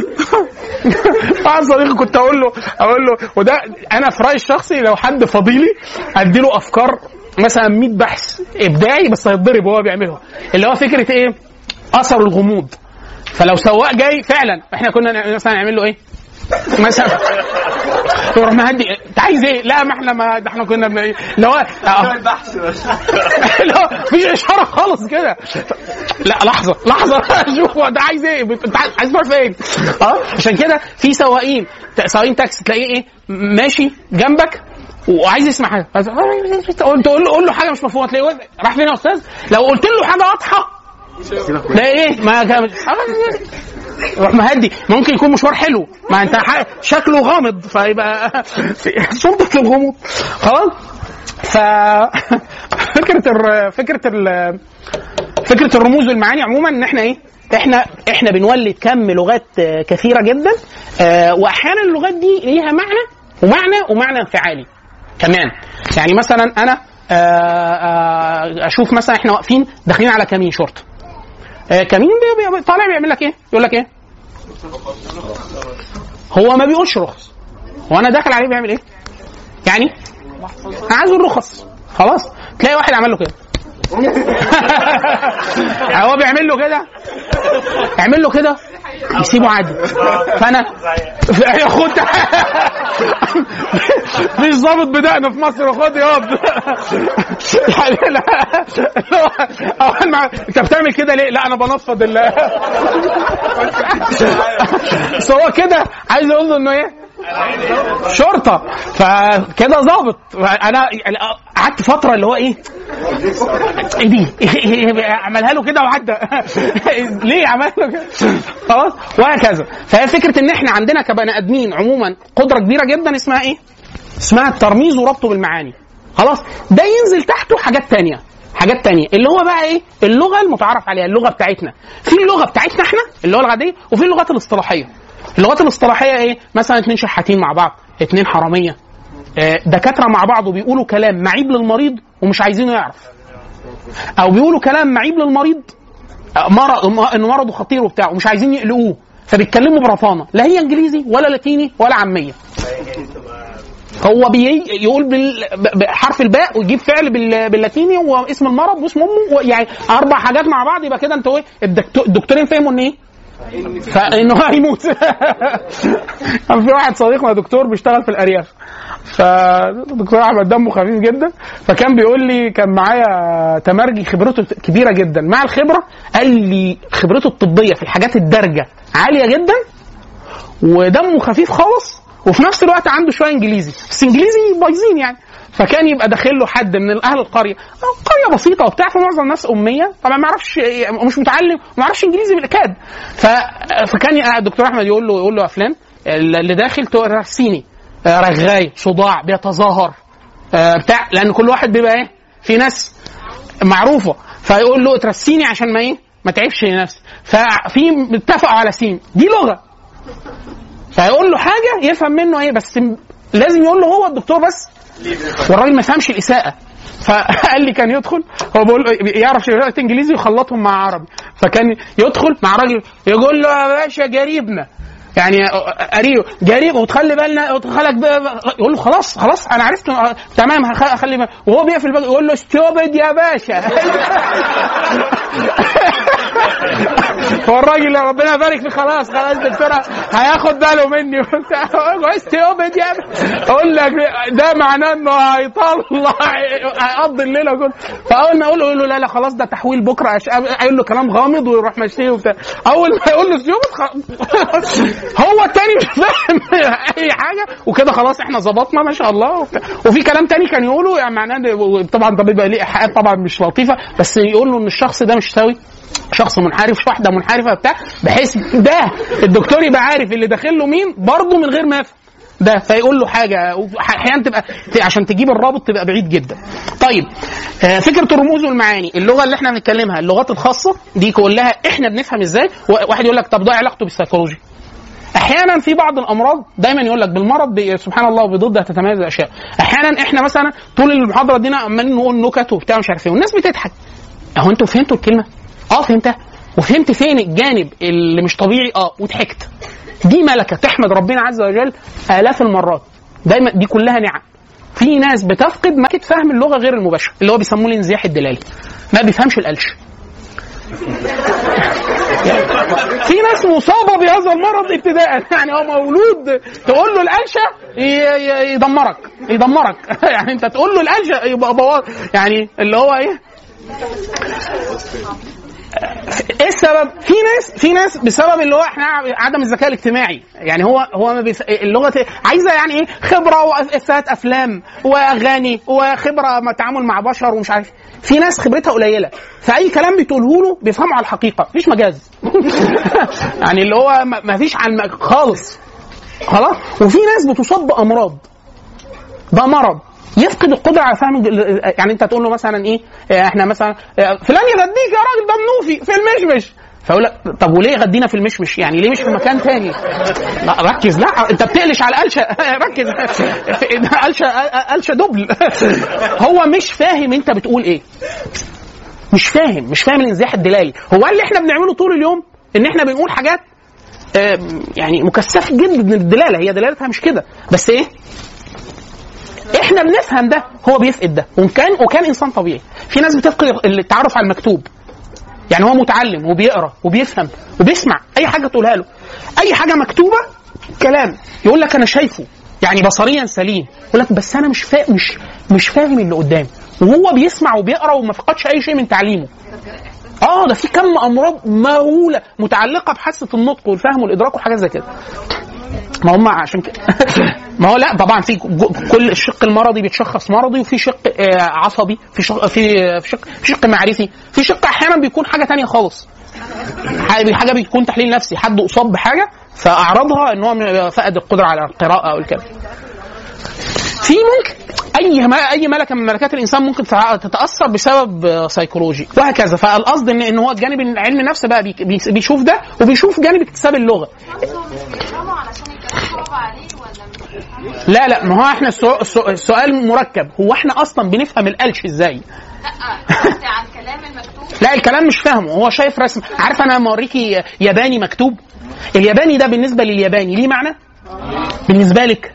واحد صديقي كنت اقول له اقول له وده انا في رايي الشخصي لو حد فضيلي ادي له افكار مثلا 100 بحث ابداعي بس هيتضرب وهو بيعمله اللي هو فكره ايه؟ اثر الغموض فلو سواق جاي فعلا احنا كنا نع- مثلا نعمل له ايه؟ مثلا يروح مهدي انت عايز ايه؟ لا ما احنا ما ده احنا كنا بن- ايه اللي هو آه. اللي هو في اشاره خالص كده لا لحظه لحظه شوف هو ده عايز ايه؟ انت عايز عايز تروح فين؟ اه عشان كده في سواقين ت- سواقين تاكسي تلاقيه ايه؟ ماشي جنبك وعايز يسمع حاجه تقول له قول له حاجه مش مفهومه تلاقيه واقف، راح فين يا استاذ؟ لو قلت له حاجه واضحه ده ايه ما كان روح مهدي ممكن يكون مشوار حلو ما انت ح- شكله غامض فيبقى سلطه الغموض خلاص ف فكره ال... فكره ال... فكره الرموز والمعاني عموما ان احنا ايه احنا احنا بنولد كم لغات آه، كثيره جدا آه، واحيانا اللغات دي ليها معنى ومعنى ومعنى انفعالي كمان يعني مثلا انا آه، آه، اشوف مثلا احنا واقفين داخلين على كمين شرطه آه، كمين بي- بي- طالع بيعمل لك ايه؟ يقول لك ايه؟ هو ما بيقولش رخص هو انا داخل عليه بيعمل ايه يعني انا عايز اقول رخص خلاص تلاقي واحد عمل له كده هو بيعمل له كده يعمل له كده يسيبه عادي فانا خد مش ظابط بدقنا في مصر خد ياض يعني لا اللي هو اول ما انت بتعمل كده ليه؟ لا انا بنفض ال بس هو كده عايز اقول له انه ايه؟ شرطه فكده ظابط انا يعني قعدت فتره اللي هو ايه ايه دي عملها له كده وعدى ليه عمل له كده خلاص وهكذا فهي فكره ان احنا عندنا كبني ادمين عموما قدره كبيره جدا اسمها ايه اسمها الترميز وربطه بالمعاني خلاص ده ينزل تحته حاجات تانية حاجات تانية اللي هو بقى ايه اللغه المتعارف عليها اللغه بتاعتنا في اللغه بتاعتنا احنا اللي هو العاديه وفي اللغات الاصطلاحيه اللغات الاصطلاحيه ايه مثلا اتنين شحاتين مع بعض اتنين حراميه آه، دكاتره مع بعض وبيقولوا كلام معيب للمريض ومش عايزينه يعرف او بيقولوا كلام معيب للمريض آه، مرض انه مرضه خطير وبتاع ومش عايزين يقلقوه فبيتكلموا برطانه لا هي انجليزي ولا لاتيني ولا عاميه هو بي يقول بال- ب- بحرف الباء ويجيب فعل بال- باللاتيني واسم المرض واسم امه و- يعني اربع حاجات مع بعض يبقى كده انتوا ايه الدكتور- الدكتورين فهموا ان ايه؟ فانه هيموت كان في واحد صديقنا دكتور بيشتغل في الارياف فدكتور احمد دمه خفيف جدا فكان بيقول لي كان معايا تمرجي خبرته كبيره جدا مع الخبره قال لي خبرته الطبيه في الحاجات الدارجه عاليه جدا ودمه خفيف خالص وفي نفس الوقت عنده شويه انجليزي بس انجليزي بايظين يعني فكان يبقى داخل له حد من اهل القريه قريه بسيطه وبتاع فمعظم الناس اميه طبعا ما يعرفش مش متعلم ما يعرفش انجليزي بالكاد ف... فكان ي- الدكتور احمد يقول له يقول له يا فلان اللي داخل ترسيني رغاي صداع بيتظاهر آه، بتاع لان كل واحد بيبقى ايه في ناس معروفه فيقول له ترسيني عشان ما ايه ما تعبش نفسي ففي اتفقوا على سين دي لغه فيقول له حاجه يفهم منه ايه بس م- لازم يقول له هو الدكتور بس والراجل ما يفهمش الاساءه فقال لي كان يدخل هو بيقول له يعرف شويه انجليزي ويخلطهم مع عربي فكان يدخل مع راجل يقول له يا باشا جريبنا يعني قريب جريب وتخلي بالنا وتخلك يقول له خلاص خلاص انا عرفت آه، تمام هخ- اخلي بالي وهو بيقفل الباب يقول له ستوبد يا باشا هو الراجل ربنا يبارك فيه خلاص خلاص دكتور هياخد باله مني وبتاع ستوبد يا باشا اقول لك ده معناه انه هيطلع هيقضي الليله كلها فاول ما اقول له يقول له لا لا خلاص ده تحويل بكره أش- اقول له كلام غامض ويروح ماشيه وبتاع اول ما يقول له ستوبد خ- هو التاني مش فاهم اي حاجه وكده خلاص احنا ظبطنا ما شاء الله وبتاع. وفي كلام تاني كان يقوله يعني معناه إن- طبعا ده بيبقى ليه ايحاءات طبعا مش لطيفه بس يقول له ان الشخص ده مش سوي شخص منحرف واحده منحرفه بتاع بحيث ده الدكتور يبقى عارف اللي داخل له مين برضه من غير ما يفهم ده فيقول له حاجه احيانا تبقى عشان تجيب الرابط تبقى بعيد جدا. طيب آه، فكره الرموز والمعاني اللغه اللي احنا بنتكلمها اللغات الخاصه دي كلها احنا بنفهم ازاي واحد يقول لك طب ده علاقته بالسيكولوجي احيانا في بعض الامراض دايما يقول لك بالمرض بي- سبحان الله بضدها تتميز الاشياء احيانا احنا مثلا طول المحاضره دينا عمالين نقول نكت وبتاع مش عارف ايه والناس بتضحك اهو انتوا فهمتوا الكلمه اه فهمتها وفهمت فين الجانب اللي مش طبيعي اه وضحكت دي ملكه تحمد ربنا عز وجل الاف المرات دايما دي كلها نعم في ناس بتفقد ملكه فهم اللغه غير المباشره اللي هو بيسموه الانزياح الدلالي ما بيفهمش القلش في ناس مصابه بهذا المرض ابتداء يعني هو مولود تقول له القلشه ي- ي- يدمرك يدمرك يعني انت تقول له القلشه يبقى بوظ يعني اللي هو ايه ايه السبب؟ في ناس في ناس بسبب اللي هو احنا عدم الذكاء الاجتماعي، يعني هو هو ما بيف... اللغه عايزه يعني ايه؟ خبره وافات افلام واغاني وخبره ما تعامل مع بشر ومش عارف في ناس خبرتها قليله فاي كلام بتقوله له بيفهمه على الحقيقه مفيش مجاز يعني اللي هو ما ما فيش عن خالص خلاص وفي ناس بتصاب بامراض ده مرض يفقد القدره على فهم ال- يعني انت تقول له مثلا ايه آه، احنا مثلا آه، فلان يغديك يا راجل ده منوفي في المشمش فيقول لك طب وليه يغدينا في المشمش؟ يعني ليه مش في مكان تاني؟ لا ركز لا انت بتقلش على القلشه ركز قلشه قلشه دبل هو مش فاهم انت بتقول ايه مش فاهم مش فاهم الانزياح الدلالي هو اللي احنا بنعمله طول اليوم ان احنا بنقول حاجات آه، يعني مكثف جدا من الدلاله هي دلالتها مش كده بس ايه احنا بنفهم ده هو بيفقد ده وكان وكان انسان طبيعي في ناس بتفقد التعرف على المكتوب يعني هو متعلم وبيقرا وبيفهم وبيسمع اي حاجه تقولها له اي حاجه مكتوبه كلام يقول لك انا شايفه يعني بصريا سليم يقول لك بس انا مش فا... مش مش فاهم اللي قدامي وهو بيسمع وبيقرا وما فقدش اي شيء من تعليمه اه ده في كم امراض مهوله متعلقه بحاسه النطق والفهم والادراك وحاجات زي كده ما هم عشان كده ما هو لا طبعا في جو- كل الشق المرضي بيتشخص مرضي وفي شق آه، عصبي في شق في في شق في شق معرفي في شق احيانا بيكون حاجه تانية خالص حاجه حاجة بيكون تحليل نفسي حد اصاب بحاجه فاعرضها ان هو فقد القدره على القراءه او الكلام في ممكن اي ما اي ملكه من ملكات الانسان ممكن تتع- تتاثر بسبب آه، سيكولوجي وهكذا فالقصد ان ان هو الجانب علم النفس بقى بي- بي- بيشوف ده وبيشوف جانب اكتساب اللغه بيفهموا علشان الكلام صعب عليه ولا مش لا لا ما هو احنا السؤال, السؤال مركب هو احنا اصلا بنفهم القلش ازاي لا قصدي على الكلام المكتوب لا الكلام مش فاهمه هو شايف رسم عارف انا موريكي ياباني مكتوب الياباني ده بالنسبه للياباني ليه معنى بالنسبه لك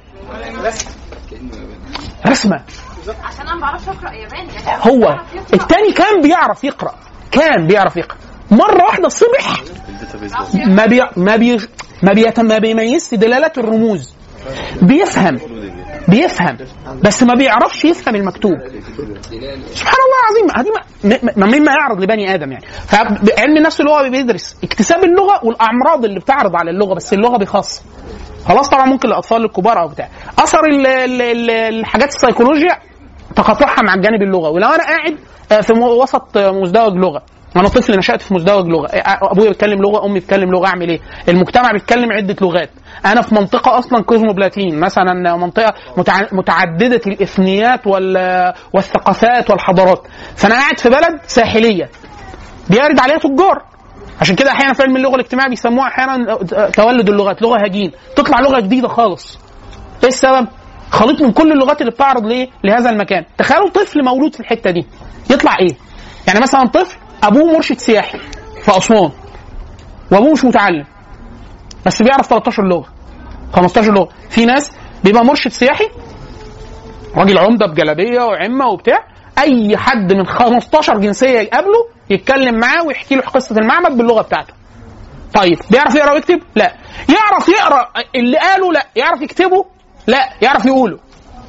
رسمه عشان انا ما بعرفش اقرا ياباني يعني هو بعرف يقرأ. التاني كان بيعرف يقرا كان بيعرف يقرا مره واحده صبح ما بي ما بي ما, بيت... ما بيميزش دلالات الرموز بيفهم بيفهم بس ما بيعرفش يفهم المكتوب سبحان الله العظيم هذه ما- م- م- مما يعرض لبني ادم يعني فعلم النفس اللي هو بيدرس اكتساب اللغه والاعراض اللي بتعرض على اللغه بس اللغه بخاصه خلاص طبعا ممكن الاطفال الكبار او بتاع اثر ال- ال- ال- الحاجات السيكولوجيا تقاطعها مع الجانب اللغوي ولو انا قاعد آه، في مو- وسط آه، مزدوج لغه انا طفل نشات في مزدوج لغه آه، ابويا بيتكلم لغه امي بتتكلم لغه اعمل ايه المجتمع بيتكلم عده لغات انا في منطقه اصلا كوزموبلاتين مثلا منطقه متع- متعدده الاثنيات وال- والثقافات والحضارات فانا قاعد في بلد ساحليه بيرد عليها تجار عشان كده احيانا في علم اللغه الاجتماعي بيسموها احيانا تولد اللغات لغه هجين تطلع لغه جديده خالص ايه السبب؟ خليط من كل اللغات اللي بتعرض ليه؟ لهذا المكان، تخيلوا طفل مولود في الحته دي يطلع ايه؟ يعني مثلا طفل ابوه مرشد سياحي في اسوان وابوه مش متعلم بس بيعرف 13 لغه 15 لغه، في ناس بيبقى مرشد سياحي راجل عمده بجلابيه وعمه وبتاع اي حد من 15 جنسيه يقابله يتكلم معاه ويحكي له قصه المعبد باللغه بتاعته طيب بيعرف يقرا ويكتب؟ لا يعرف يقرا اللي قاله لا يعرف يكتبه لا يعرف يقوله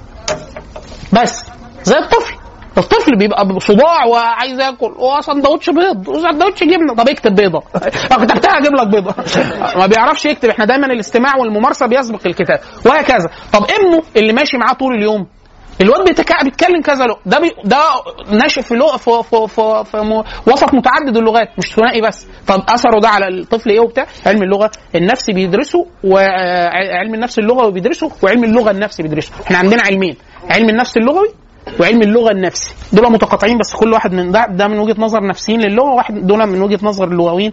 بس زي الطفل الطفل بيبقى بصداع وعايز ياكل وسندوتش بيض وسندوتش جبنه طب اكتب بيضه لو كتبتها اجيب لك بيضه ما بيعرفش يكتب احنا دايما الاستماع والممارسه بيسبق الكتاب وهكذا طب ابنه اللي ماشي معاه طول اليوم الواد بيتكا... بيتكلم كذا لغه ده بي... ده ناشئ في لغه في, في, في, في م... وسط متعدد اللغات مش ثنائي بس طب اثره ده على الطفل ايه وبتاع علم اللغه النفسي بيدرسه وعلم النفس اللغوي بيدرسه وعلم اللغه النفسي بيدرسه احنا عندنا علمين علم النفس اللغوي وعلم اللغه النفسي دول متقاطعين بس كل واحد من ده ده من وجهه نظر نفسيين للغه واحد دول من وجهه نظر اللغويين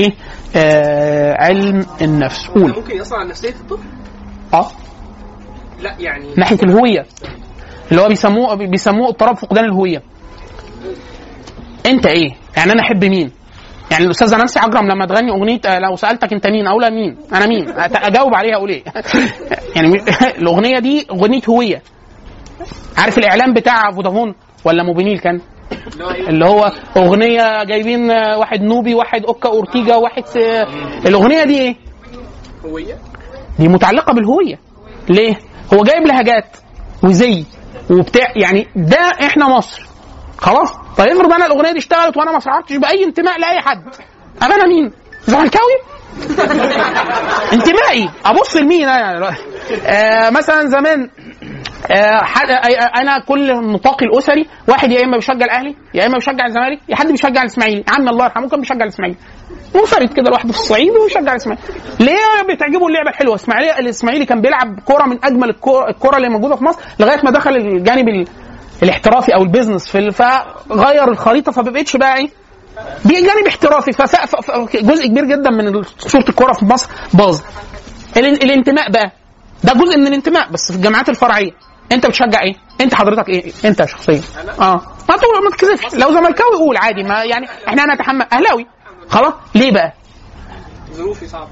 لعلم النفس قول ممكن يأثر على نفسية الطفل؟ اه لا يعني ناحيه الهويه اللي هو بيسموه بيسموه اضطراب فقدان الهويه انت ايه يعني انا احب مين يعني الاستاذه نانسي عجرم لما تغني اغنيه آه، لو سالتك انت مين اقول مين انا مين أت- اجاوب عليها اقول ايه يعني م- الاغنيه دي اغنيه هويه عارف الاعلان بتاع فودافون ولا موبينيل كان اللي هو ايه؟ اللي هو اغنيه جايبين آه، واحد نوبي واحد اوكا اورتيجا واحد آه، الاغنيه دي ايه هوية؟ دي متعلقه بالهويه ليه هو جايب لهجات وزي وبتاع يعني ده احنا مصر خلاص طيب افرض انا الاغنيه دي اشتغلت وانا ما شعرتش باي انتماء لاي حد ابقى انا مين زملكاوي انتمائي ابص لمين انا دلوقتي؟ آه مثلا زمان آه حد آه، انا كل نطاقي الاسري واحد يا اما بيشجع الاهلي يا اما بيشجع الزمالك يا حد بيشجع الاسماعيلي عمي الله يرحمه كان بيشجع الاسماعيلي منفرد كده لوحده في الصعيد ويشجع الاسماعيلي ليه بتعجبه اللعبه الحلوه الاسماعيلي الاسماعيلي كان بيلعب كوره من اجمل الكوره الكوره اللي موجوده في مصر لغايه ما دخل الجانب ال- الاحترافي او البيزنس في ال- فغير الخريطه فما بقتش بقى ايه دي جانب احترافي فف- ف- ف- جزء كبير جدا من صوره الكوره في مصر باظ ال- الانتماء بقى ده جزء من الانتماء بس في الجامعات الفرعيه انت بتشجع ايه؟ انت حضرتك ايه؟ انت شخصيا اه ما تقول ما تكذبش لو زملكاوي قول عادي ما يعني احنا هنتحمل اهلاوي خلاص ليه بقى؟ ظروفي صعبه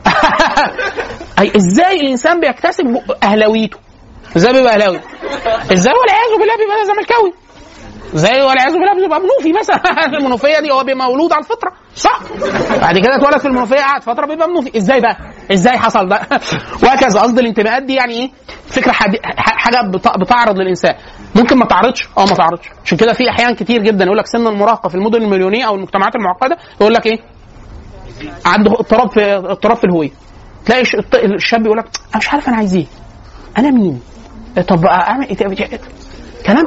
أي ازاي الانسان بيكتسب اهلاويته ازاي بيبقى اهلاوي ازاي والعياذ بالله بيبقى زملكاوي زي والعياذ بالله بيبقى منوفي مثلا المنوفيه دي هو بيبقى مولود على الفطره صح بعد كده اتولد في المنوفيه قعد فتره بيبقى منوفي ازاي بقى ازاي حصل ده وهكذا قصد الانتماءات دي يعني ايه فكره حد... ح- حاجه بت... بتعرض للانسان ممكن ما تعرضش اه ما تعرضش عشان كده في احيان كتير جدا يقول لك سن المراهقه في المدن المليونيه او المجتمعات المعقده يقول لك ايه عنده اضطراب في اضطراب في الهويه تلاقي الش- الط- الشاب يقول لك انا مش عارف انا عايز ايه انا مين طب اعمل ايه كلام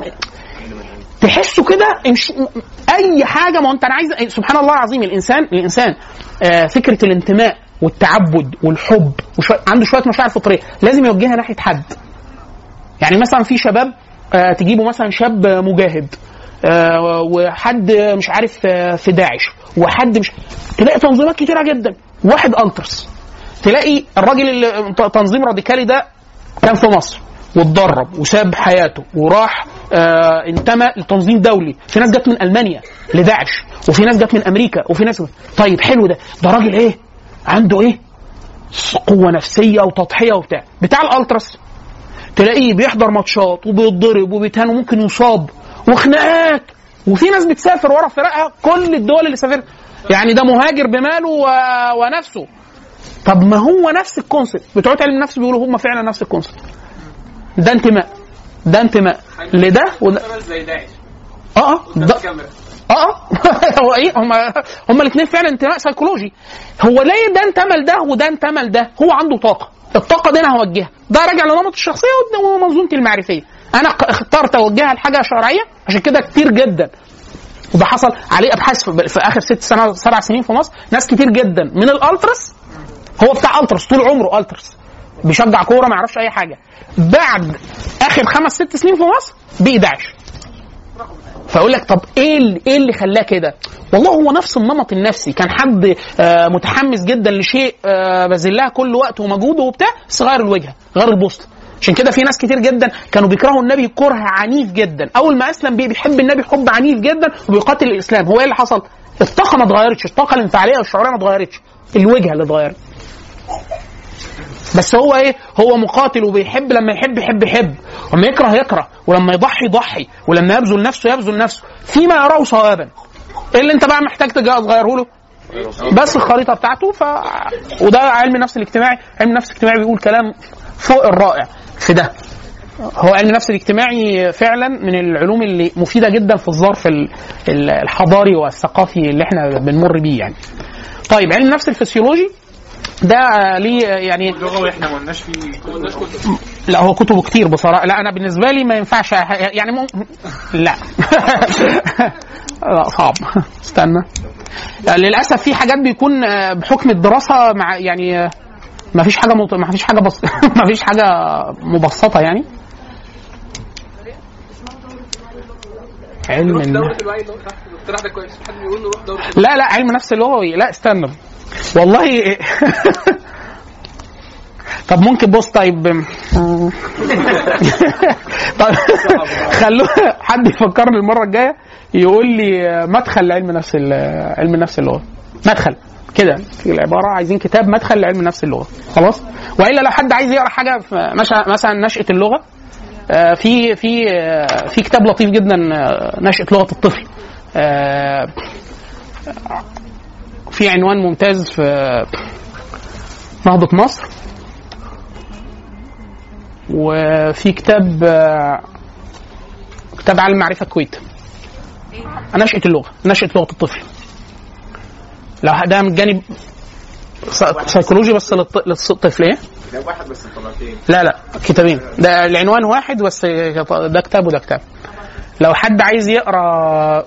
تحسه كده مش اي حاجه ما هو انت انا عايز سبحان الله العظيم الانسان الانسان آه فكره الانتماء والتعبد والحب وشوية عنده شويه مشاعر فطريه لازم يوجهها ناحيه حد يعني مثلا في شباب آه تجيبوا مثلا شاب مجاهد آه وحد مش عارف آه في داعش وحد مش تلاقي تنظيمات كتيره جدا واحد الترس تلاقي الراجل اللي تنظيم راديكالي ده كان في مصر واتدرب وساب حياته وراح آه انتمى لتنظيم دولي في ناس جت من المانيا لداعش وفي ناس جت من امريكا وفي ناس طيب حلو ده ده راجل ايه عنده ايه قوه نفسيه وتضحيه وبتاع بتاع الالتراس تلاقيه بيحضر ماتشات وبيتضرب وبيتهان وممكن يصاب وخناقات وفي ناس بتسافر ورا فرقها كل الدول اللي سافرت يعني ده مهاجر بماله و... ونفسه طب ما هو نفس الكونسيبت بتوع علم النفس بيقولوا هم فعلا نفس الكونسيبت ده انتماء ده انتماء لده وده عمل زي داعش اه اه ده كاميرا اه اه هو ايه هم هم الاثنين فعلا انتماء سيكولوجي هو ليه ده انتمى لده وده انتمى لده هو عنده طاقه الطاقه دي انا هوجهها ده راجع لنمط الشخصيه وده- ومنظومتي المعرفيه انا ق- اخترت اوجهها لحاجه شرعيه عشان كده كتير جدا وده حصل عليه ابحاث في, في اخر ست سنوات سبع سنين في مصر ناس كتير جدا من الالترس هو بتاع الترس طول عمره الترس بيشجع كوره ما يعرفش اي حاجه بعد اخر خمس ست سنين في مصر بقي داعش فاقول لك طب ايه اللي ايه اللي خلاه كده؟ والله هو نفس النمط النفسي كان حد آه، متحمس جدا لشيء آه، بذل لها كل وقت ومجهود وبتاع بس غير الوجهه غير البوصله عشان كده في ناس كتير جدا كانوا بيكرهوا النبي كره عنيف جدا اول ما اسلم بيه بيحب النبي حب عنيف جدا وبيقاتل الاسلام هو ايه اللي حصل الطاقه ما اتغيرتش الطاقه الانفعاليه والشعوريه ما اتغيرتش الوجهه اللي اتغيرت بس هو ايه هو مقاتل وبيحب لما يحب يحب يحب ولما يكره يكره ولما يضحي يضحي ولما يبذل نفسه يبذل نفسه فيما يراه صوابا ايه اللي انت بقى محتاج تجا- تغيره له بس الخريطه بتاعته ف وده علم النفس الاجتماعي علم النفس الاجتماعي بيقول كلام فوق الرائع في ده هو علم النفس الاجتماعي فعلا من العلوم اللي مفيده جدا في الظرف ال- ال- الحضاري والثقافي اللي احنا بنمر بيه يعني طيب علم النفس الفسيولوجي ده ليه يعني لغوي احنا ما قلناش فيه لا هو كتبه كتير بصراحه لا انا بالنسبه لي ما ينفعش يعني مم... لا لا صعب استنى للاسف في حاجات بيكون آه، بحكم الدراسه مع يعني آه، ما فيش حاجه مط... ما فيش حاجه بس... ما فيش حاجه مبسطه يعني علم نروح النفس دورة الوعي ده صح الاقتراح ده كويس حد بيقول نروح دورة لا لا علم نفس لغوي لا استنى والله طب ممكن بص طيب طيب خلوه حد يفكرني المره الجايه يقول لي مدخل لعلم نفس ال- علم النفس اللغوي مدخل كده في العباره عايزين كتاب مدخل لعلم النفس اللغوي خلاص والا لو حد عايز يقرا حاجه في مثلا مثلا نشاه اللغه آه، في في آه، في كتاب لطيف جدا آه، نشاه لغه الطفل آه، في عنوان ممتاز في نهضة مصر وفي كتاب آه، كتاب علم معرفة الكويت نشأة اللغة نشأة لغة الطفل لو ده من جانب سا- سيكولوجي بس للط- للطفل ايه؟ ده واحد بس الطبقتين لا لا كتابين ده العنوان واحد بس ده كتاب وده كتاب لو حد عايز يقرا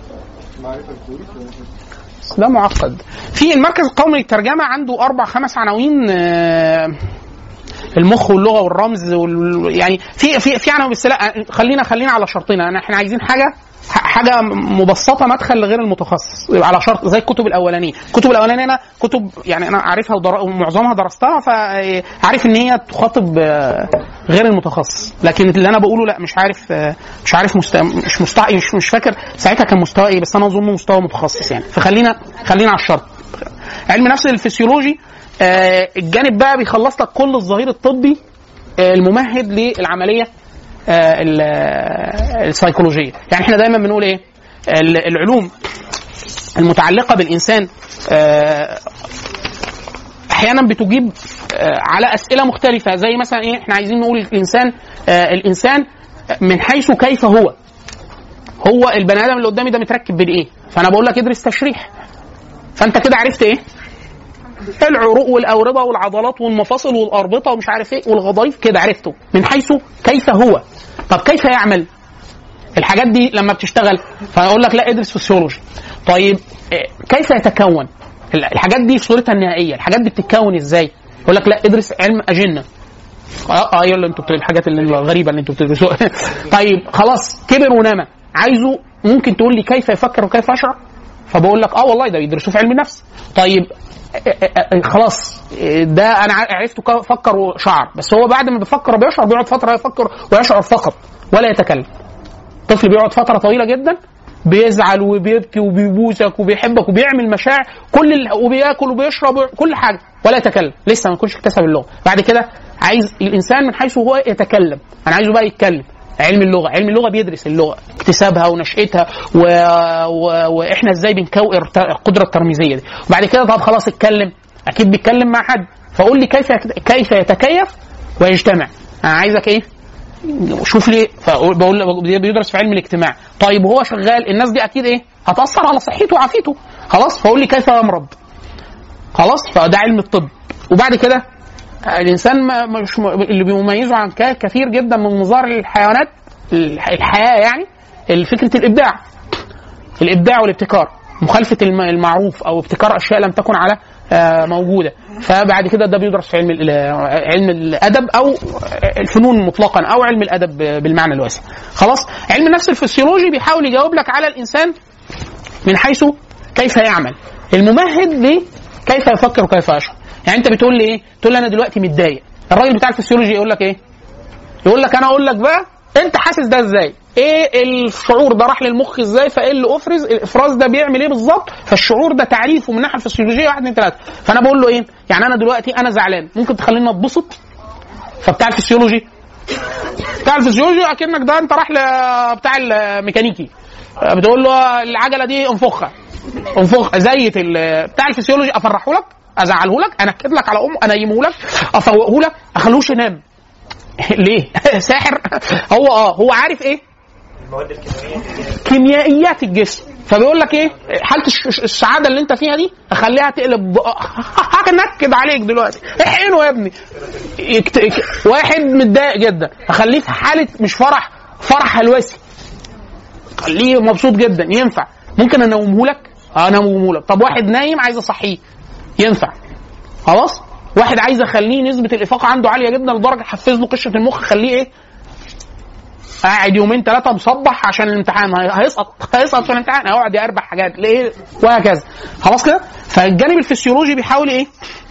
ده معقد في المركز القومي للترجمه عنده اربع خمس عناوين آه، المخ واللغه والرمز وال... يعني في في في عناوين بس لا خلينا خلينا على شرطنا أنا- احنا عايزين حاجه ح- حاجه مبسطه مدخل لغير المتخصص يبقى على شرط زي الكتب الاولانيه الكتب الاولانيه انا كتب يعني انا عارفها ودر... ومعظمها درستها فعارف ان هي تخاطب آه، غير المتخصص لكن اللي انا بقوله لا مش عارف آه، مش عارف مست... مش مستع... مش مش فاكر ساعتها كان مستوى ايه بس انا اظن مستوى متخصص يعني فخلينا خلينا على الشرط علم نفس الفسيولوجي آه، الجانب بقى بيخلص لك كل الظهير الطبي آه، الممهد للعمليه آه، ال- آه، السيكولوجيه يعني احنا دايما بنقول ايه ال- العلوم المتعلقه بالانسان آه، احيانا بتجيب آه، على اسئله مختلفه زي مثلا ايه احنا عايزين نقول الانسان آه، الانسان من حيث كيف هو هو البني ادم اللي قدامي ده متركب بين ايه فانا بقول لك ادرس تشريح فانت كده عرفت ايه العروق والاورده والعضلات والمفاصل والاربطه ومش عارف ايه والغضاريف كده عرفته من حيث كيف هو طب كيف يعمل الحاجات دي لما بتشتغل فاقول لك لا ادرس فسيولوجي طيب إيه، كيف يتكون الحاجات دي في صورتها النهائيه الحاجات دي بتتكون ازاي يقول لك لا ادرس علم اجنه اه اه يلا انتوا بت- الحاجات اللي الغريبه اللي انتوا بتدرسوها طيب خلاص كبر ونما عايزه ممكن تقول لي كيف يفكر وكيف يشعر فبقول لك اه والله ده بيدرسوه في علم النفس طيب آه، آه، آه، خلاص آه، ده انا ع- عرفته كيف فكر وشعر بس هو بعد ما بيفكر وبيشعر بيقعد فتره يفكر ويشعر فقط ولا يتكلم طفل بيقعد فتره طويله جدا بيزعل وبيبكي وبيبوسك وبيحبك وبيعمل مشاعر كل ال... وبياكل وبيشرب كل حاجه ولا يتكلم لسه ما يكونش اكتسب اللغه بعد كده عايز الانسان من حيث هو يتكلم انا عايزه بقى يتكلم علم اللغه علم اللغه بيدرس اللغه اكتسابها ونشاتها و... و... واحنا ازاي بنكون الت- القدره الترميزيه دي وبعد كده طب خلاص اتكلم اكيد بيتكلم مع حد فقول لي كيف يت- كيف يتكيف ويجتمع انا عايزك ايه شوف لي فأقول- بقول ده بيدرس في علم الاجتماع طيب وهو شغال الناس دي اكيد ايه هتاثر على صحته وعافيته خلاص فقول لي كيف يمرض خلاص فده علم الطب وبعد كده الانسان ما مش م- اللي بيميزه عن ك- كثير جدا من مظاهر الحيوانات الح- الحياه يعني فكره الابداع الابداع والابتكار مخالفه الم- المعروف او ابتكار اشياء لم تكن على آه، موجوده فبعد كده ده بيدرس في علم ال- علم الادب او الفنون مطلقا او علم الادب بالمعنى الواسع خلاص علم النفس الفسيولوجي بيحاول يجاوب لك على الانسان من حيث كيف يعمل الممهد لكيف يفكر وكيف يشعر يعني انت بتقول لي ايه تقول لي انا دلوقتي متضايق الراجل بتاع الفسيولوجي يقول لك ايه يقول لك انا اقول لك بقى انت حاسس ده ازاي ايه الشعور ده راح للمخ ازاي فايه اللي افرز الافراز ده بيعمل ايه بالظبط فالشعور ده تعريفه من الناحيه الفسيولوجيه واحد اتنين تلاته فانا بقول له ايه يعني انا دلوقتي انا زعلان ممكن تخليني اتبسط فبتاع الفسيولوجي بتاع الفسيولوجي اكنك ده انت راح لبتاع الميكانيكي بتقول له العجله دي انفخها انفخ زيت ال- بتاع الفسيولوجي افرحه لك ازعله لك انكد لك على امه انيمه لك افوقه لك اخلوش ينام ليه؟ ساحر هو اه هو عارف ايه؟ المواد الكيميائيه كيميائيات الجسم فبيقول لك ايه حاله الش- الش- السعاده اللي انت فيها دي اخليها تقلب هنكد عليك دلوقتي احقنه يا ابني يكت... يك- واحد متضايق جدا اخليه في حاله مش فرح فرح هلوسي خليه مبسوط جدا ينفع ممكن انومه لك اه انومه لك طب واحد نايم عايز اصحيه ينفع خلاص واحد عايز اخليه نسبه الافاقه عنده عاليه جدا لدرجه احفز له قشره المخ خليه ايه قاعد يومين ثلاثه مصبح عشان الامتحان هي- هيسقط هيسقط في الامتحان هيقعد يربح حاجات ليه وهكذا خلاص كده فالجانب الفسيولوجي بيحاول ايه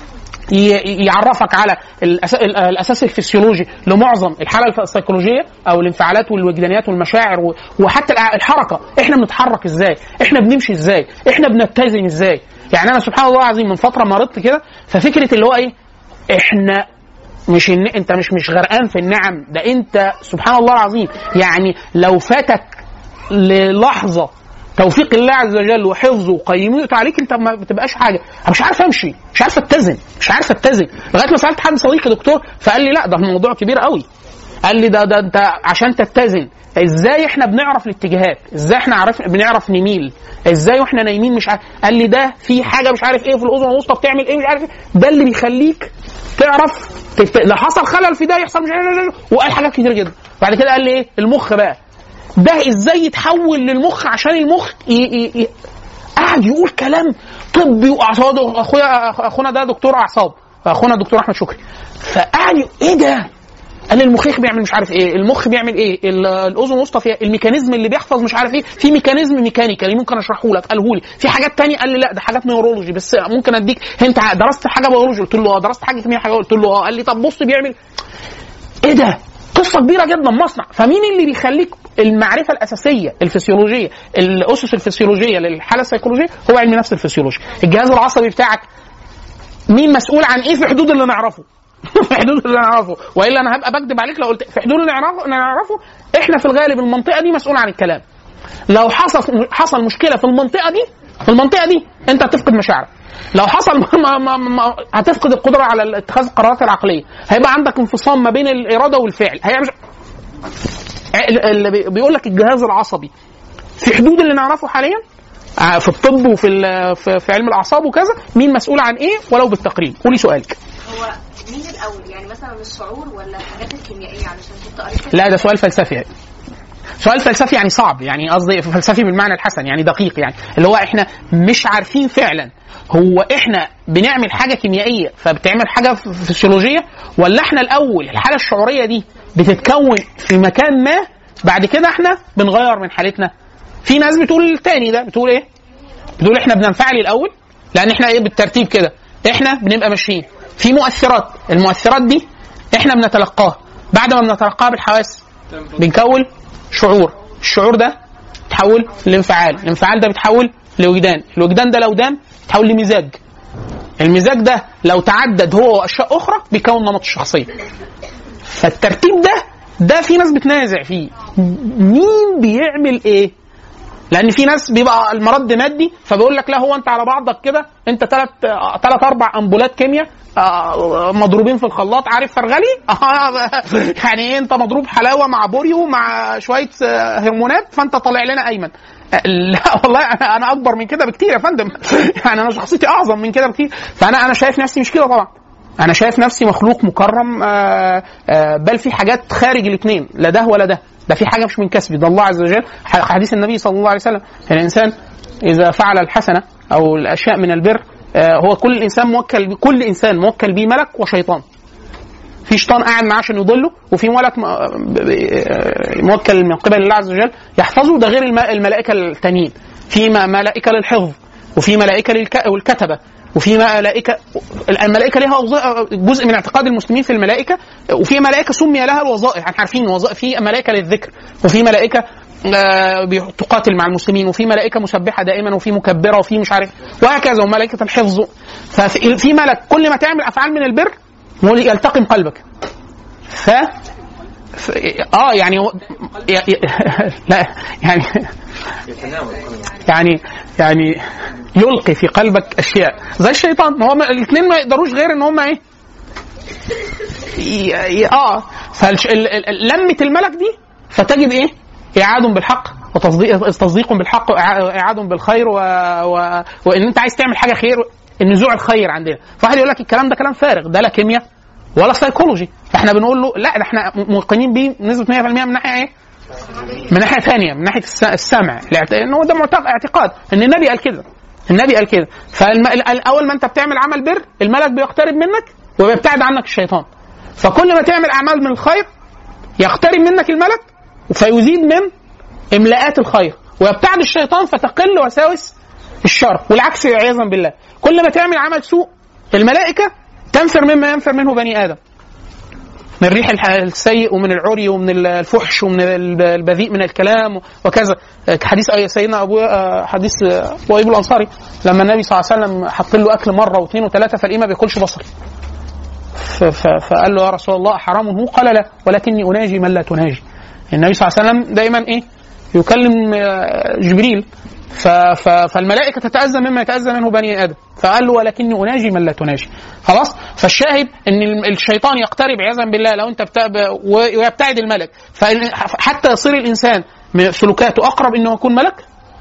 ي- يعرفك على الأس- ال- الاساس الفسيولوجي لمعظم الحاله السيكولوجيه او الانفعالات والوجدانيات والمشاعر و- وحتى الع- الحركه احنا بنتحرك ازاي احنا بنمشي ازاي احنا بنتزن ازاي يعني انا سبحان الله العظيم من فتره مرضت كده ففكره اللي هو ايه احنا مش إن انت مش مش غرقان في النعم ده انت سبحان الله العظيم يعني لو فاتك للحظه توفيق الله عز وجل وحفظه وقيمته عليك انت ما بتبقاش حاجه انا مش عارف امشي مش عارف اتزن مش عارف اتزن لغايه ما سالت حد صديقي دكتور فقال لي لا ده الموضوع كبير قوي قال لي ده ده انت عشان تتزن ازاي احنا بنعرف الاتجاهات ازاي احنا عارف بنعرف نميل ازاي واحنا نايمين مش عارف قال لي ده في حاجه مش عارف ايه في الاذن الوسطى بتعمل ايه مش عارف ايه ده اللي بيخليك تعرف تت... لو حصل خلل في ده يحصل مش عارف وقال حاجات كتير جدا بعد كده قال لي ايه المخ بقى ده ازاي يتحول للمخ عشان المخ ي... ي... ي... قاعد يقول كلام طبي واعصاب اخويا اخونا ده دكتور اعصاب اخونا الدكتور احمد شكري فقعد يقول، ايه ده قال المخيخ بيعمل مش عارف ايه المخ بيعمل ايه ال- الاذن الوسطى فيها الميكانيزم اللي بيحفظ مش عارف ايه في ميكانيزم ميكانيكالي ممكن اشرحه لك قاله لي في حاجات تانية قال لي لا ده حاجات نيورولوجي بس ممكن اديك انت درست حاجه بيولوجي قلت له اه درست حاجه كيمياء حاجه قلت له اه قال لي طب بص بيعمل ايه ده قصه كبيره جدا مصنع فمين اللي بيخليك المعرفه الاساسيه الفسيولوجيه الاسس الفسيولوجيه للحاله السيكولوجيه هو علم نفس الفسيولوجي الجهاز العصبي بتاعك مين مسؤول عن ايه في حدود اللي نعرفه في حدود اللي نعرفه والا انا هبقى بكذب عليك لو قلت في حدود اللي نعرفه نعرفه احنا في الغالب المنطقه دي مسؤول عن الكلام لو حصل حصل مشكله في المنطقه دي في المنطقه دي انت هتفقد مشاعرك لو حصل ما ما ما هتفقد القدره على اتخاذ القرارات العقليه هيبقى عندك انفصام ما بين الاراده والفعل هي مش اللي بي- بيقول لك الجهاز العصبي في حدود اللي نعرفه حاليا آه، في الطب وفي ال- في في علم الاعصاب وكذا مين مسؤول عن ايه ولو بالتقريب قولي سؤالك هو مين الاول يعني مثلا الشعور ولا الحاجات الكيميائيه علشان كنت قريت لا ده سؤال فلسفي يعني. سؤال فلسفي يعني صعب يعني قصدي فلسفي بالمعنى الحسن يعني دقيق يعني اللي هو احنا مش عارفين فعلا هو احنا بنعمل حاجه كيميائيه فبتعمل حاجه ف- فسيولوجيه ولا احنا الاول الحاله الشعوريه دي بتتكون في مكان ما بعد كده احنا بنغير من حالتنا في ناس بتقول التاني ده بتقول ايه بتقول احنا بننفعل الاول لان احنا ايه بالترتيب كده احنا بنبقى ماشيين في مؤثرات المؤثرات دي احنا بنتلقاها بعد ما بنتلقاها بالحواس بنكون شعور الشعور ده بيتحول لانفعال الانفعال ده بيتحول لوجدان الوجدان ده لو دام بيتحول لمزاج المزاج ده لو تعدد هو واشياء اخرى بيكون نمط الشخصيه فالترتيب ده ده في ناس بتنازع فيه مين بيعمل ايه لان في ناس بيبقى المرض مادي فبيقول لك لا هو انت على بعضك كده انت ثلاث ثلاث اربع امبولات كيمياء آه، مضروبين في الخلاط عارف فرغلي آه، يعني ايه انت مضروب حلاوه مع بوريو مع شويه آه، هرمونات فانت طالع لنا ايمن آه، لا والله انا انا اكبر من كده بكتير يا فندم يعني انا شخصيتي اعظم من كده بكتير فانا انا شايف نفسي مش كده طبعا انا شايف نفسي مخلوق مكرم آه، آه، بل في حاجات خارج الاثنين لا ده ولا ده ده في حاجه مش من كسبي ده الله عز وجل ح- حديث النبي صلى الله عليه وسلم الانسان اذا فعل الحسنه او الاشياء من البر آه، هو كل انسان موكل كل انسان موكل به ملك وشيطان في شيطان قاعد معاه عشان يضله وفي ملك م- آه، موكل من قبل الله عز وجل يحفظه ده غير الم- الملائكه التانيين في م- ملائكه للحفظ وفي ملائكه للك- والكتبه وفي ملائكه الملائكه لها وظ- جزء من اعتقاد المسلمين في الملائكه وفي ملائكه سمي لها الوظائف احنا عارفين وظائف في ملائكه للذكر وفي ملائكه آه، بي- تقاتل مع المسلمين وفي ملائكه مسبحه دائما وفي مكبره وفي مش عارف وهكذا وملائكه الحفظ ففي في ملك كل ما تعمل افعال من البر يلتقم قلبك ف ف- اه يعني هو- ي- ي- لا يعني يعني يعني يلقي في قلبك اشياء زي الشيطان هو الاثنين ما يقدروش غير ان هم ايه ي- ي- اه فلمة الملك دي فتجد ايه اعاد بالحق وتصديق تصديق بالحق واعاد بالخير و... و... وان انت عايز تعمل حاجه خير النزوع الخير عندنا فواحد يقول لك الكلام ده كلام فارغ ده لا كيمياء ولا سيكولوجي فاحنا بنقول له لا ده احنا موقنين بيه بنسبه 100% من ناحيه ايه من ناحيه ثانيه من ناحيه الس- السمع الاعت- ان هو ده معتق- اعتقاد ان النبي قال كده النبي قال كده فاول ما انت بتعمل عمل بر الملك بيقترب منك وبيبتعد عنك الشيطان فكل ما تعمل اعمال من الخير يقترب منك الملك فيزيد من املاءات الخير ويبتعد الشيطان فتقل وساوس الشر والعكس عياذا بالله كل ما تعمل عمل سوء الملائكه تنفر مما ينفر منه بني ادم من الريح الح- السيء ومن العري ومن الفحش ومن الب- البذيء من الكلام وكذا حديث أي سيدنا ابو آه، حديث آه، ابو ايوب الانصاري لما النبي صلى الله عليه وسلم حط له اكل مره واثنين وثلاثه فالايه ما بياكلش بصل ف- ف- فقال له يا رسول الله حرام هو قال لا ولكني اناجي من لا تناجي النبي صلى الله عليه وسلم دايما ايه يكلم آه، جبريل ف- ف- فالملائكه تتاذى مما يتاذى منه بني ادم فقال له ولكني اناجي من لا تناجي خلاص فالشاهد ان ال- الشيطان يقترب عياذا بالله لو انت بتا... ب- و- ويبتعد الملك فإن- حتى يصير الانسان من سلوكاته اقرب انه يكون ملك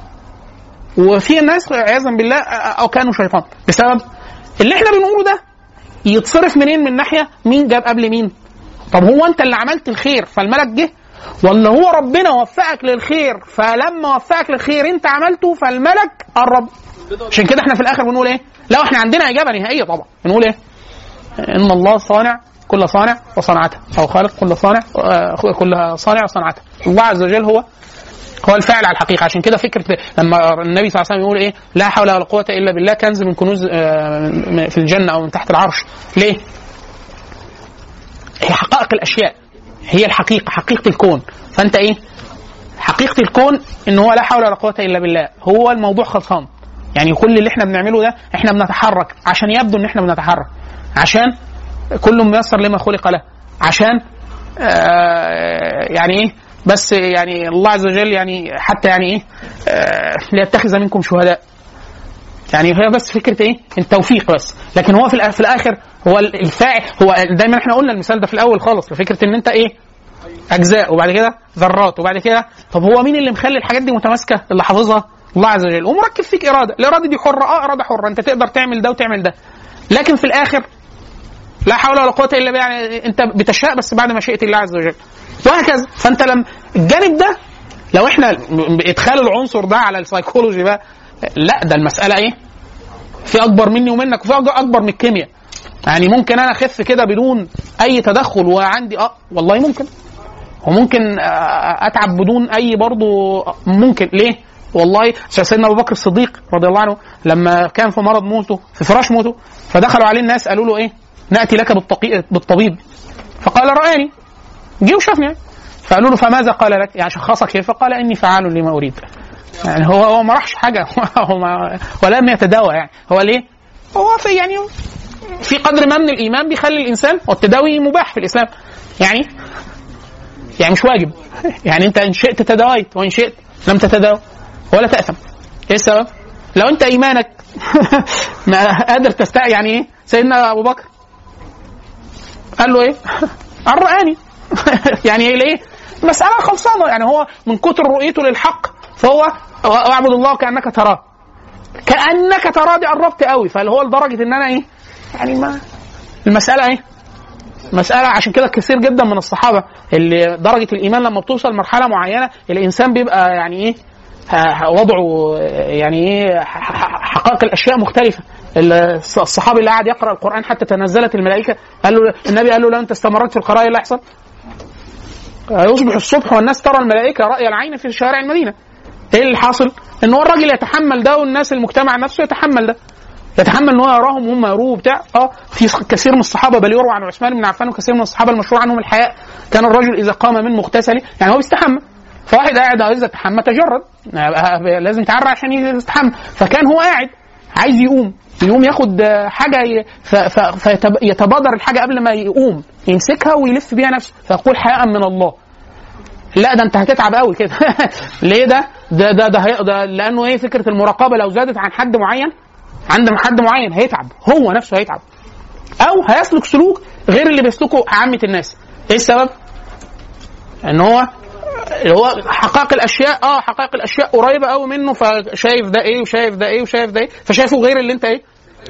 وفي ناس عياذا بالله او كانوا شيطان بسبب اللي احنا بنقوله ده يتصرف منين من ناحيه مين جاب قبل مين طب هو انت اللي عملت الخير فالملك جه ولا هو ربنا وفقك للخير فلما وفقك للخير انت عملته فالملك قرب عشان كده احنا في الاخر بنقول ايه لا احنا عندنا اجابه نهائيه طبعا بنقول ايه ان الله صانع كل صانع وصنعته او خالق كل صانع آه، كل صانع وصنعته الله عز وجل هو هو الفاعل على الحقيقه عشان كده فكره لما النبي صلى الله عليه وسلم يقول ايه لا حول ولا قوه الا بالله كنز من كنوز آه، في الجنه او من تحت العرش ليه؟ هي حقائق الاشياء هي الحقيقه حقيقه الكون فانت ايه حقيقه الكون ان هو لا حول ولا قوه الا بالله هو الموضوع خلصان يعني كل اللي احنا بنعمله ده احنا بنتحرك عشان يبدو ان احنا بنتحرك عشان كل ميسر لما خلق له عشان آه يعني ايه بس يعني الله عز وجل يعني حتى يعني ايه آه ليتخذ منكم شهداء يعني هي بس فكره ايه التوفيق بس لكن هو في الآ- في الاخر هو الفاعل هو دايما احنا قلنا المثال ده في الاول خالص فكره ان انت ايه اجزاء وبعد كده ذرات وبعد كده طب هو مين اللي مخلي الحاجات دي متماسكه اللي حافظها الله عز وجل ومركب فيك اراده الاراده دي حره اه اراده حره انت تقدر تعمل ده وتعمل ده لكن في الاخر لا حول ولا قوه الا بالله يعني انت بتشاء بس بعد ما شئت الله عز وجل وهكذا فانت لم الجانب ده لو احنا ادخال العنصر ده على السايكولوجي بقى لا ده المساله ايه في اكبر مني ومنك وفي أكبر- اكبر من الكيمياء يعني ممكن انا اخف كده بدون اي تدخل وعندي اه والله ممكن وممكن آه، اتعب بدون اي برضه ممكن ليه؟ والله عشان سيدنا ابو بكر الصديق رضي الله عنه لما كان في مرض موته في فراش موته فدخلوا عليه الناس قالوا له ايه؟ ناتي لك بالتقي- بالطبيب فقال رآني جه وشافني يعني. فقالوا له فماذا قال لك؟ يعني شخصك ايه؟ فقال اني فعال لما اريد. يعني هو هو ما راحش حاجه هو ما ولم يتداوى يعني هو ليه؟ هو في يعني في قدر ما من الايمان بيخلي الانسان والتداوي مباح في الاسلام يعني يعني مش واجب يعني انت ان شئت تداويت وان شئت لم تتداوى ولا تاثم ايه السبب؟ لو انت ايمانك ما قادر تستع يعني ايه؟ سيدنا ابو بكر قال له ايه؟ قال رآني يعني ايه ليه؟ مسألة خلصانة يعني هو من كتر رؤيته للحق فهو واعبد الله كأنك تراه كأنك تراه دي قربت قوي فاللي هو لدرجة ان انا ايه؟ يعني ما المسألة ايه؟ مسألة عشان كده كثير جدا من الصحابة اللي درجة الإيمان لما بتوصل مرحلة معينة الإنسان بيبقى يعني إيه ه- وضعه يعني إيه ح- ح- حقائق الأشياء مختلفة الص- الصحابي اللي قاعد يقرأ القرآن حتى تنزلت الملائكة قال له النبي قال له لو أنت استمرت في القراءة إيه اللي هيحصل؟ يصبح الصبح والناس ترى الملائكة رأي العين في شوارع المدينة ايه اللي حاصل؟ ان هو الراجل يتحمل ده والناس المجتمع نفسه يتحمل ده يتحمل ان هو يراهم وهم يروه بتاع اه في كثير من الصحابه بل يروى عن عثمان بن عفان وكثير من الصحابه المشهور عنهم الحياء كان الرجل اذا قام من مغتسل يعني هو بيستحمى فواحد قاعد عايز يتحمى تجرد آه، لازم يتعرى عشان يستحمى فكان هو قاعد عايز يقوم يقوم ياخد آه، حاجه ي- ف- ف- فيتبادر الحاجه قبل ما يقوم يمسكها ويلف بيها نفسه فيقول حياء من الله لا ده انت هتتعب قوي كده ليه ده ده ده ده, هي- ده لانه ايه فكره المراقبه لو زادت عن حد معين عند حد معين هيتعب هو نفسه هيتعب او هيسلك سلوك غير اللي بيسلكه عامه الناس ايه السبب ان هو اللي هو حقائق الاشياء اه حقائق الاشياء قريبه قوي منه فشايف ده ايه وشايف ده ايه وشايف ده ايه فشايفه غير اللي انت ايه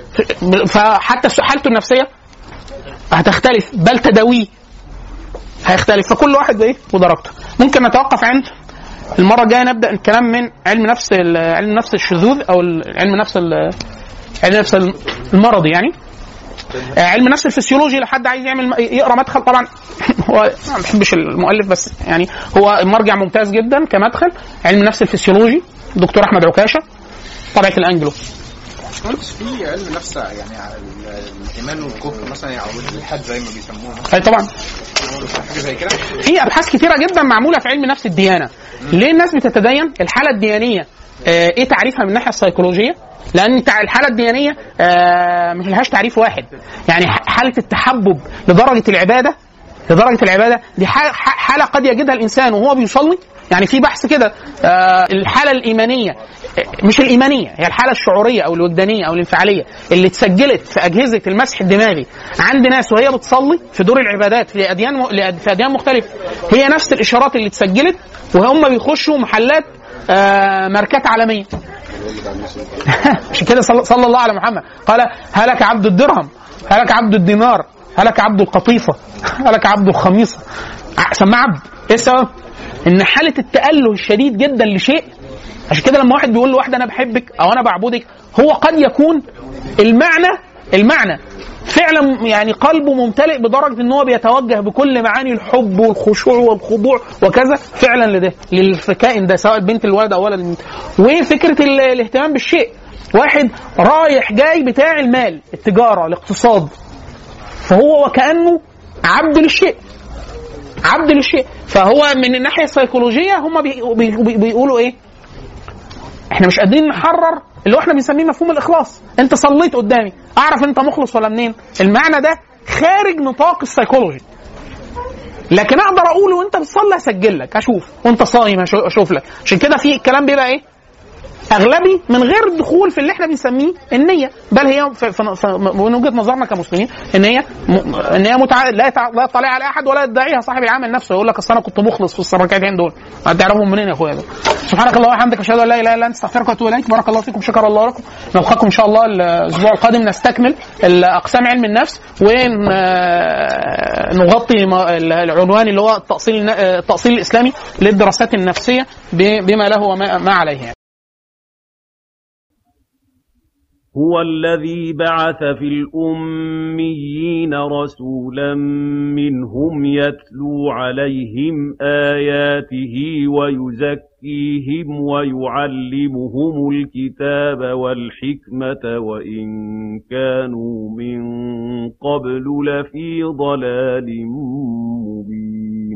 فحتى حالته النفسيه هتختلف بل تداويه هيختلف فكل واحد ايه ودرجته ممكن نتوقف عند المره الجايه نبدا الكلام من علم نفس ال- علم نفس الشذوذ او ال- علم نفس ال- علم نفس المرضي يعني آه، علم نفس الفسيولوجي لو حد عايز يعمل يقرا مدخل طبعا هو أنا ما بحبش المؤلف بس يعني هو مرجع ممتاز جدا كمدخل علم نفس الفسيولوجي دكتور احمد عكاشه طبعه الانجلو باشمهندس في علم نفس يعني على ال- الايمان والكفر مثلا او الالحاد زي ما بيسموه اي طبعا حاجه زي كده في ابحاث كثيره جدا معموله في علم نفس الديانه ليه الناس بتتدين الحاله الديانيه آه، ايه تعريفها من الناحيه السيكولوجيه لان تع- الحاله الديانيه آه، مش لهاش تعريف واحد يعني ح- حاله التحبب لدرجه العباده لدرجه العباده دي ح- ح- حاله قد يجدها الانسان وهو بيصلي يعني في بحث كده آه، الحاله الايمانيه آه، مش الايمانيه هي الحاله الشعوريه او الوجدانيه او الانفعاليه اللي اتسجلت في اجهزه المسح الدماغي عند ناس وهي بتصلي في دور العبادات في اديان م... في اديان مختلفه هي نفس الاشارات اللي اتسجلت وهم بيخشوا محلات آه، ماركات عالميه عشان كده صلى, صلى الله على محمد قال هلك عبد الدرهم هلك عبد الدينار هلك عبد القطيفه هلك عبد الخميصه ع- سماه عبد ايه السبب؟ ان حاله التاله الشديد جدا لشيء عشان كده لما واحد بيقول لواحده انا بحبك او انا بعبدك هو قد يكون المعنى المعنى فعلا يعني قلبه ممتلئ بدرجه ان هو بيتوجه بكل معاني الحب والخشوع والخضوع وكذا فعلا لده للكائن ده سواء البنت الولد او ولد البنت وفكره ال- الاهتمام بالشيء واحد رايح جاي بتاع المال التجاره الاقتصاد فهو وكانه عبد للشيء عبد للشيء فهو من الناحيه السيكولوجيه هم بي بي بي بيقولوا ايه احنا مش قادرين نحرر اللي هو احنا بنسميه مفهوم الاخلاص انت صليت قدامي اعرف انت مخلص ولا منين المعنى ده خارج نطاق السيكولوجي لكن اقدر اقوله وانت بتصلي اسجل لك اشوف وانت صايم أشو- اشوف لك عشان كده في الكلام بيبقى ايه اغلبي من غير الدخول في اللي احنا بنسميه النيه بل هي في في في من وجهه نظرنا كمسلمين ان هي م- ان هي متع... لا يتع... لا يطلع على احد ولا يدعيها صاحب العمل نفسه يقول لك اصل انا كنت مخلص في الركعتين دول هتعرفهم منين يا اخويا دول سبحانك اللهم وبحمدك اشهد ان لا اله الا انت استغفرك واتوب اليك بارك الله فيكم شكر الله لكم نلقاكم ان شاء الله الاسبوع القادم نستكمل اقسام علم النفس ونغطي العنوان اللي هو التاصيل الن- التاصيل الاسلامي للدراسات النفسيه ب- بما له وما ما عليه يعني. هو الذي بعث في الأميين رسولا منهم يتلو عليهم آياته ويزكيهم ويعلمهم الكتاب والحكمة وإن كانوا من قبل لفي ضلال مبين